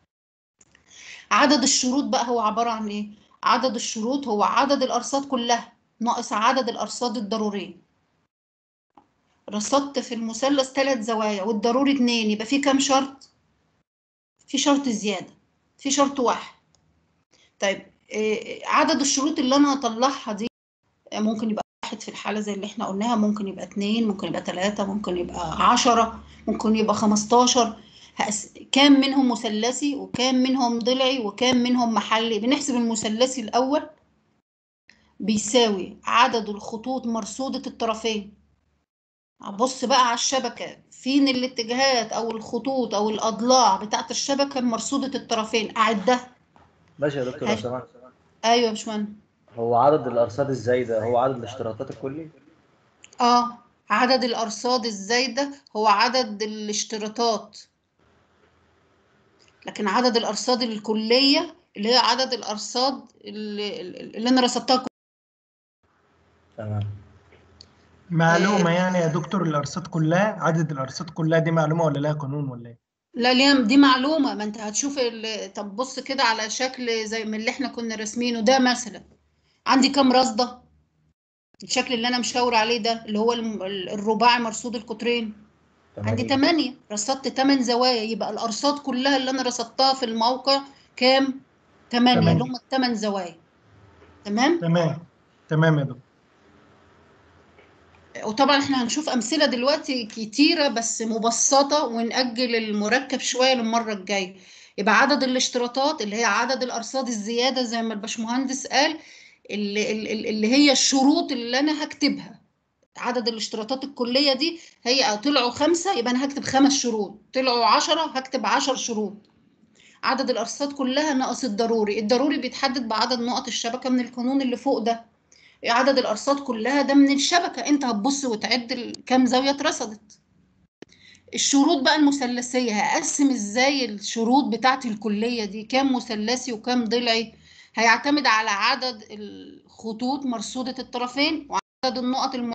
Speaker 1: عدد الشروط بقى هو عبارة عن إيه؟ عدد الشروط هو عدد الأرصاد كلها ناقص عدد الأرصاد الضرورية رصدت في المثلث ثلاث زوايا والضروري اتنين يبقى في كام شرط؟ في شرط زيادة في شرط واحد طيب إيه عدد الشروط اللي أنا هطلعها دي ممكن يبقى واحد في الحالة زي اللي احنا قلناها ممكن يبقى اتنين ممكن يبقى تلاتة ممكن يبقى عشرة ممكن يبقى خمستاشر هقس- كام منهم مثلثي وكام منهم ضلعي وكام منهم محلي بنحسب المثلثي الأول بيساوي عدد الخطوط مرصودة الطرفين أبص بقى على الشبكة فين الاتجاهات أو الخطوط أو الأضلاع بتاعت الشبكة مرصودة الطرفين أعدها
Speaker 3: ماشي يا دكتور لو
Speaker 1: هاي.
Speaker 3: سمحت
Speaker 1: أيوة يا باشمهندس
Speaker 3: هو عدد الارصاد الزايده هو عدد الاشتراطات الكلي
Speaker 1: اه عدد الأرصاد الزايدة هو عدد الاشتراطات لكن عدد الأرصاد الكلية اللي هي عدد الأرصاد اللي, اللي أنا رصدتها
Speaker 3: تمام
Speaker 4: معلومة يعني يا دكتور الأرصاد كلها عدد الأرصاد كلها دي معلومة ولا لها قانون ولا إيه؟
Speaker 1: لا ليام دي معلومة ما انت هتشوف ال... طب بص كده على شكل زي من اللي احنا كنا راسمينه ده مثلا عندي كام رصدة الشكل اللي انا مشاور عليه ده اللي هو الم- ال- الرباعي مرصود القطرين عندي
Speaker 3: تمام
Speaker 1: 8 رصدت 8 زوايا يبقى الارصاد كلها اللي انا رصدتها في الموقع كام 8
Speaker 4: تمانية.
Speaker 1: اللي هم الثمان زوايا تمام
Speaker 4: تمام تمام يا دكتور
Speaker 1: وطبعا احنا هنشوف امثله دلوقتي كتيره بس مبسطه ونأجل المركب شويه للمره الجايه يبقى عدد الاشتراطات اللي هي عدد الارصاد الزياده زي ما الباشمهندس قال اللي, اللي اللي هي الشروط اللي انا هكتبها عدد الاشتراطات الكليه دي هي طلعوا خمسه يبقى انا هكتب خمس شروط طلعوا عشرة هكتب عشر شروط عدد الارصاد كلها ناقص الضروري الضروري بيتحدد بعدد نقط الشبكه من القانون اللي فوق ده عدد الارصاد كلها ده من الشبكه انت هتبص وتعد ال- كام زاويه اترصدت الشروط بقى المثلثيه هقسم ازاي الشروط بتاعتي الكليه دي كام مثلثي وكام ضلعي هيعتمد على عدد الخطوط مرصوده الطرفين وعدد النقط الم...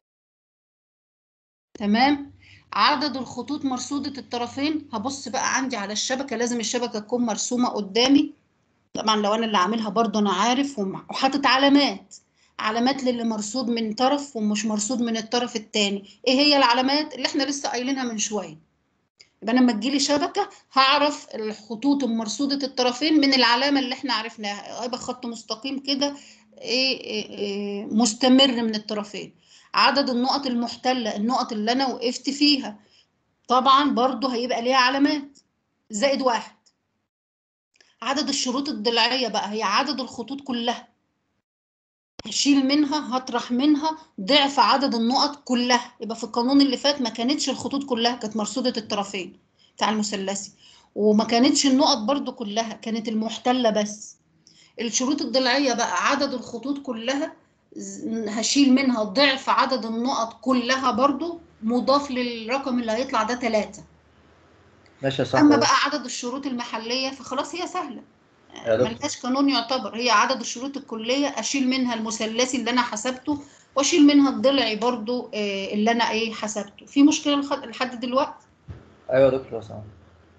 Speaker 1: تمام عدد الخطوط مرصوده الطرفين هبص بقى عندي على الشبكه لازم الشبكه تكون مرسومه قدامي طبعا لو انا اللي عاملها برضه انا عارف وم- وحاطط علامات علامات للي مرصود من طرف ومش مرصود من الطرف التاني ايه هي العلامات اللي احنا لسه قايلينها من شويه يبقى انا لما تجيلي شبكه هعرف الخطوط المرصوده الطرفين من العلامه اللي احنا عرفناها هيبقى خط مستقيم كده إيه إيه إيه مستمر من الطرفين عدد النقط المحتله النقط اللي انا وقفت فيها طبعا برضو هيبقى ليها علامات زائد واحد عدد الشروط الضلعيه بقى هي عدد الخطوط كلها هشيل منها هطرح منها ضعف عدد النقط كلها يبقى في القانون اللي فات ما كانتش الخطوط كلها كانت مرصودة الطرفين بتاع المثلثي وما كانتش النقط برضو كلها كانت المحتلة بس الشروط الضلعية بقى عدد الخطوط كلها ز- هشيل منها ضعف عدد النقط كلها برضو مضاف للرقم اللي هيطلع ده ثلاثة
Speaker 3: ماشي يا
Speaker 1: أما
Speaker 3: صاحبي
Speaker 1: بقى عدد الشروط المحلية فخلاص هي سهلة
Speaker 3: يا دكتور.
Speaker 1: ملهاش قانون يعتبر هي عدد الشروط الكلية أشيل منها المثلثي اللي أنا حسبته وأشيل منها الضلعي برضو آه، اللي أنا إيه حسبته في مشكلة لخ- لحد دلوقتي
Speaker 3: ايوه يا دكتور لو سمحت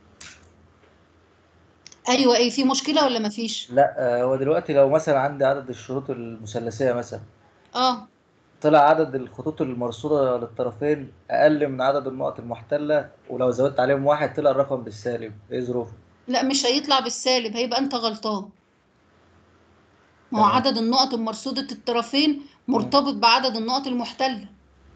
Speaker 1: أيوة إيه في مشكلة ولا مفيش
Speaker 3: لا آه، هو دلوقتي لو مثلا عندي عدد الشروط المثلثيه مثلا
Speaker 1: آه
Speaker 3: طلع عدد الخطوط المرصوده للطرفين اقل من عدد النقط المحتله ولو زودت عليهم واحد طلع الرقم بالسالب ايه ظروفه
Speaker 1: لا مش هيطلع بالسالب هيبقى أنت غلطان ما هو
Speaker 3: تمام.
Speaker 1: عدد النقط المرصودة الطرفين مرتبط بعدد النقط المحتلة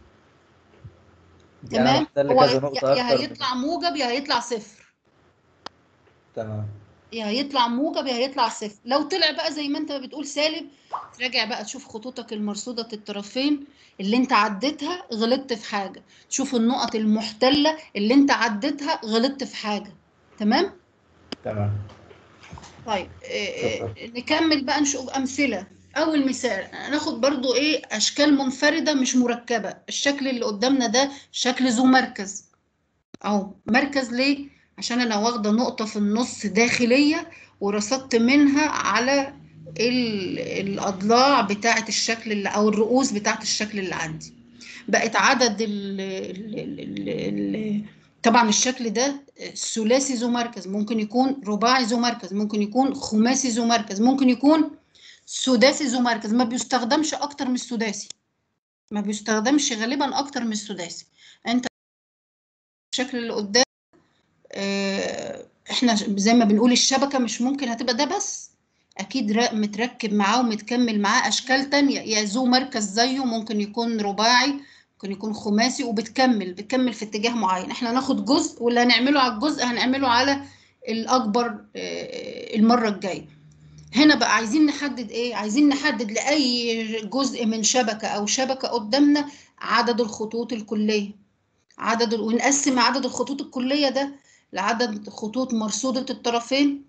Speaker 3: يعني أنا
Speaker 1: تمام
Speaker 3: محتل
Speaker 1: هو
Speaker 3: كذا
Speaker 1: يا
Speaker 3: نقطه
Speaker 1: يا
Speaker 3: اكتر
Speaker 1: هيطلع موجب يا هيطلع صفر
Speaker 3: تمام
Speaker 1: يا هيطلع موجب يا هيطلع صفر لو طلع بقى زي ما انت بتقول سالب تراجع بقى تشوف خطوطك المرصودة الطرفين اللي انت عديتها غلطت في حاجة تشوف النقط المحتلة اللي انت عديتها غلطت في حاجة تمام
Speaker 3: تمام
Speaker 1: طيب إيه
Speaker 3: شكرا.
Speaker 1: إيه نكمل بقى نشوف أمثلة أول مثال ناخد برضو إيه أشكال منفردة مش مركبة الشكل اللي قدامنا ده شكل ذو مركز أهو مركز ليه؟ عشان أنا واخدة نقطة في النص داخلية ورصدت منها على ال- الأضلاع بتاعة الشكل اللي أو الرؤوس بتاعة الشكل اللي عندي بقت عدد ال ال ال ال ال طبعا الشكل ده ثلاثي ذو مركز ممكن يكون رباعي ذو مركز ممكن يكون خماسي ذو مركز ممكن يكون سداسي ذو مركز ما بيستخدمش اكتر من السداسي ما بيستخدمش غالبا اكتر من السداسي انت الشكل اللي قدام آه، احنا زي ما بنقول الشبكة مش ممكن هتبقى ده بس اكيد را- متركب معاه ومتكمل معاه اشكال تانية يا ذو مركز زيه ممكن يكون رباعي ممكن يكون خماسي وبتكمل بتكمل في اتجاه معين احنا هناخد جزء واللي هنعمله على الجزء هنعمله على الاكبر آه، المرة الجاية هنا بقى عايزين نحدد ايه عايزين نحدد لاي جزء من شبكة او شبكة قدامنا عدد الخطوط الكلية عدد ونقسم عدد الخطوط الكلية ده لعدد خطوط مرصودة الطرفين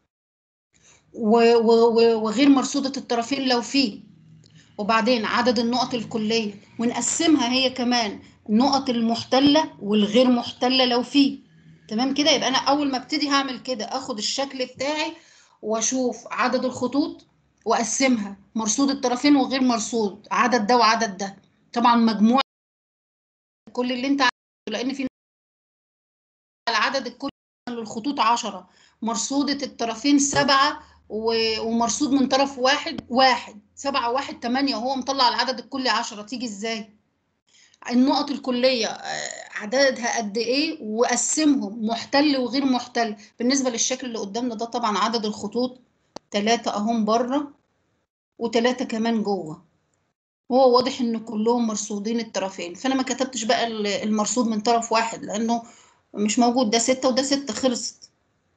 Speaker 1: و- و- و- وغير مرصودة الطرفين لو في وبعدين عدد النقط الكلية ونقسمها هي كمان النقط المحتلة والغير محتلة لو في تمام كده يبقى أنا أول ما ابتدي هعمل كده أخد الشكل بتاعي وأشوف عدد الخطوط وأقسمها مرصود الطرفين وغير مرصود عدد ده وعدد ده طبعا مجموع كل اللي أنت عايزه لأن في العدد الكلي للخطوط عشرة مرصودة الطرفين سبعة و- ومرصود من طرف واحد واحد سبعة واحد تمانية وهو مطلع العدد الكلي عشرة تيجي ازاي؟ النقط الكلية آه، عددها قد ايه وقسمهم محتل وغير محتل بالنسبة للشكل اللي قدامنا ده طبعا عدد الخطوط تلاتة اهم بره وتلاتة كمان جوه هو واضح ان كلهم مرصودين الطرفين فانا ما كتبتش بقى ال- المرصود من طرف واحد لانه مش موجود ده ستة وده ستة خلصت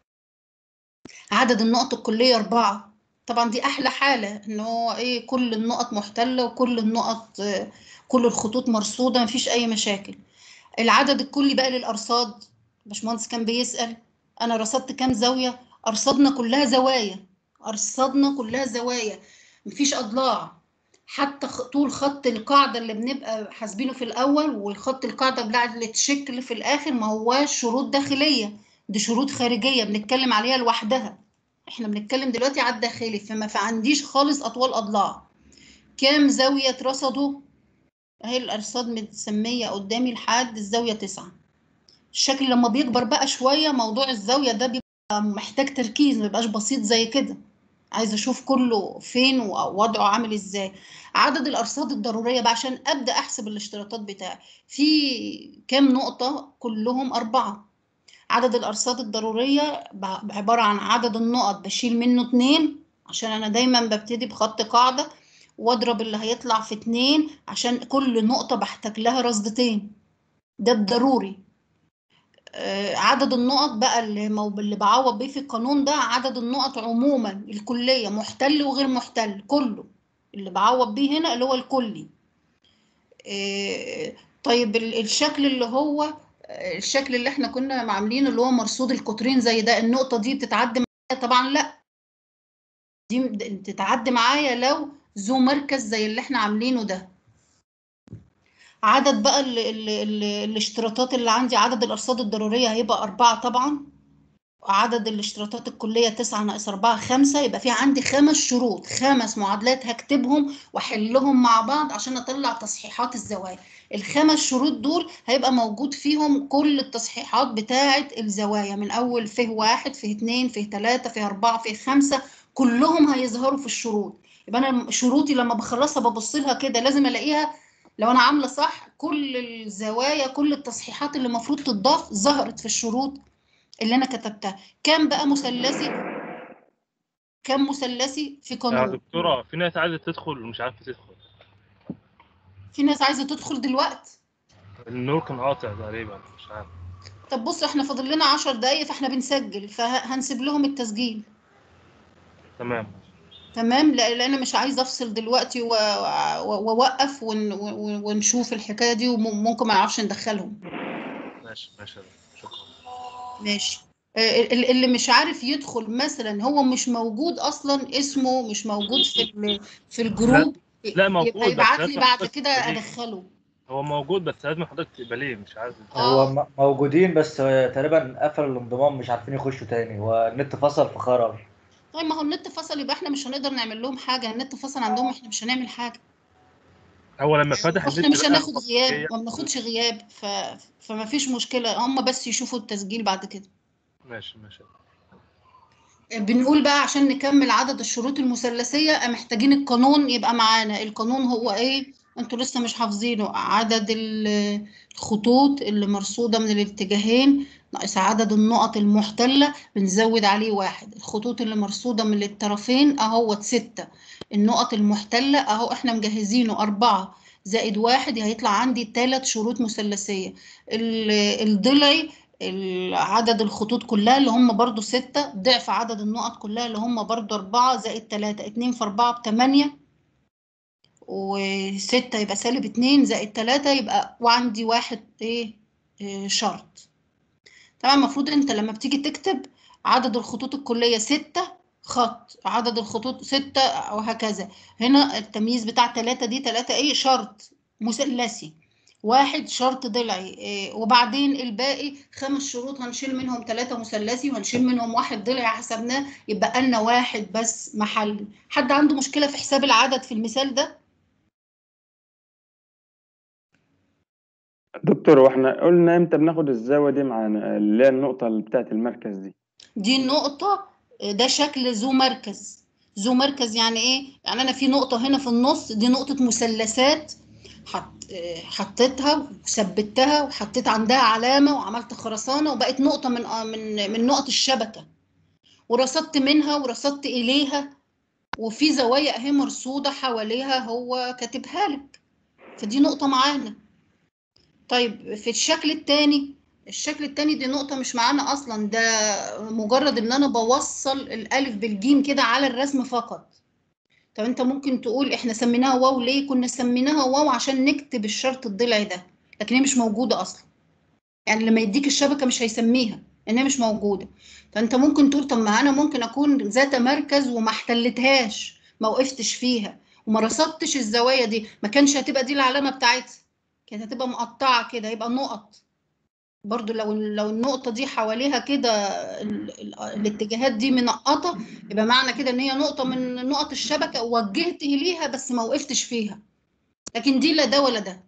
Speaker 1: عدد النقط الكلية أربعة طبعا دي أحلى حالة إن هو إيه كل النقط محتلة وكل النقط آه، كل الخطوط مرصودة مفيش أي مشاكل العدد الكلي بقى للأرصاد باشمهندس كان بيسأل أنا رصدت كام زاوية أرصدنا كلها زوايا أرصدنا كلها زوايا مفيش أضلاع حتى خ- طول خط القاعدة اللي بنبقى حاسبينه في الأول والخط القاعدة بتاع اللي تشكل في الآخر ما هواش شروط داخلية دي شروط خارجية بنتكلم عليها لوحدها احنا بنتكلم دلوقتي على الداخلي فما فعنديش خالص أطوال أضلاع كام زاوية اترصدوا اهي الأرصاد متسمية قدامي لحد الزاوية تسعة الشكل لما بيكبر بقى شوية موضوع الزاوية ده بيبقى محتاج تركيز مبيبقاش بسيط زي كده عايزة أشوف كله فين ووضعه عامل إزاي عدد الأرصاد الضرورية بقى عشان أبدأ أحسب الاشتراطات بتاعي في كام نقطة كلهم أربعة عدد الأرصاد الضرورية ب- عبارة عن عدد النقط بشيل منه اتنين عشان أنا دايما ببتدي بخط قاعدة واضرب اللي هيطلع في اتنين عشان كل نقطة بحتاج لها رصدتين ده الضروري آه، عدد النقط بقى اللي, مو- اللي بعوض بيه في القانون ده عدد النقط عموما الكلية محتل وغير محتل كله اللي بعوض بيه هنا اللي هو الكلي آه، طيب ال- الشكل اللي هو آه، الشكل اللي احنا كنا عاملينه اللي هو مرصود القطرين زي ده النقطة دي بتتعدي معايا طبعا لا دي م- تتعدي معايا لو ذو مركز زي اللي احنا عاملينه ده عدد بقى ال ال ال الاشتراطات اللي عندي عدد الأرصاد الضرورية هيبقى أربعة طبعا عدد الاشتراطات الكلية تسعة ناقص أربعة خمسة يبقى في عندي خمس شروط خمس معادلات هكتبهم وأحلهم مع بعض عشان أطلع تصحيحات الزوايا الخمس شروط دول هيبقى موجود فيهم كل التصحيحات بتاعة الزوايا من أول فيه واحد فيه اتنين فيه تلاتة فيه أربعة فيه خمسة كلهم هيظهروا في الشروط يبقى أنا شروطي لما بخلصها ببص لها كده لازم ألاقيها لو أنا عاملة صح كل الزوايا كل التصحيحات اللي المفروض تضاف ظهرت في الشروط اللي انا كتبتها كام بقى مثلثي كام مثلثي في
Speaker 5: يا
Speaker 1: قانون
Speaker 5: دكتورة في ناس عايزة تدخل ومش عارفة تدخل
Speaker 1: في ناس عايزه تدخل دلوقتي
Speaker 5: النور كان قاطع تقريبا مش عارف
Speaker 1: طب بص احنا فاضل لنا 10 دقايق فاحنا بنسجل فهنسيب لهم التسجيل
Speaker 5: تمام
Speaker 1: تمام لا- لان انا مش عايزه افصل دلوقتي و- و- واوقف ون- ون- ونشوف الحكايه دي وممكن ما نعرفش ندخلهم
Speaker 5: ماشي ماشي يا دكتور. شكرا
Speaker 1: ماشي آه، ال- اللي مش عارف يدخل مثلا هو مش موجود اصلا اسمه مش موجود في ال- في الجروب
Speaker 5: لا، موجود،
Speaker 1: يبقى
Speaker 5: بس
Speaker 1: يبعت لي
Speaker 5: لازم
Speaker 1: بعد
Speaker 5: حضرتك
Speaker 1: كده
Speaker 5: تقبليه.
Speaker 1: ادخله
Speaker 5: هو موجود بس لازم حضرتك تقبليه مش عارف
Speaker 1: آه.
Speaker 3: هو م- موجودين بس تقريبا قفلوا الانضمام مش عارفين يخشوا تاني والنت فصل فخرج
Speaker 1: طيب ما هو النت فصل يبقى احنا مش هنقدر نعمل لهم حاجة النت فصل عندهم احنا مش هنعمل حاجة
Speaker 5: هو لما فتح
Speaker 1: احنا
Speaker 5: النت
Speaker 1: مش
Speaker 5: لقى
Speaker 1: هناخد
Speaker 5: الخاصية-
Speaker 1: غياب ما بناخدش غياب ف... فما فيش مشكلة هم بس يشوفوا التسجيل بعد كده
Speaker 5: ماشي ماشي
Speaker 1: بنقول بقى عشان نكمل عدد الشروط المثلثية محتاجين القانون يبقى معانا القانون هو ايه انتوا لسه مش حافظينه عدد ال- الخطوط اللي مرصودة من الاتجاهين ناقص عدد النقط المحتلة بنزود عليه واحد الخطوط اللي مرصودة من الطرفين اهوت ستة النقط المحتلة اهو احنا مجهزينه أربعة زائد واحد هيطلع عندي ثلاث شروط مثلثية ال- الضلعي ال- عدد الخطوط كلها اللي هم برضو ستة ضعف عدد النقط كلها اللي هم برضو أربعة زائد تلاتة اتنين في أربعة بتمانية وستة يبقى سالب اتنين زائد تلاتة يبقى وعندي واحد ايه إيه شرط طبعا المفروض انت لما بتيجي تكتب عدد الخطوط الكلية ستة خط عدد الخطوط ستة وهكذا هنا التمييز بتاع تلاتة دي تلاتة ايه شرط مثلثي واحد شرط ضلعي إيه، وبعدين الباقي خمس شروط هنشيل منهم ثلاثة مثلثي وهنشيل منهم واحد ضلعي حسبناه يبقى لنا واحد بس محلي حد عنده مشكلة في حساب العدد في المثال ده
Speaker 6: دكتور واحنا قلنا امتى بناخد الزاوية دي معانا اللي هي النقطة اللي بتاعت المركز دي
Speaker 1: دي النقطة ده شكل ذو مركز ذو مركز يعني ايه يعني انا في نقطة هنا في النص دي نقطة مثلثات حط آه، حطيتها وثبتها وحطيت عندها علامة وعملت خرسانة وبقت نقطة من آه، من من نقط الشبكة ورصدت منها ورصدت إليها وفي زوايا اهي مرصودة حواليها هو كاتبها لك فدي نقطة معانا طيب في الشكل التاني الشكل التاني دي نقطة مش معانا أصلا ده مجرد إن أنا بوصل الألف بالجيم كده على الرسم فقط طب أنت ممكن تقول إحنا سميناها واو ليه؟ كنا سميناها واو عشان نكتب الشرط الضلعي ده لكن هي مش موجودة أصلا يعني لما يديك الشبكة مش هيسميها إن هي مش موجودة فأنت ممكن تقول طب ما أنا ممكن أكون ذات مركز وما احتلتهاش ما وقفتش فيها وما رصدتش الزوايا دي ما كانش هتبقى دي العلامة بتاعتها كانت هتبقى مقطعة كده يبقى نقط برضو لو لو النقطة دي حواليها كده ال- ال- الاتجاهات دي منقطة يبقى معنى كده ان هي نقطة من نقط الشبكة ووجهت ليها بس ما وقفتش فيها لكن دي لا ده ولا ده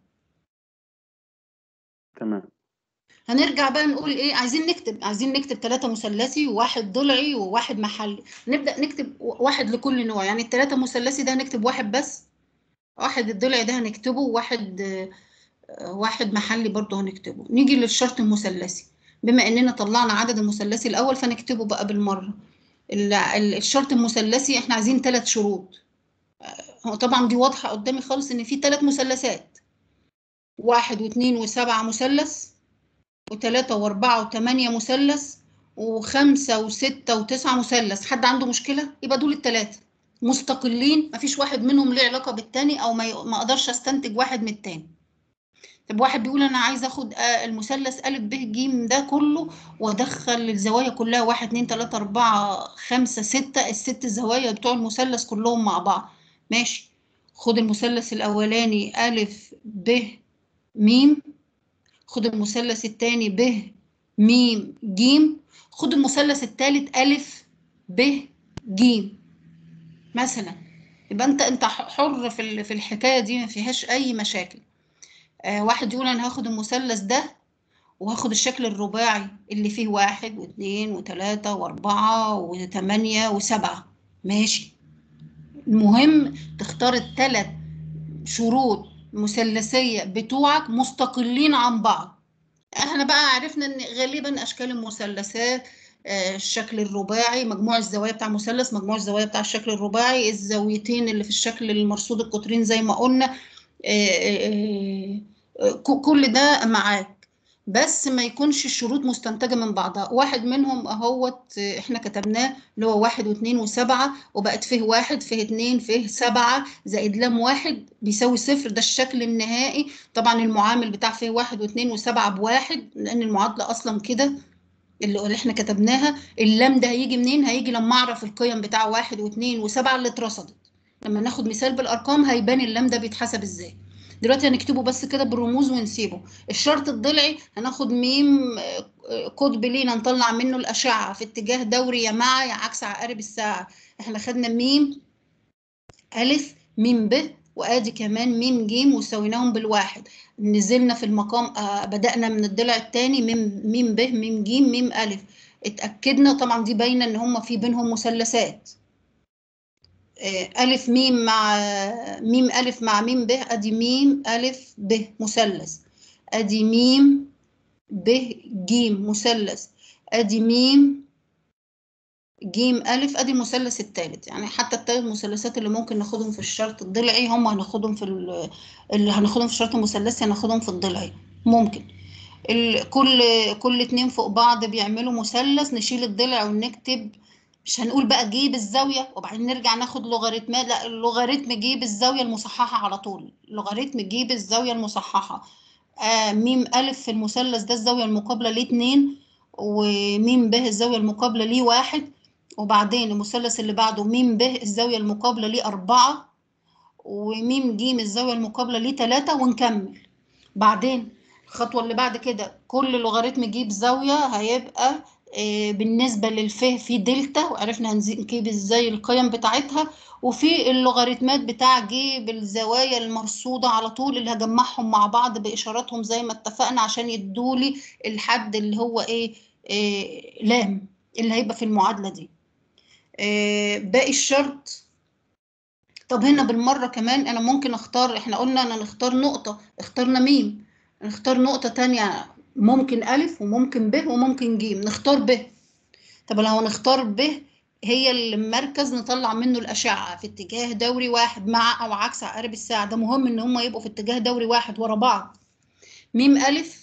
Speaker 6: تمام
Speaker 1: هنرجع بقى نقول ايه عايزين نكتب عايزين نكتب ثلاثة مثلثي وواحد ضلعي وواحد محلي نبدأ نكتب واحد لكل نوع يعني الثلاثة مثلثي ده هنكتب واحد بس واحد الضلعي ده هنكتبه وواحد آه، واحد محلي برضه هنكتبه نيجي للشرط المثلثي بما اننا طلعنا عدد المثلثي الاول فنكتبه بقى بالمره ال- ال- الشرط المثلثي احنا عايزين ثلاث شروط آه، هو طبعا دي واضحه قدامي خالص ان في ثلاث مثلثات واحد واثنين وسبعة مثلث وثلاثة وأربعة وثمانية مثلث وخمسة وستة وتسعة مثلث حد عنده مشكلة يبقى دول الثلاثة مستقلين مفيش واحد منهم ليه علاقة بالتاني أو ما ي- ما أقدرش أستنتج واحد من التاني طب واحد بيقول انا عايز اخد آه، المثلث ا ب ج ده كله وادخل الزوايا كلها واحد اتنين تلاته اربعه خمسه سته الست زوايا بتوع المثلث كلهم مع بعض ماشي خد المثلث الاولاني ا ب م خد المثلث التاني ب م ج خد المثلث التالت ا ب ج مثلا يبقى انت انت حر في ال- في الحكايه دي ما فيهاش اي مشاكل آه، واحد يقول انا هاخد المثلث ده وهاخد الشكل الرباعي اللي فيه واحد واثنين وثلاثة واربعة وثمانية وسبعة ماشي المهم تختار الثلاث شروط مثلثية بتوعك مستقلين عن بعض احنا بقى عرفنا ان غالبا اشكال المثلثات آه، الشكل الرباعي مجموع الزوايا بتاع المثلث مجموع الزوايا بتاع الشكل الرباعي الزاويتين اللي في الشكل المرصود القطرين زي ما قلنا آه، آه، ك- كل ده معاك بس ما يكونش الشروط مستنتجة من بعضها واحد منهم اهوت آه، احنا كتبناه اللي هو واحد واثنين وسبعة وبقت فيه واحد فيه اتنين فيه سبعة زائد لام واحد بيساوي صفر ده الشكل النهائي طبعا المعامل بتاع فيه واحد واثنين وسبعة بواحد لأن المعادلة أصلا كده اللي اللي احنا كتبناها اللام ده هيجي منين؟ هيجي لما أعرف القيم بتاع واحد واثنين وسبعة اللي اترصدت لما ناخد مثال بالأرقام هيبان اللام ده بيتحسب ازاي دلوقتي هنكتبه بس كده بالرموز ونسيبه الشرط الضلعي هناخد ميم آه، آه، قطب لينا نطلع منه الأشعة في اتجاه دوري يا مع يا عكس عقارب الساعة احنا خدنا ميم ألف ميم ب وادي كمان ميم جيم وسويناهم بالواحد نزلنا في المقام آه بدأنا من الضلع الثاني ميم ميم ب ميم جيم ميم ألف اتأكدنا طبعا دي باينة ان هم في بينهم مثلثات آه، ألف ميم مع ميم ألف مع ميم ب أدي ميم ألف ب مثلث أدي ميم ب جيم مثلث أدي ميم جيم ألف أدي المثلث الثالث يعني حتى الثلاث مثلثات اللي ممكن ناخدهم في الشرط الضلعي هم هناخدهم في ال- اللي هناخدهم في الشرط المثلثي هناخدهم في الضلعي ممكن ال- كل كل اتنين فوق بعض بيعملوا مثلث نشيل الضلع ونكتب مش هنقول بقى جيب الزاوية وبعدين نرجع ناخد لوغاريتمات لا اللوغاريتم جيب الزاوية المصححة على طول لوغاريتم جيب الزاوية المصححة آه ميم ألف في المثلث ده الزاوية المقابلة ليه اتنين وميم ب الزاوية المقابلة ليه واحد وبعدين المثلث اللي بعده ميم ب الزاوية المقابلة ليه أربعة وميم ج الزاوية المقابلة ليه تلاتة ونكمل بعدين الخطوة اللي بعد كده كل لوغاريتم جيب زاوية هيبقى آه، بالنسبة للفه في دلتا وعرفنا هنجيب ازاي القيم بتاعتها وفي اللوغاريتمات بتاع جيب الزوايا المرصودة على طول اللي هجمعهم مع بعض بإشاراتهم زي ما اتفقنا عشان يدولي الحد اللي هو ايه, إيه لام اللي هيبقى في المعادلة دي آه، باقي الشرط طب هنا بالمرة كمان أنا ممكن أختار إحنا قلنا أنا نختار نقطة اخترنا ميم نختار نقطة تانية ممكن ألف وممكن ب وممكن ج نختار ب طب لو هنختار ب هي المركز نطلع منه الأشعة في اتجاه دوري واحد مع أو عكس عقارب الساعة ده مهم إن هما يبقوا في اتجاه دوري واحد ورا بعض ميم ألف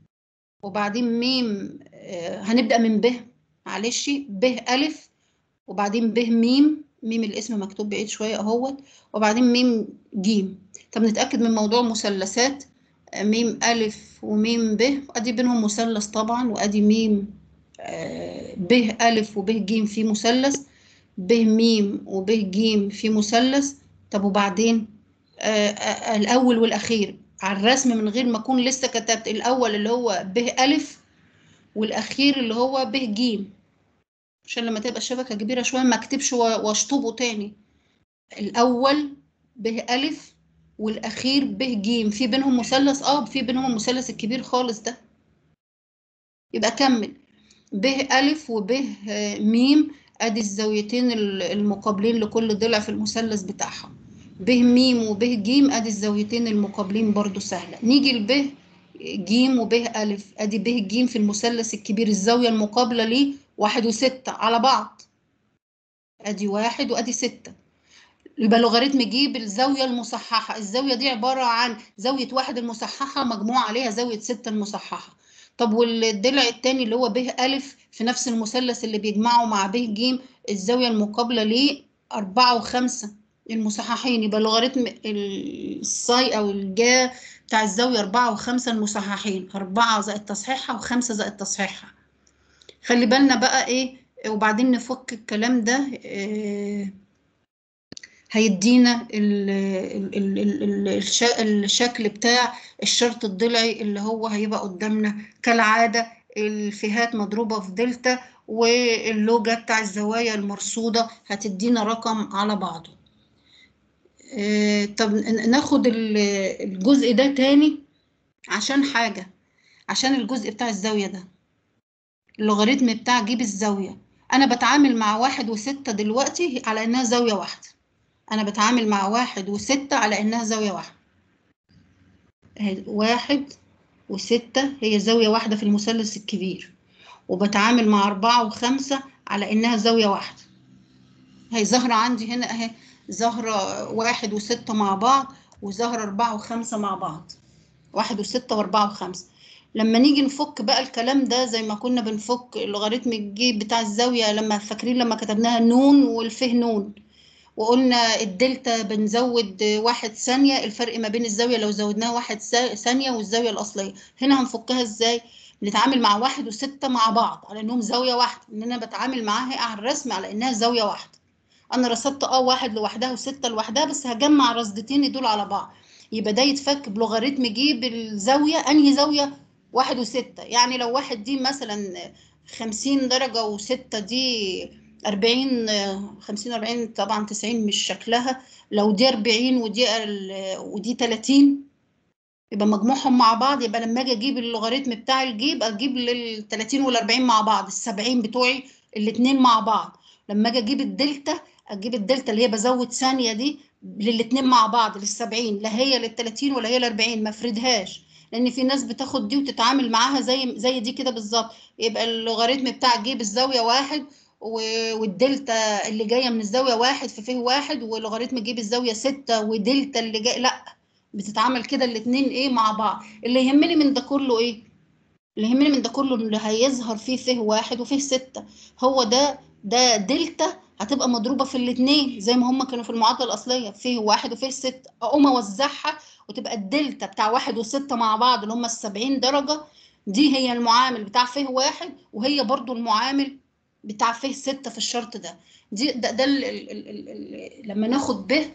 Speaker 1: وبعدين ميم آه، هنبدأ من ب معلش ب ألف وبعدين ب ميم ميم الاسم مكتوب بعيد شوية اهوت وبعدين ميم جيم طب نتأكد من موضوع مثلثات آه، ميم ألف وميم ب أدي بينهم مثلث طبعا وأدي ميم آه، ب ألف وب جيم في مثلث ب ميم وب جيم في مثلث طب وبعدين آه، آه، الأول والأخير على الرسم من غير ما أكون لسه كتبت الأول اللي هو ب ألف والأخير اللي هو ب جيم عشان لما تبقى الشبكة كبيرة شوية ما اكتبش و- واشطبه تاني الأول ب ألف والأخير ب ج في بينهم مثلث اه في بينهم المثلث الكبير خالص ده يبقى كمل ب ألف وب آه، ميم ادي الزاويتين ال- المقابلين لكل ضلع في المثلث بتاعها ب ميم وب ج ادي الزاويتين المقابلين برضو سهلة نيجي لب ج وب ألف ادي ب ج في المثلث الكبير الزاوية المقابلة ليه واحد وستة على بعض ادي واحد وادي ستة يبقى لوغاريتم جيب الزاوية المصححة الزاوية دي عبارة عن زاوية واحد المصححة مجموع عليها زاوية ستة المصححة طب والضلع التاني اللي هو ب ألف في نفس المثلث اللي بيجمعه مع ب ج الزاوية المقابلة ليه أربعة وخمسة المصححين يبقى لوغاريتم الصاي أو الجا بتاع الزاوية أربعة وخمسة المصححين أربعة زائد تصحيحها وخمسة زائد تصحيحها خلي بالنا بقى إيه وبعدين نفك الكلام ده إيه هيدينا ال ال ال ال ال الش- الشكل بتاع الشرط الضلعي اللي هو هيبقى قدامنا كالعادة الفيهات مضروبة في دلتا واللوجة بتاع الزوايا المرصودة هتدينا رقم على بعضه آه، طب ن- ناخد ال- الجزء ده تاني عشان حاجة عشان الجزء بتاع الزاوية ده اللوغاريتم بتاع جيب الزاوية أنا بتعامل مع واحد وستة دلوقتي على إنها زاوية واحدة أنا بتعامل مع واحد وستة على إنها زاوية واحدة أهي واحد وستة هي زاوية واحدة في المثلث الكبير وبتعامل مع أربعة وخمسة على إنها زاوية واحدة هي ظاهرة عندي هنا أهي ظاهرة واحد وستة مع بعض وظاهرة أربعة وخمسة مع بعض واحد وستة وأربعة وخمسة لما نيجي نفك بقى الكلام ده زي ما كنا بنفك لوغاريتم الجيب بتاع الزاوية لما فاكرين لما كتبناها نون والفه نون وقلنا الدلتا بنزود واحد ثانية الفرق ما بين الزاوية لو زودناها واحد سا- ثانية والزاوية الأصلية هنا هنفكها ازاي بنتعامل مع واحد وستة مع بعض على انهم زاوية واحدة ان انا بتعامل معاها على الرسم على انها زاوية واحدة انا رصدت اه واحد لوحدها وستة لوحدها بس هجمع رصدتين دول على بعض يبقى ده يتفك بلوغاريتم جيب الزاوية انهي زاوية واحد وستة يعني لو واحد دي مثلا خمسين درجة وستة دي 40 آه، 50 40 طبعا 90 مش شكلها لو دي 40 ودي ال- ودي 30 يبقى مجموعهم مع بعض يبقى لما اجي اجيب اللوغاريتم بتاع الجيب اجيب لل 30 وال 40 مع بعض ال 70 بتوعي الاثنين مع بعض لما اجي اجيب الدلتا اجيب الدلتا اللي هي بزود ثانيه دي للاثنين مع بعض لل 70 لا هي لل 30 ولا هي لل 40 ما افردهاش لان في ناس بتاخد دي وتتعامل معاها زي زي دي كده بالظبط يبقى اللوغاريتم بتاع الجيب الزاويه واحد و- والدلتا اللي جايه من الزاويه واحد في فيه واحد ولوغاريتم جيب الزاويه ستة ودلتا اللي جاي لا بتتعامل كده الاتنين ايه مع بعض اللي يهمني من ده كله ايه اللي يهمني من ده كله اللي هيظهر فيه فيه واحد وفيه ستة هو ده ده دلتا هتبقى مضروبة في الاتنين زي ما هما كانوا في المعادلة الأصلية فيه واحد وفيه ستة أقوم أوزعها وتبقى الدلتا بتاع واحد وستة مع بعض اللي هما السبعين درجة دي هي المعامل بتاع فيه واحد وهي برضو المعامل بتاع فيه ستة في الشرط ده دي ده, ده ال ال ال ال ال لما ناخد به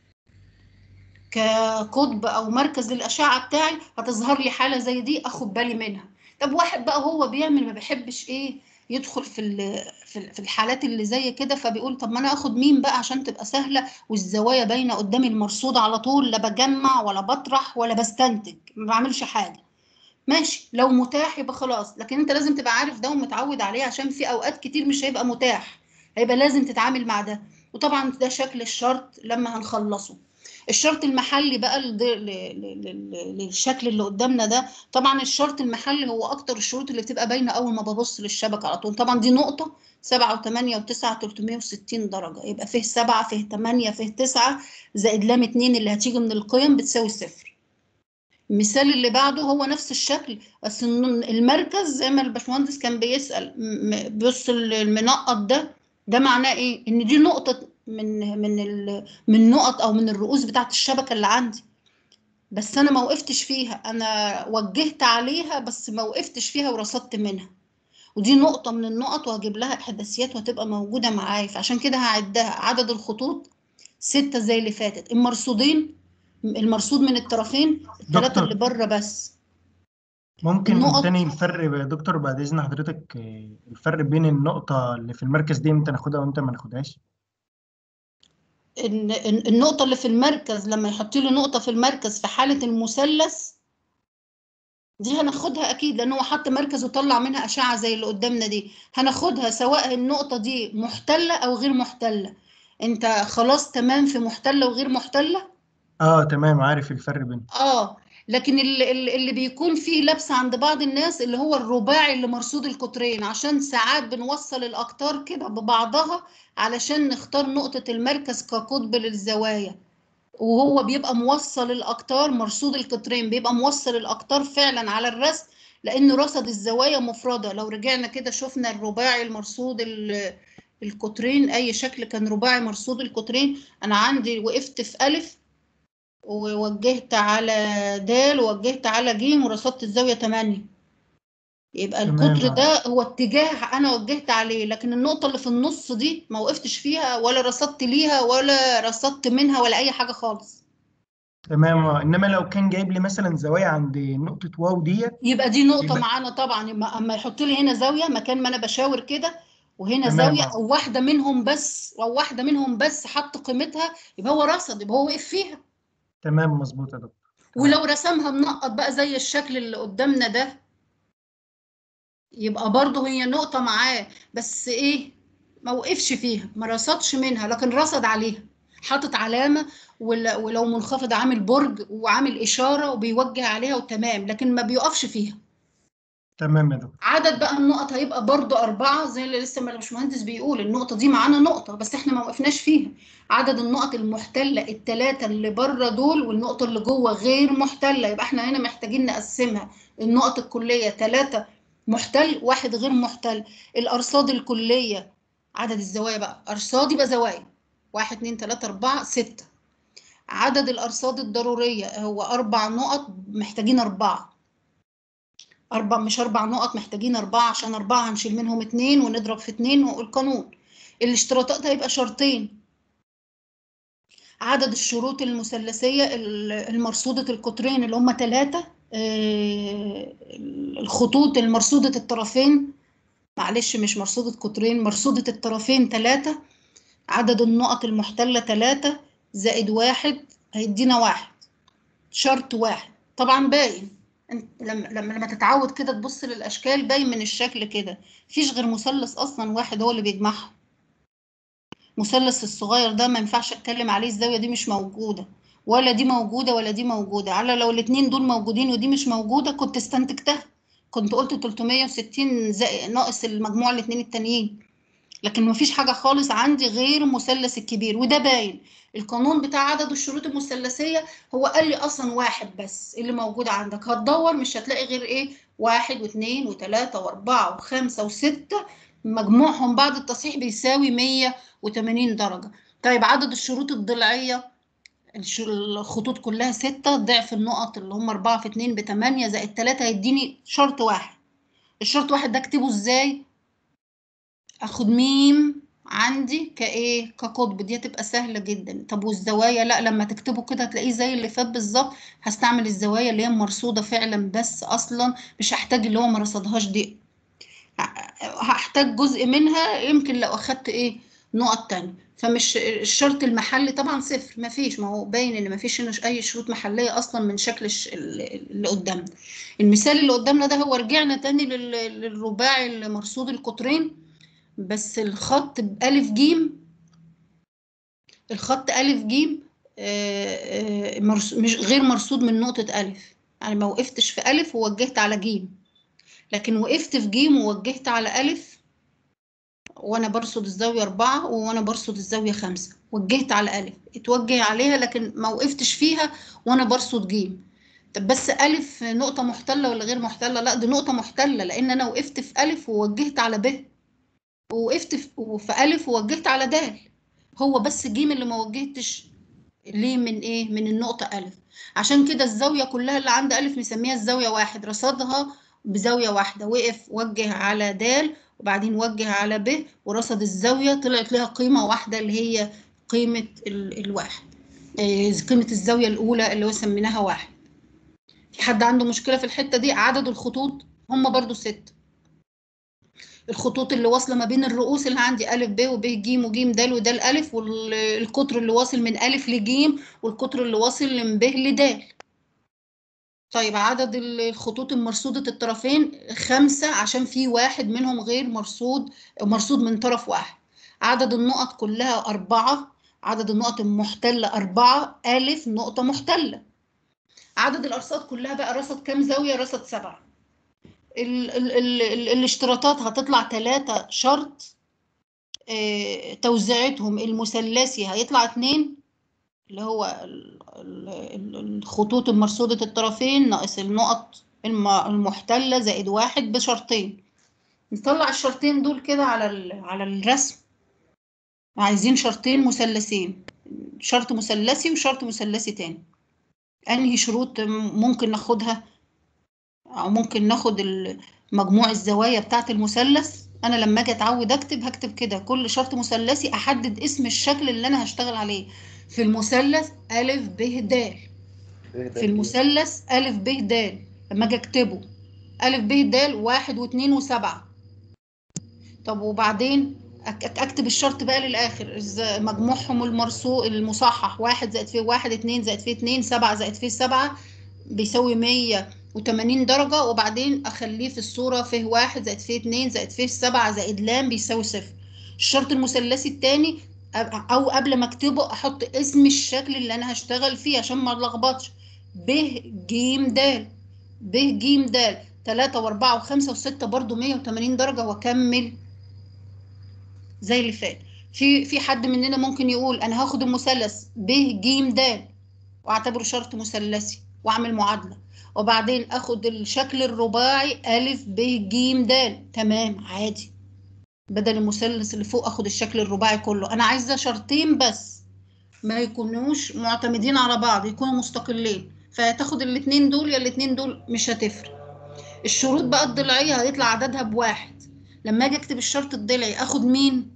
Speaker 1: كقطب او مركز للاشعه بتاعي هتظهر لي حاله زي دي اخد بالي منها طب واحد بقى هو بيعمل ما بيحبش ايه يدخل في ال- في ال- في الحالات اللي زي كده فبيقول طب ما انا اخد مين بقى عشان تبقى سهله والزوايا باينه قدامي المرصود على طول لا بجمع ولا بطرح ولا بستنتج ما بعملش حاجه ماشي لو متاح يبقى خلاص لكن انت لازم تبقى عارف ده ومتعود عليه عشان في اوقات كتير مش هيبقى متاح هيبقى لازم تتعامل مع ده وطبعا ده شكل الشرط لما هنخلصه الشرط المحلي بقى لد- ل- ل- ل- للشكل اللي قدامنا ده طبعا الشرط المحلي هو اكتر الشروط اللي بتبقى باينه اول ما ببص للشبكه على طول طبعا دي نقطه 7 و8 و9 360 درجه يبقى فيه 7 فيه 8 فيه 9 زائد لام 2 اللي هتيجي من القيم بتساوي صفر المثال اللي بعده هو نفس الشكل بس الن- المركز زي ما الباشمهندس كان بيسأل م- م- بص ال- المنقط ده ده معناه ايه ان دي نقطة من من ال من نقط او من الرؤوس بتاعت الشبكة اللي عندي بس انا ما وقفتش فيها انا وجهت عليها بس ما وقفتش فيها ورصدت منها ودي نقطة من النقط وهجيب لها إحداثيات وهتبقى موجودة معايا فعشان كده هعدها عدد الخطوط ستة زي اللي فاتت المرصودين المرصود من الطرفين الثلاثة
Speaker 4: دكتور.
Speaker 1: اللي بره بس
Speaker 4: ممكن
Speaker 1: النقط-
Speaker 4: تاني الفرق يا دكتور بعد إذن حضرتك آه، الفرق بين النقطة اللي في المركز دي امتى ناخدها وامتى ما ناخدهاش
Speaker 1: إن إن- النقطة اللي في المركز لما يحط لي نقطة في المركز في حالة المثلث دي هناخدها أكيد لأن هو حط مركز وطلع منها أشعة زي اللي قدامنا دي هناخدها سواء النقطة دي محتلة أو غير محتلة أنت خلاص تمام في محتلة وغير محتلة
Speaker 4: اه تمام عارف الفرق بين
Speaker 1: اه لكن اللي, اللي اللي بيكون فيه لبس عند بعض الناس اللي هو الرباعي اللي مرصود القطرين عشان ساعات بنوصل الأقطار كده ببعضها علشان نختار نقطة المركز كقطب للزوايا وهو بيبقى موصل الأقطار مرصود القطرين بيبقى موصل الأقطار فعلا على الرسم لأن رصد الزوايا مفردة لو رجعنا كده شفنا الرباعي المرصود ال- القطرين أي شكل كان رباعي مرصود القطرين أنا عندي وقفت في ألف ووجهت على د ووجهت على ج ورصدت الزاوية 8 يبقى
Speaker 4: تمام.
Speaker 1: القطر ده هو اتجاه انا وجهت عليه لكن النقطة اللي في النص دي ما وقفتش فيها ولا رصدت ليها ولا رصدت منها ولا اي حاجة خالص
Speaker 4: تمام آه. انما لو كان جايب لي مثلا زوايا عند نقطة واو ديت
Speaker 1: يبقى دي نقطة
Speaker 4: يبقى-
Speaker 1: معانا طبعا اما أما يحط لي هنا زاوية مكان ما انا بشاور كده وهنا
Speaker 4: تمام،
Speaker 1: زاوية
Speaker 4: آه.
Speaker 1: او واحدة منهم بس او واحدة منهم بس حط قيمتها يبقى هو رصد يبقى هو وقف فيها
Speaker 4: تمام مظبوط يا دكتور تمام.
Speaker 1: ولو رسمها منقط بقى زي الشكل اللي قدامنا ده يبقى برضه هي نقطة معاه بس ايه ما وقفش فيها ما رصدش منها لكن رصد عليها حاطط علامة ول- ولو منخفض عامل برج وعامل إشارة وبيوجه عليها وتمام لكن ما بيقفش فيها
Speaker 4: تمام يا دكتور
Speaker 1: عدد بقى النقط هيبقى برضه أربعة زي اللي لسه ما الباشمهندس بيقول النقطة دي معانا نقطة بس احنا ما وقفناش فيها عدد النقط المحتلة التلاتة اللي بره دول والنقطة اللي جوه غير محتلة يبقى احنا هنا محتاجين نقسمها النقط الكلية تلاتة محتل واحد غير محتل الأرصاد الكلية عدد الزوايا بقى أرصاد يبقى زوايا واحد اتنين تلاتة أربعة ستة عدد الأرصاد الضرورية هو أربع نقط محتاجين أربعة أربع مش أربع نقط محتاجين أربعة عشان أربعة هنشيل منهم اتنين ونضرب في اتنين والقانون الاشتراطات هيبقى شرطين عدد الشروط المثلثية ال- المرصودة القطرين اللي هم ثلاثة الخطوط المرصودة الطرفين معلش مش مرصودة قطرين مرصودة الطرفين ثلاثة عدد النقط المحتلة ثلاثة زائد واحد هيدينا واحد شرط واحد طبعا باين انت لما لما لما تتعود كده تبص للاشكال باين من الشكل كده مفيش غير مثلث اصلا واحد هو اللي بيجمعهم مثلث الصغير ده ما ينفعش اتكلم عليه الزاويه دي مش موجوده ولا دي موجوده ولا دي موجوده على لو الاتنين دول موجودين ودي مش موجوده كنت استنتجتها كنت قلت 360 زائد ناقص المجموع الاتنين التانيين لكن مفيش حاجه خالص عندي غير المثلث الكبير وده باين القانون بتاع عدد الشروط المثلثيه هو قال لي اصلا واحد بس اللي موجود عندك هتدور مش هتلاقي غير ايه واحد واثنين وثلاثة واربعة وخمسة وستة مجموعهم بعد التصحيح بيساوي 180 درجة طيب عدد الشروط الضلعية الش- الخطوط كلها ستة ضعف النقط اللي هم أربعة في اتنين بتمانية زائد تلاتة هيديني شرط واحد الشرط واحد ده اكتبه ازاي؟ اخد ميم عندي كايه كقطب دي هتبقى سهله جدا طب والزوايا لا لما تكتبه كده هتلاقيه زي اللي فات بالظبط هستعمل الزوايا اللي هي مرصوده فعلا بس اصلا مش هحتاج اللي هو ما رصدهاش دي ه- هحتاج جزء منها يمكن لو اخدت ايه نقط تانية فمش الشرط المحلي طبعا صفر مفيش ما هو باين ان مفيش إنه اي شروط محليه اصلا من شكل الش- ال- اللي قدامنا المثال اللي قدامنا ده هو رجعنا تاني لل- للرباعي المرصود القطرين بس الخط بألف جيم الخط ألف جيم آه، آه، مرص- مش غير مرصود من نقطة ألف يعني ما وقفتش في ألف ووجهت على جيم لكن وقفت في جيم ووجهت على ألف وأنا برصد الزاوية أربعة وأنا برصد الزاوية خمسة وجهت على ألف اتوجه عليها لكن ما وقفتش فيها وأنا برصد جيم طب بس ألف نقطة محتلة ولا غير محتلة؟ لا دي نقطة محتلة لأن أنا وقفت في ألف ووجهت على ب ووقفت في في ألف ووجهت على د هو بس جيم اللي ما وجهتش ليه من ايه من النقطة ألف عشان كده الزاوية كلها اللي عند ألف مسميها الزاوية واحد رصدها بزاوية واحدة وقف وجه على د وبعدين وجه على ب ورصد الزاوية طلعت لها قيمة واحدة اللي هي قيمة ال- الواحد إيه، قيمة الزاوية الأولى اللي هو سميناها واحد في حد عنده مشكلة في الحتة دي عدد الخطوط هم برضو ستة الخطوط اللي واصله ما بين الرؤوس اللي عندي الف ب وب ج وج د ود الف والقطر اللي واصل من الف لج والقطر اللي واصل من ب لد طيب عدد الخطوط المرصودة الطرفين خمسة عشان في واحد منهم غير مرصود مرصود من طرف واحد عدد النقط كلها أربعة عدد النقط المحتلة أربعة ألف نقطة محتلة عدد الأرصاد كلها بقى رصد كام زاوية رصد سبعة ال ال ال ال الاشتراطات هتطلع ثلاثة شرط اه توزيعتهم المثلثي هيطلع اتنين اللي هو ال- ال- ال- الخطوط المرصودة الطرفين ناقص النقط الم- المحتلة زائد واحد بشرطين نطلع الشرطين دول كده على ال- على الرسم عايزين شرطين مثلثين شرط مثلثي وشرط مثلثي تاني انهي شروط ممكن ناخدها او ممكن ناخد ال- مجموع الزوايا بتاعة المثلث انا لما اجي اتعود اكتب هكتب كده كل شرط مثلثي احدد اسم الشكل اللي انا هشتغل عليه في المثلث الف ب د في المثلث الف ب د لما اجي اكتبه الف ب د واحد واثنين وسبعة طب وبعدين أك- أك- اكتب الشرط بقى للاخر إز- مجموعهم المرصو المصحح واحد زائد فيه واحد اتنين زائد فيه اتنين سبعة زائد فيه سبعة بيساوي مية وتمانين درجة وبعدين أخليه في الصورة فيه واحد زائد فيه اتنين زائد فيه سبعة زائد لام بيساوي صفر الشرط المثلثي التاني أب- أو قبل ما أكتبه أحط اسم الشكل اللي أنا هشتغل فيه عشان ما أتلخبطش ب ج د ب ج د تلاتة وأربعة وخمسة وستة برضو مية وتمانين درجة وأكمل زي اللي فات في في حد مننا ممكن يقول أنا هاخد المثلث ب ج د واعتبره شرط مثلثي واعمل معادلة وبعدين اخد الشكل الرباعي ألف ب ج د تمام عادي بدل المثلث اللي فوق اخد الشكل الرباعي كله انا عايزة شرطين بس ما يكونوش معتمدين على بعض يكونوا مستقلين فتاخد الاتنين دول يا الاتنين دول مش هتفرق الشروط بقى الضلعية هيطلع عددها بواحد لما اجي اكتب الشرط الضلعي اخد مين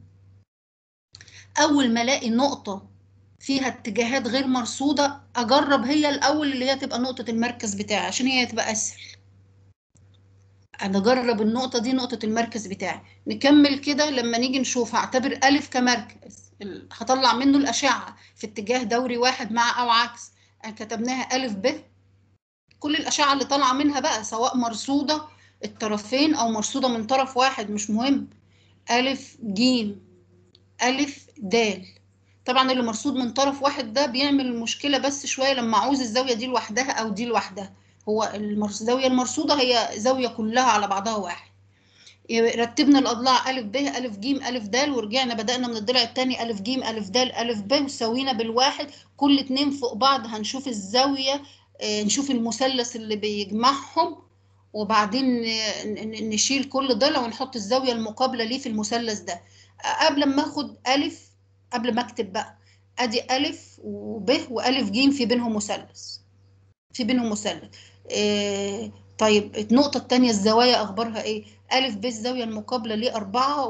Speaker 1: اول ما الاقي نقطة فيها اتجاهات غير مرصودة أجرب هي الأول اللي هي تبقى نقطة المركز بتاعي عشان هي تبقى أسهل انا اجرب النقطه دي نقطه المركز بتاعي نكمل كده لما نيجي نشوف هعتبر الف كمركز ال- هطلع منه الاشعه في اتجاه دوري واحد مع او عكس كتبناها الف ب كل الاشعه اللي طالعه منها بقى سواء مرصوده الطرفين او مرصوده من طرف واحد مش مهم الف جيم الف دال طبعا اللي مرصود من طرف واحد ده بيعمل مشكله بس شويه لما اعوز الزاويه دي لوحدها او دي لوحدها هو المرص- الزاويه المرصوده هي زاويه كلها على بعضها واحد يبقى رتبنا الاضلاع الف ب الف ج الف د ورجعنا بدانا من الضلع الثاني الف ج الف د الف ب وسوينا بالواحد كل اتنين فوق بعض هنشوف الزاويه آه، نشوف المثلث اللي بيجمعهم وبعدين آه، ن- ن- نشيل كل ضلع ونحط الزاويه المقابله ليه في المثلث ده آه، قبل ما اخد الف قبل ما اكتب بقى ادي الف وب والف ج في بينهم مثلث في بينهم مثلث إيه طيب النقطة التانية الزوايا أخبارها إيه؟ ألف ب الزاوية المقابلة ليه أربعة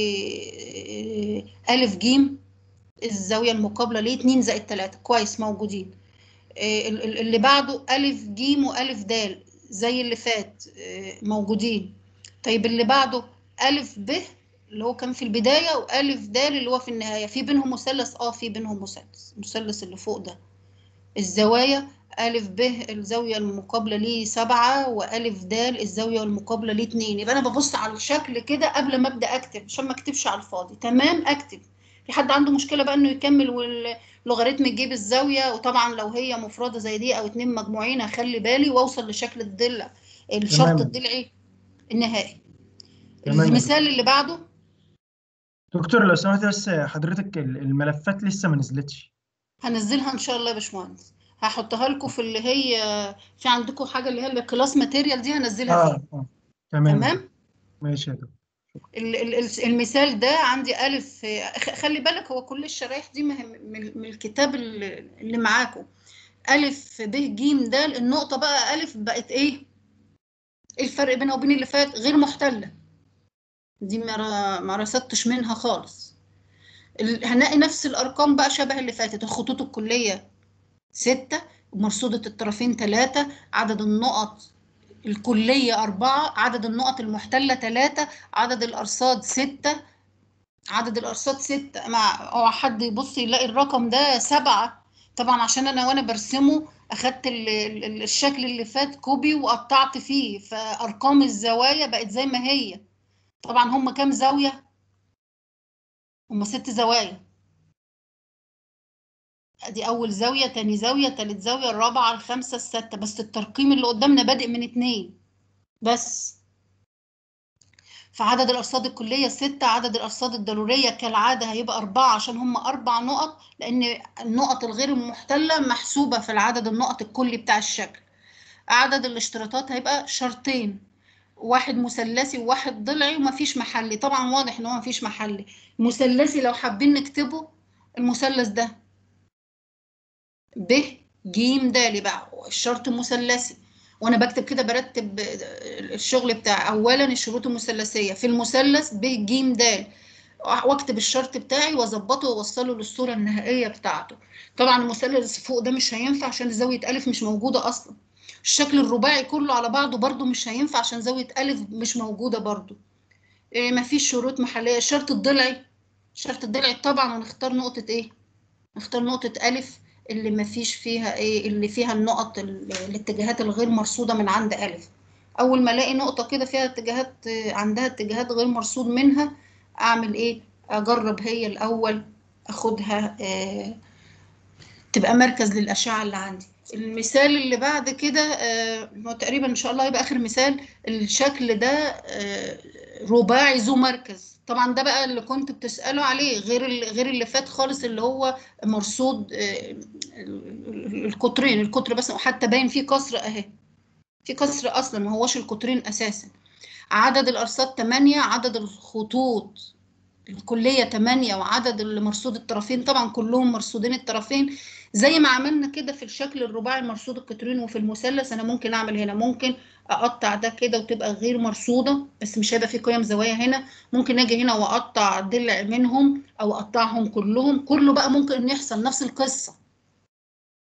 Speaker 1: وألف ج الزاوية المقابلة ليه اتنين زائد تلاتة كويس موجودين إيه ال- ال- اللي بعده ألف ج وألف د زي اللي فات إيه موجودين طيب اللي بعده ألف ب اللي هو كان في البداية وألف د اللي هو في النهاية في بينهم مثلث اه في بينهم مثلث المثلث اللي فوق ده الزوايا ألف ب الزاوية المقابلة ليه سبعة وألف د الزاوية المقابلة ليه اتنين يبقى أنا ببص على الشكل كده قبل ما أبدأ أكتب عشان ما أكتبش على الفاضي تمام أكتب في حد عنده مشكلة بقى إنه يكمل واللوغاريتم يجيب الزاوية وطبعا لو هي مفردة زي دي أو اتنين مجموعين هخلي بالي وأوصل لشكل الضلع الشرط
Speaker 4: تمام.
Speaker 1: الضلعي النهائي
Speaker 4: تمام يا
Speaker 1: المثال اللي بعده
Speaker 4: دكتور لو سمحت بس حضرتك ال- الملفات لسه ما نزلتش
Speaker 1: هنزلها ان شاء الله يا باشمهندس هحطها لكم في اللي هي في عندكم حاجه اللي هي الكلاس ماتيريال دي هنزلها
Speaker 4: اه
Speaker 1: فيها
Speaker 4: اه تمام
Speaker 1: تمام
Speaker 4: ماشي يا دكتور
Speaker 1: ال- ال- ال- المثال ده عندي ألف خ- خلي بالك هو كل الشرايح دي مهم- من من الكتاب اللي اللي معاكم ألف ب ج د النقطة بقى ألف بقت إيه؟ إيه الفرق بينها وبين اللي فات؟ غير محتلة دي ما ر- ما رصدتش منها خالص ال- هنلاقي نفس الأرقام بقى شبه اللي فاتت الخطوط الكلية ستة مرصودة الطرفين ثلاثة عدد النقط الكلية أربعة عدد النقط المحتلة ثلاثة عدد الأرصاد ستة عدد الأرصاد ستة مع أو حد يبص يلاقي الرقم ده سبعة طبعا عشان أنا وأنا برسمه أخدت ال- ال- الشكل اللي فات كوبي وقطعت فيه فأرقام الزوايا بقت زي ما هي طبعا هم كام زاوية؟ هم ست زوايا ادي اول زاويه تاني زاويه تالت زاويه الرابعه الخامسه السادسه بس الترقيم اللي قدامنا بادئ من اتنين بس فعدد الارصاد الكليه ستة عدد الارصاد الضروريه كالعاده هيبقى اربعة عشان هم اربع نقط لان النقط الغير محتله محسوبه في العدد النقط الكلي بتاع الشكل عدد الاشتراطات هيبقى شرطين واحد مثلثي وواحد ضلعي ومفيش محلي طبعا واضح ان هو مفيش محلي مثلثي لو حابين نكتبه المثلث ده ب ج د بقى الشرط مثلثي وانا بكتب كده برتب الشغل بتاعي اولا الشروط المثلثيه في المثلث ب ج د واكتب الشرط بتاعي واظبطه واوصله للصوره النهائيه بتاعته طبعا المثلث فوق ده مش هينفع عشان زاويه الف مش موجوده اصلا الشكل الرباعي كله على بعضه برده مش هينفع عشان زاويه الف مش موجوده برده إيه مفيش شروط محليه الشرط الضلعي الشرط الضلعي طبعا هنختار نقطه ايه نختار نقطه الف اللي ما فيش فيها ايه اللي فيها النقط ال- الاتجاهات الغير مرصوده من عند الف اول ما الاقي نقطه كده فيها اتجاهات آه، عندها اتجاهات غير مرصود منها اعمل ايه اجرب هي الاول اخدها آه، تبقى مركز للاشعه اللي عندي المثال اللي بعد كده آه، هو تقريبا ان شاء الله يبقى اخر مثال الشكل ده آه، رباعي ذو مركز طبعا ده بقى اللي كنت بتسألوا عليه غير ال- غير اللي فات خالص اللي هو مرصود آه، ال- ال- القطرين القطر بس حتى باين فيه كسر اهي في كسر اصلا ما هوش القطرين اساسا عدد الارصاد 8 عدد الخطوط الكلية 8 وعدد اللي مرصود الطرفين طبعا كلهم مرصودين الطرفين زي ما عملنا كده في الشكل الرباعي مرصود القطرين وفي المثلث انا ممكن اعمل هنا ممكن اقطع ده كده وتبقى غير مرصودة بس مش هيبقى في قيم زوايا هنا ممكن اجي هنا واقطع ضلع منهم او اقطعهم كلهم كله بقى ممكن ان يحصل نفس القصة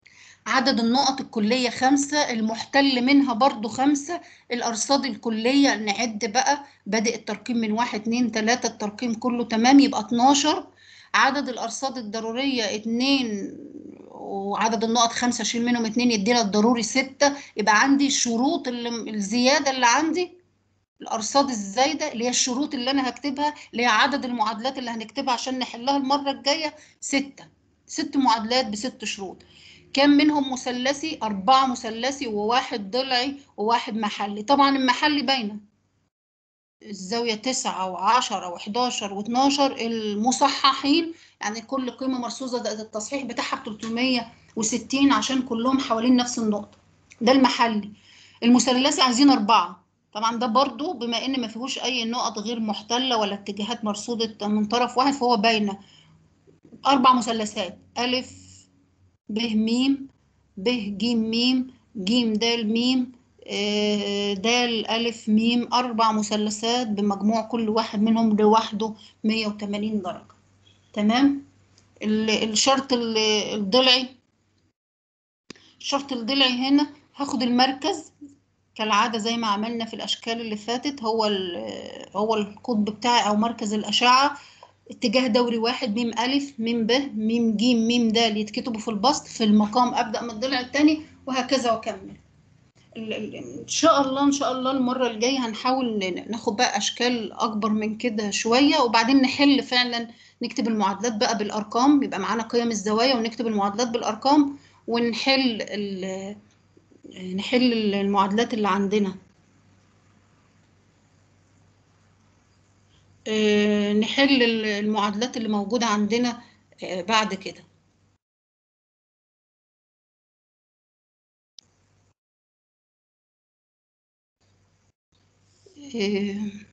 Speaker 1: عدد النقط الكلية خمسة المحتل منها برضو خمسة الأرصاد الكلية نعد بقى بادئ الترقيم من واحد اتنين تلاتة الترقيم كله تمام يبقى 12 عدد الأرصاد الضرورية اتنين وعدد النقط خمسة أشيل منهم اتنين يدينا الضروري ستة يبقى عندي شروط اللي الزيادة اللي عندي الأرصاد الزايدة اللي هي الشروط اللي أنا هكتبها اللي هي عدد المعادلات اللي هنكتبها عشان نحلها المرة الجاية ستة ست معادلات بست شروط كم منهم مثلثي أربعة مثلثي وواحد ضلعي وواحد محلي طبعا المحلي باينة الزاوية تسعة وعشرة وحداشر واتناشر المصححين يعني كل قيمة مرصوصة ده التصحيح بتاعها ب 360 عشان كلهم حوالين نفس النقطة ده المحلي المثلثي عايزين أربعة طبعا ده برضو بما إن ما فيهوش أي نقط غير محتلة ولا اتجاهات مرصودة من طرف واحد فهو باينة أربع مثلثات ألف ب م ب ج م ج د م آه، د ألف م أربع مثلثات بمجموع كل واحد منهم لوحده 180 درجة تمام ال- الشرط ال- الضلعي الشرط الضلعي هنا هاخد المركز كالعادة زي ما عملنا في الأشكال اللي فاتت هو ال- هو القطب بتاعي أو مركز الأشعة اتجاه دوري واحد ميم ألف ميم ب ميم ج ميم د يتكتبوا في البسط في المقام أبدأ من الضلع الثاني وهكذا وأكمل ال- ال- إن شاء الله إن شاء الله المرة الجاية هنحاول ن- ناخد بقى أشكال أكبر من كده شوية وبعدين نحل فعلا نكتب المعادلات بقى بالأرقام يبقى معانا قيم الزوايا ونكتب المعادلات بالأرقام ونحل ال- نحل المعادلات اللي عندنا آه، نحل ال- المعادلات اللي موجودة عندنا آه، بعد كده آه،